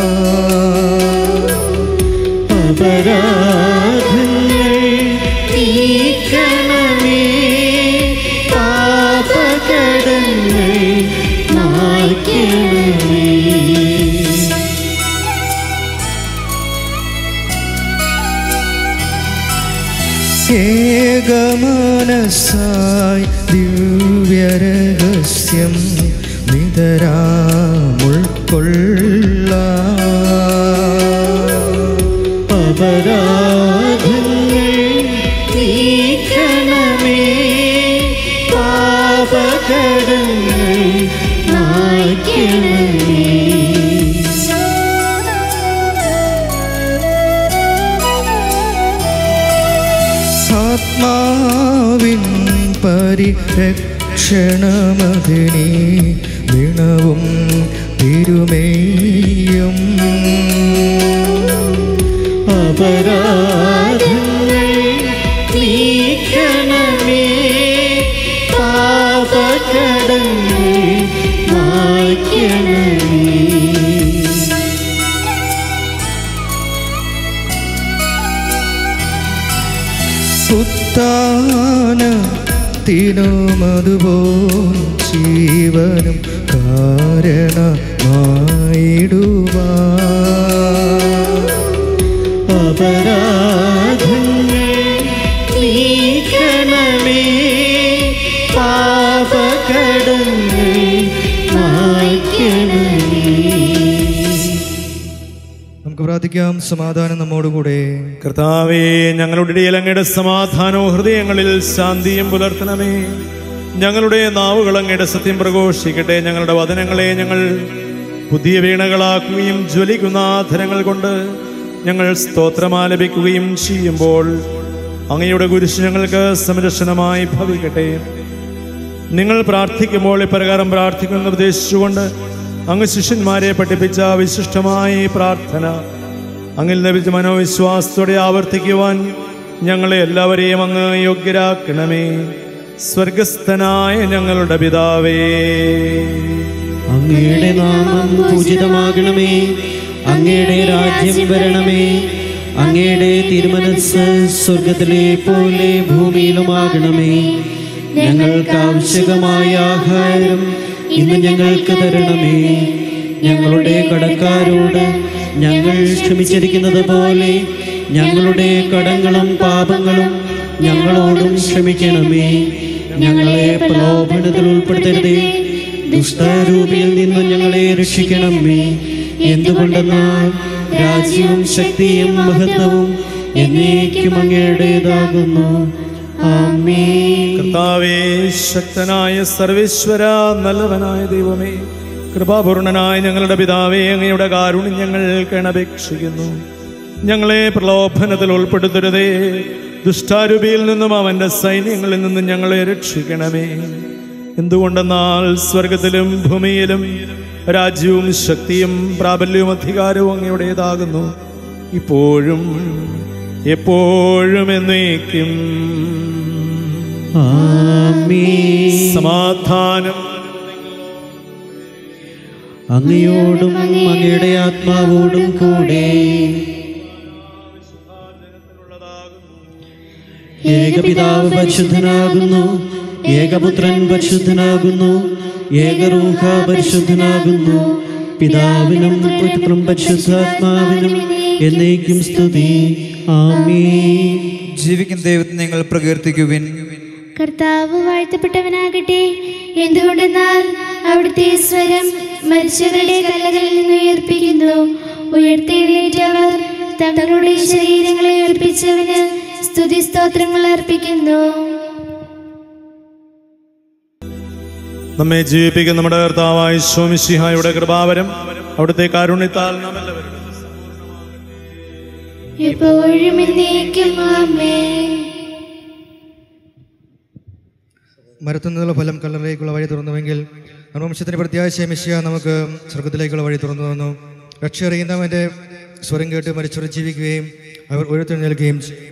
Speaker 2: അപരാധങ്ങൾ നീക്കണമേ പാപകടങ്ങൾ മായ്ക്കണമേ
Speaker 1: ഏകമനസായി ദിവ്യരഹസ്യം നിതരാമുൾക്കൊള്ള
Speaker 2: അപരാധങ്ങൾ നീക്കണമേ പാപകടങ്ങൾ മായ്ക്കണമേ
Speaker 1: ആത്മാവിൻ പരിരക്ഷണമതിനി ദിണവും തിരുമേയും
Speaker 2: അപരാധങ്ങൾ നീക്കണമേ പാപകടങ്ങൾ മായ്ക്കണമേ
Speaker 1: ഉത്താനത്തിനുമതുപോൽ ജീവനും കാരണമായിടുവാ
Speaker 2: അപരാധങ്ങൾ നീക്കണമേ പാപകടങ്ങൾ മായ്ക്കണമേ
Speaker 4: നമുക്ക് പ്രാർത്ഥിക്കാം സമാധാനം നമ്മോടുകൂടെ
Speaker 5: കർത്താവേ ഞങ്ങളുടെ ഇടയിൽ അങ്ങയുടെ സമാധാനവും ഹൃദയങ്ങളിൽ ശാന്തിയും പുലർത്തണമേ ഞങ്ങളുടെ നാവുകൾ അങ്ങയുടെ സത്യം പ്രഘോഷിക്കട്ടെ ഞങ്ങളുടെ വചനങ്ങളെ ഞങ്ങൾ പുതിയ വീണകളാക്കുകയും ജ്വലിക്കുന്ന ആധരങ്ങൾ കൊണ്ട് ഞങ്ങൾ സ്തോത്രമാലപിക്കുകയും ചെയ്യുമ്പോൾ അങ്ങയുടെ കുരിശ് ഞങ്ങൾക്ക് സംരക്ഷണമായി ഭവിക്കട്ടെ നിങ്ങൾ പ്രാർത്ഥിക്കുമ്പോൾ ഇപ്രകാരം പ്രാർത്ഥിക്കുമെന്ന് ഉപദേശിച്ചുകൊണ്ട് അങ്ങ് ശിഷ്യന്മാരെ പഠിപ്പിച്ച വിശിഷ്ടമായ ഈ പ്രാർത്ഥന അങ്ങിൽ ലഭിച്ച മനോവിശ്വാസത്തോടെ ആവർത്തിക്കുവാൻ ഞങ്ങളെ എല്ലാവരെയും അങ്ങ് യോഗ്യരാക്കണമേ സ്വർഗസ്ഥനായ ഞങ്ങളുടെ പിതാവേ
Speaker 2: അങ്ങയുടെ നാമം പൂജിതമാകണമേ അങ്ങയുടെ രാജ്യം വരണമേ അങ്ങയുടെ തിരുമനസ് സ്വർഗത്തിലെ പോലെ ഭൂമിയിലുമാകണമേ ഞങ്ങൾക്ക് ആവശ്യകമായ ആഹാരം ഇന്ന് ഞങ്ങൾക്ക് തരണമേ ഞങ്ങളുടെ കടക്കാരോട് ഞങ്ങൾ ക്ഷമിച്ചിരിക്കുന്നത് പോലെ ഞങ്ങളുടെ കടങ്ങളും പാപങ്ങളും ഞങ്ങളോടും ക്ഷമിക്കണമേ ഞങ്ങളെ പ്രലോഭനത്തിൽ ഉൾപ്പെടുത്തരുതേ ദുഷ്ടാരൂപിയിൽ നിന്നും ഞങ്ങളെ രക്ഷിക്കണമേ എന്തുകൊണ്ടെന്നാൽ രാജ്യവും ശക്തിയും മഹത്വവും എന്നേക്കും അങ്ങയുടേതാകുന്നു ആമേൻ
Speaker 5: കർത്താവേ ശക്തനായ സർവേശ്വര നല്ലവനായ ദൈവമേ കൃപാപൂർണനായ ഞങ്ങളുടെ പിതാവേ അങ്ങയുടെ കാരുണ്യം ഞങ്ങൾ കിണപേക്ഷിക്കുന്നു ഞങ്ങളെ പ്രലോഭനത്തിൽ ഉൾപ്പെടുത്തരുതേ ദുഷ്ടാരൂപിയിൽ നിന്നും അവന്റെ സൈന്യങ്ങളിൽ നിന്നും ഞങ്ങളെ രക്ഷിക്കണമേ എന്തുകൊണ്ടെന്നാൽ സ്വർഗത്തിലും ഭൂമിയിലും രാജ്യവും ശക്തിയും പ്രാബല്യവും അധികാരവും അങ്ങയുടേതാകുന്നു ഇപ്പോഴും എപ്പോഴും എന്നേക്കും
Speaker 2: ആമേൻ
Speaker 5: സമാധാനം
Speaker 2: അങ്ങയോടും അങ്ങയുടെ ആത്മാവോടും കൂടെ ഏകപിതാവ് പരിശുദ്ധനാകുന്നു ഏകപുത്രൻ പരിശുദ്ധനാകുന്നു ഏകറൂഹ പരിശുദ്ധനാകുന്നു പിതാവിനും പുത്രനും പരിശുദ്ധാത്മാവിനും എന്നേക്കും സ്തുതി ആമേൻ
Speaker 8: ജീവിക്കുന്ന ദൈവത്തെ നിങ്ങൾ പ്രകീർത്തിക്കുവിൻ
Speaker 9: കർത്താവ് വാഴ്ത്തപ്പെട്ടവനാകട്ടെ എന്തുകൊണ്ടെന്നാൽ അവിടുത്തെ സ്വരം മരിച്ചവരുടെ കല്ലകളിൽ നിന്ന് ഉയർപ്പിക്കുന്നു ഉയർത്തെഴുന്നേറ്റവർ തങ്ങളുടെ ശരീരങ്ങളെ ഉയർപ്പിച്ചവന് സ്തുതി സ്തോത്രങ്ങൾ അർപ്പിക്കുന്നു
Speaker 5: നമ്മെ ജീവിപ്പിക്കുന്ന നമ്മുടെ കർത്താവായ ശോമിഷിഹായുടെ കൃപാവരം അവിടുത്തെ കാരുണ്യത്താൽ നാം എല്ലാവരും
Speaker 9: എപ്പോഴും എന്നേക്കും ആമേ
Speaker 4: മരത്തു നിന്നുള്ള ഫലം കല്ലറയിലേക്കുള്ള വഴി തുറന്നുവെങ്കിൽ വംശത്തിന് പ്രത്യാശയ മിശ്യ നമുക്ക് സ്വർഗത്തിലേക്കുള്ള വഴി തുറന്നു തന്നു രക്ഷ അറിയുന്നവൻ്റെ സ്വരം കേട്ട് മരിച്ചവർ ജീവിക്കുകയും അവർ ഉയർത്തെഴുന്നേൽക്കുകയും ചെയ്യും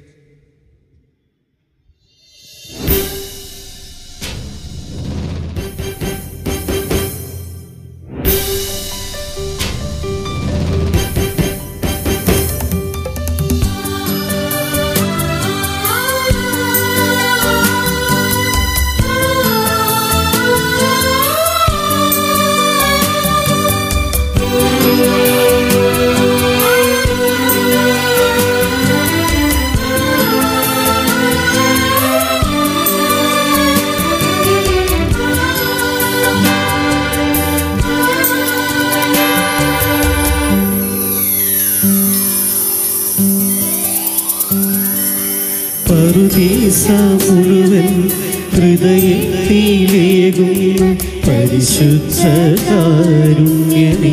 Speaker 2: പറുദീസ മുഴുവൻ ഹൃദയത്തിലേകും പരിശുദ്ധ കാരുണ്യമേ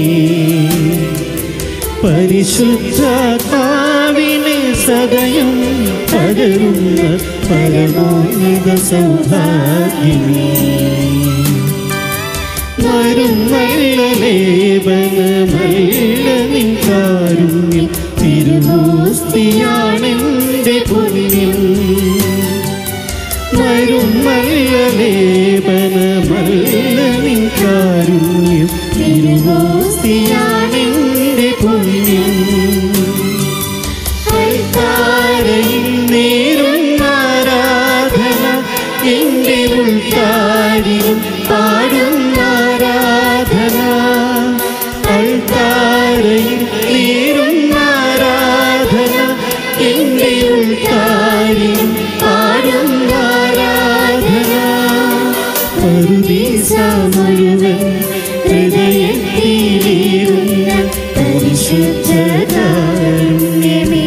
Speaker 2: പരിശുദ്ധാത്മാവിനെ സദയം പകരുന്ന പരമോന്നത സൗഭാഗ്യമേ മരുന്നല്ല ലേപനമല്ല നിൻ കാരുണ്യം തിരുമൂസ്തിയാണെന്റെ പുണ്യം മരുന്നല്ല ലേപനമല്ല നിൻ കാരുണ്യം തിരുമൂസ്തിയാണെന്റെ പുണ്യം അൾത്താരയിൽ നേരുന്ന ആരാധന എന്റെ ഉൾക്കാരിലും പാടുന്ന ആരാധന അൾത്താരയിൽ നേരുന്ന ആരാധന എന്റെ ഉൾക്കാരിലും പാടുന്ന ആരാധന പറുദീസ മുഴുവൻ ഹൃദയത്തിലേറുന്ന പരിശുദ്ധ കാരുണ്യമേ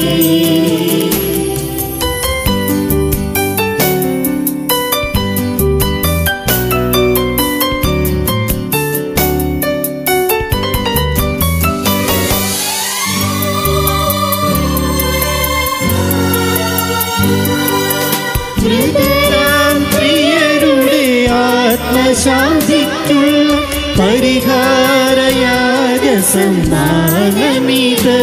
Speaker 2: മൃതരാം പ്രിയരുടെ ആത്മശാന്തിക്കുള്ള പരിഹാരയാഗ സമ്മാനമിത്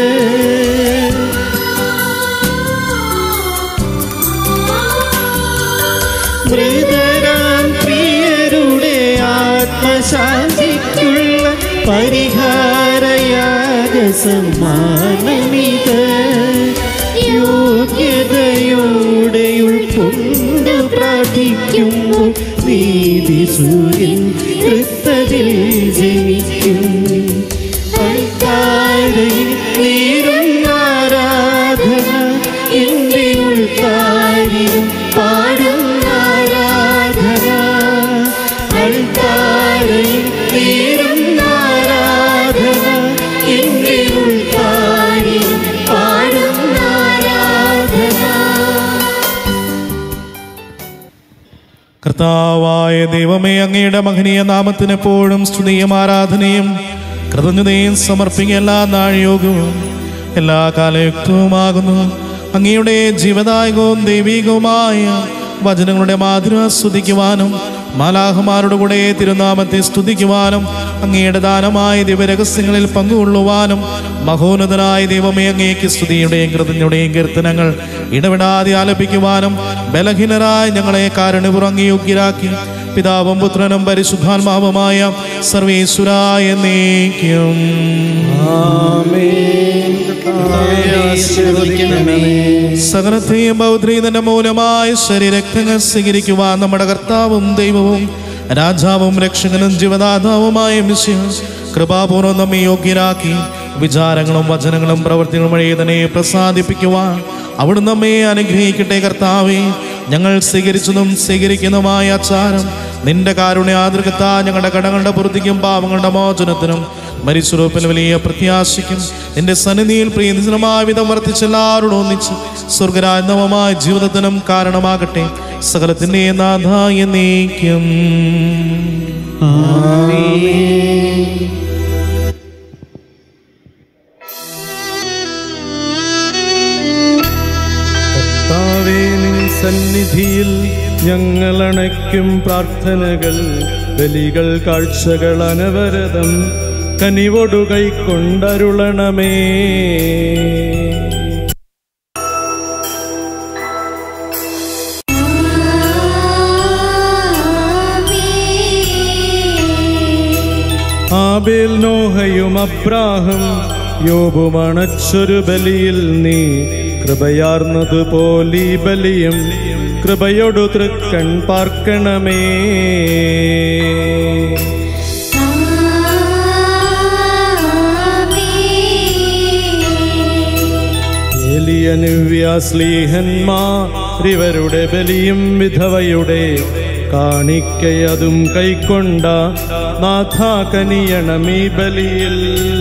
Speaker 2: മൃതരാം പ്രിയരുടെ ആത്മശാന്തിക്കുള്ള പരിഹാരയാഗ സമ്മാനമിത് യോഗ്യതയോടെ ഉൾക്കൊണ്ടു പ്രാർത്ഥി മാനിക്കുമ്പോൾ നീതി സൂര്യൻ തൃത്തതിൽ ജനിക്കും അൾത്താരയിൽ നീരുന്ന ആരാധന എൻ്റെ ഉൾക്കാരിലും പാടുന്ന ആരാധന അൾത്താരയിൽ നീരുന്ന ആരാധന എൻ്റെ ഉൾക്കാരിലും പാടുന്ന ആരാധന
Speaker 10: കർത്താവായ ദൈവമേ അങ്ങയുടെ മഹനീയ നാമത്തിന് എപ്പോഴും സ്തുതിയും ആരാധനയും കൃതജ്ഞതയും സമർപ്പിക്കുക എല്ലാ നാഴിയോഗവും എല്ലാ കാലയുക്തവുമാകുന്നു അങ്ങയുടെ ജീവദായകവും ദൈവികവുമായ വചനങ്ങളുടെ മാധുര സ്തുതിക്കുവാനും മാലാഹമാരുടെ കൂടെ തിരുനാമത്തെ സ്തുതിക്കുവാനും അങ്ങയുടെ ദാനമായ ദിവരഹസ്യങ്ങളിൽ പങ്കുകൊള്ളുവാനും മഹോന്നതനായ ദൈവമേ അങ്ങേക്ക് സ്തുതിയുടെയും കൃതജ്ഞയുടെയും കീർത്തനങ്ങൾ ഇടപെടാതെ ആലപിക്കുവാനും ബലഹീനരായ ഞങ്ങളെ കാരണപുറങ്ങി യോഗ്യരാക്കി പിതാവും പുത്രനും പരിശുദ്ധാത്മാവുമായ സർവേശ്വരായ നീക്കും സകലത്തെയും ബൗദ്രീതന്റെ മൂലമായ ശരീരക്തങ്ങൾ സ്വീകരിക്കുവാൻ നമ്മുടെ കർത്താവും ദൈവവും രാജാവും രക്ഷകനും ജീവദാതാവുമായ മിശ്യ കൃപാപൂർവ്വം നമ്മെ യോഗ്യരാക്കി വിചാരങ്ങളും വചനങ്ങളും പ്രവർത്തികളും വഴി തന്നെ പ്രസാദിപ്പിക്കുവാൻ അവിടെ നമ്മെ അനുഗ്രഹിക്കട്ടെ കർത്താവേ ഞങ്ങൾ സ്വീകരിച്ചതും സ്വീകരിക്കുന്നതുമായ ആചാരം നിന്റെ കാരുണ്യാതൃകത്താ ഞങ്ങളുടെ കടങ്ങളുടെ പൂർത്തിക്കും പാവങ്ങളുടെ മോചനത്തിനും മരിച്ചുറപ്പിൽ വലിയ പ്രത്യാശിക്കും നിന്റെ സന്നിധിയിൽ പ്രിയമായ വിധം വർദ്ധിച്ച എല്ലാവരോടും ഒന്നിച്ച് സ്വർഗരാജ്ഞവമായ ജീവിതത്തിനും കാരണമാകട്ടെ സകലത്തിന്റെ നാഥായ നീക്കും
Speaker 5: കർത്താവേ നിൻ സന്നിധിയിൽ ഞങ്ങളണയ്ക്കും പ്രാർത്ഥനകൾ ബലികൾ കാഴ്ചകൾ അനവരതം കനിവൊടു കൈക്കൊണ്ടരുളണമേ ആബേൽ നോഹയും അബ്രാഹം യോബും അണച്ചൊരു ബലിയിൽ നീ കൃപയാർന്നതുപോലീ ബലിയും കൃപയൊടു തൃക്കൺ പാർക്കണമേ ഏലിയനുവ്യാസ്ലീഹന്മാരിവരുടെ ബലിയും വിധവയുടെ കാണിക്കയതും കൈക്കൊണ്ട നാഥ കനിയണമീ ബലിയിൽ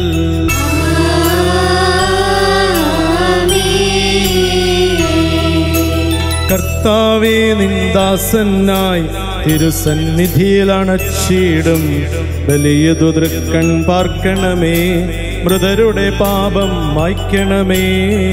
Speaker 5: കർത്താവേ നിന്ദാസനായി തിരുസന്നിധിയിൽ അണച്ചിടും ബലിയതു തൃക്കൺ പാർക്കണമേ മൃതരുടെ പാപം മായ്ക്കണമേ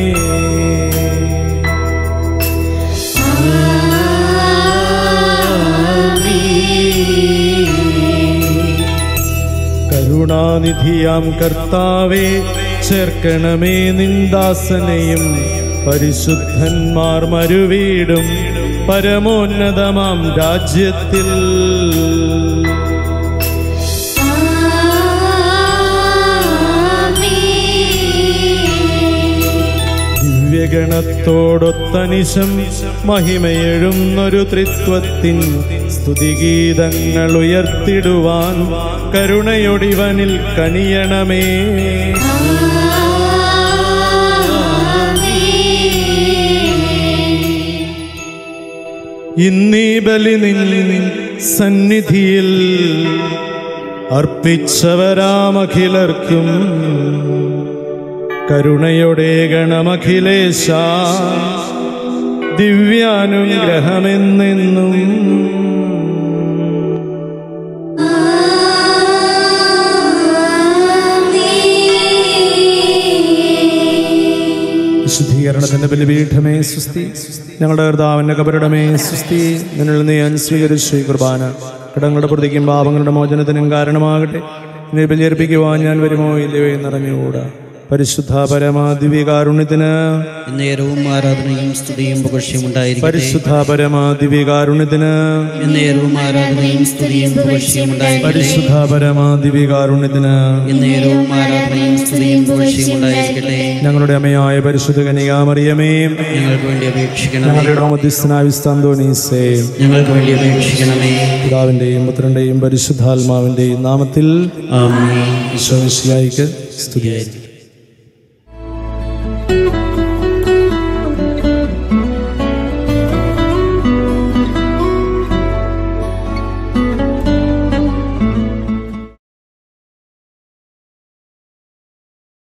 Speaker 5: കരുണാനിധിയാം കർത്താവേ ചേർക്കണമേ നിന്ദാസനെയും പരിശുദ്ധന്മാർ മരുവീടും പരമോന്നതമാം രാജ്യത്തിൽ ദിവ്യഗണത്തോടൊത്തനിശം മഹിമയെഴുന്നൊരു ത്രിത്വത്തിൻ സ്തുതിഗീതങ്ങൾ ഉയർത്തിടുവാൻ കരുണയൊടിവനിൽ കനിയണമേ ഇന്നീ ബലി നിൻ സന്നിധിയിൽ അർപ്പിച്ചവരാമഖിലർക്കും കരുണയുടെ ഗണമഖിലേശ ദിവ്യാനുഗ്രഹമെന്നെന്നും വിശുദ്ധീകരണത്തിന്റെ ബലിപീഠമേ സുസ്തി ഞങ്ങളുടെ കർത്താവിന്റെ കബരിടമേ സുസ്തി നിന്നിൽ നീ ഞാൻ സ്വീകരിച്ചു ഈ കുർബാന കടങ്ങളുടെ പ്രതിക്കും പാപങ്ങളുടെ മോചനത്തിനും കാരണമാകട്ടെ നീ ബലിയർപ്പിക്കുവാൻ ഞാൻ വരുമോ ഇല്ലയോ എന്നറിഞ്ഞുകൂടാ പരിശുദ്ധ പരമാദിവികാരുണ്യത്തിന്
Speaker 11: എന്നേരവും ആരാധനയും സ്തുതിയും പുകഴ്ചയും ഉണ്ടായിരിക്കട്ടെ
Speaker 5: പരിശുദ്ധ പരമാദിവികാരുണ്യത്തിന്
Speaker 11: എന്നേരവും ആരാധനയും സ്തുതിയും പുകഴ്ചയും ഉണ്ടായിരിക്കട്ടെ
Speaker 5: പരിശുദ്ധ പരമാദിവികാരുണ്യത്തിന്
Speaker 11: എന്നേരവും ആരാധനയും സ്തുതിയും പുകഴ്ചയും ഉണ്ടായിരിക്കട്ടെ
Speaker 5: ഞങ്ങളുടെ അമ്മയായ പരിശുദ്ധ കനികാമറിയമേ
Speaker 11: ഞങ്ങൾക്ക് വേണ്ടി അപേക്ഷിക്കണമേ
Speaker 5: ഞങ്ങളുടെ മധ്യസ്ഥനായ വിസ്താന്തോനീസേ
Speaker 11: ഞങ്ങൾക്ക് വേണ്ടി അപേക്ഷിക്കണമേ
Speaker 5: പിതാവിന്റെയും പുത്രന്റെയും പരിശുദ്ധാത്മാവിന്റെയും നാമത്തിൽ
Speaker 11: ആമേൻ
Speaker 5: ഈശോമിശിഹായിക്ക് സ്തുതിയായിരിക്കും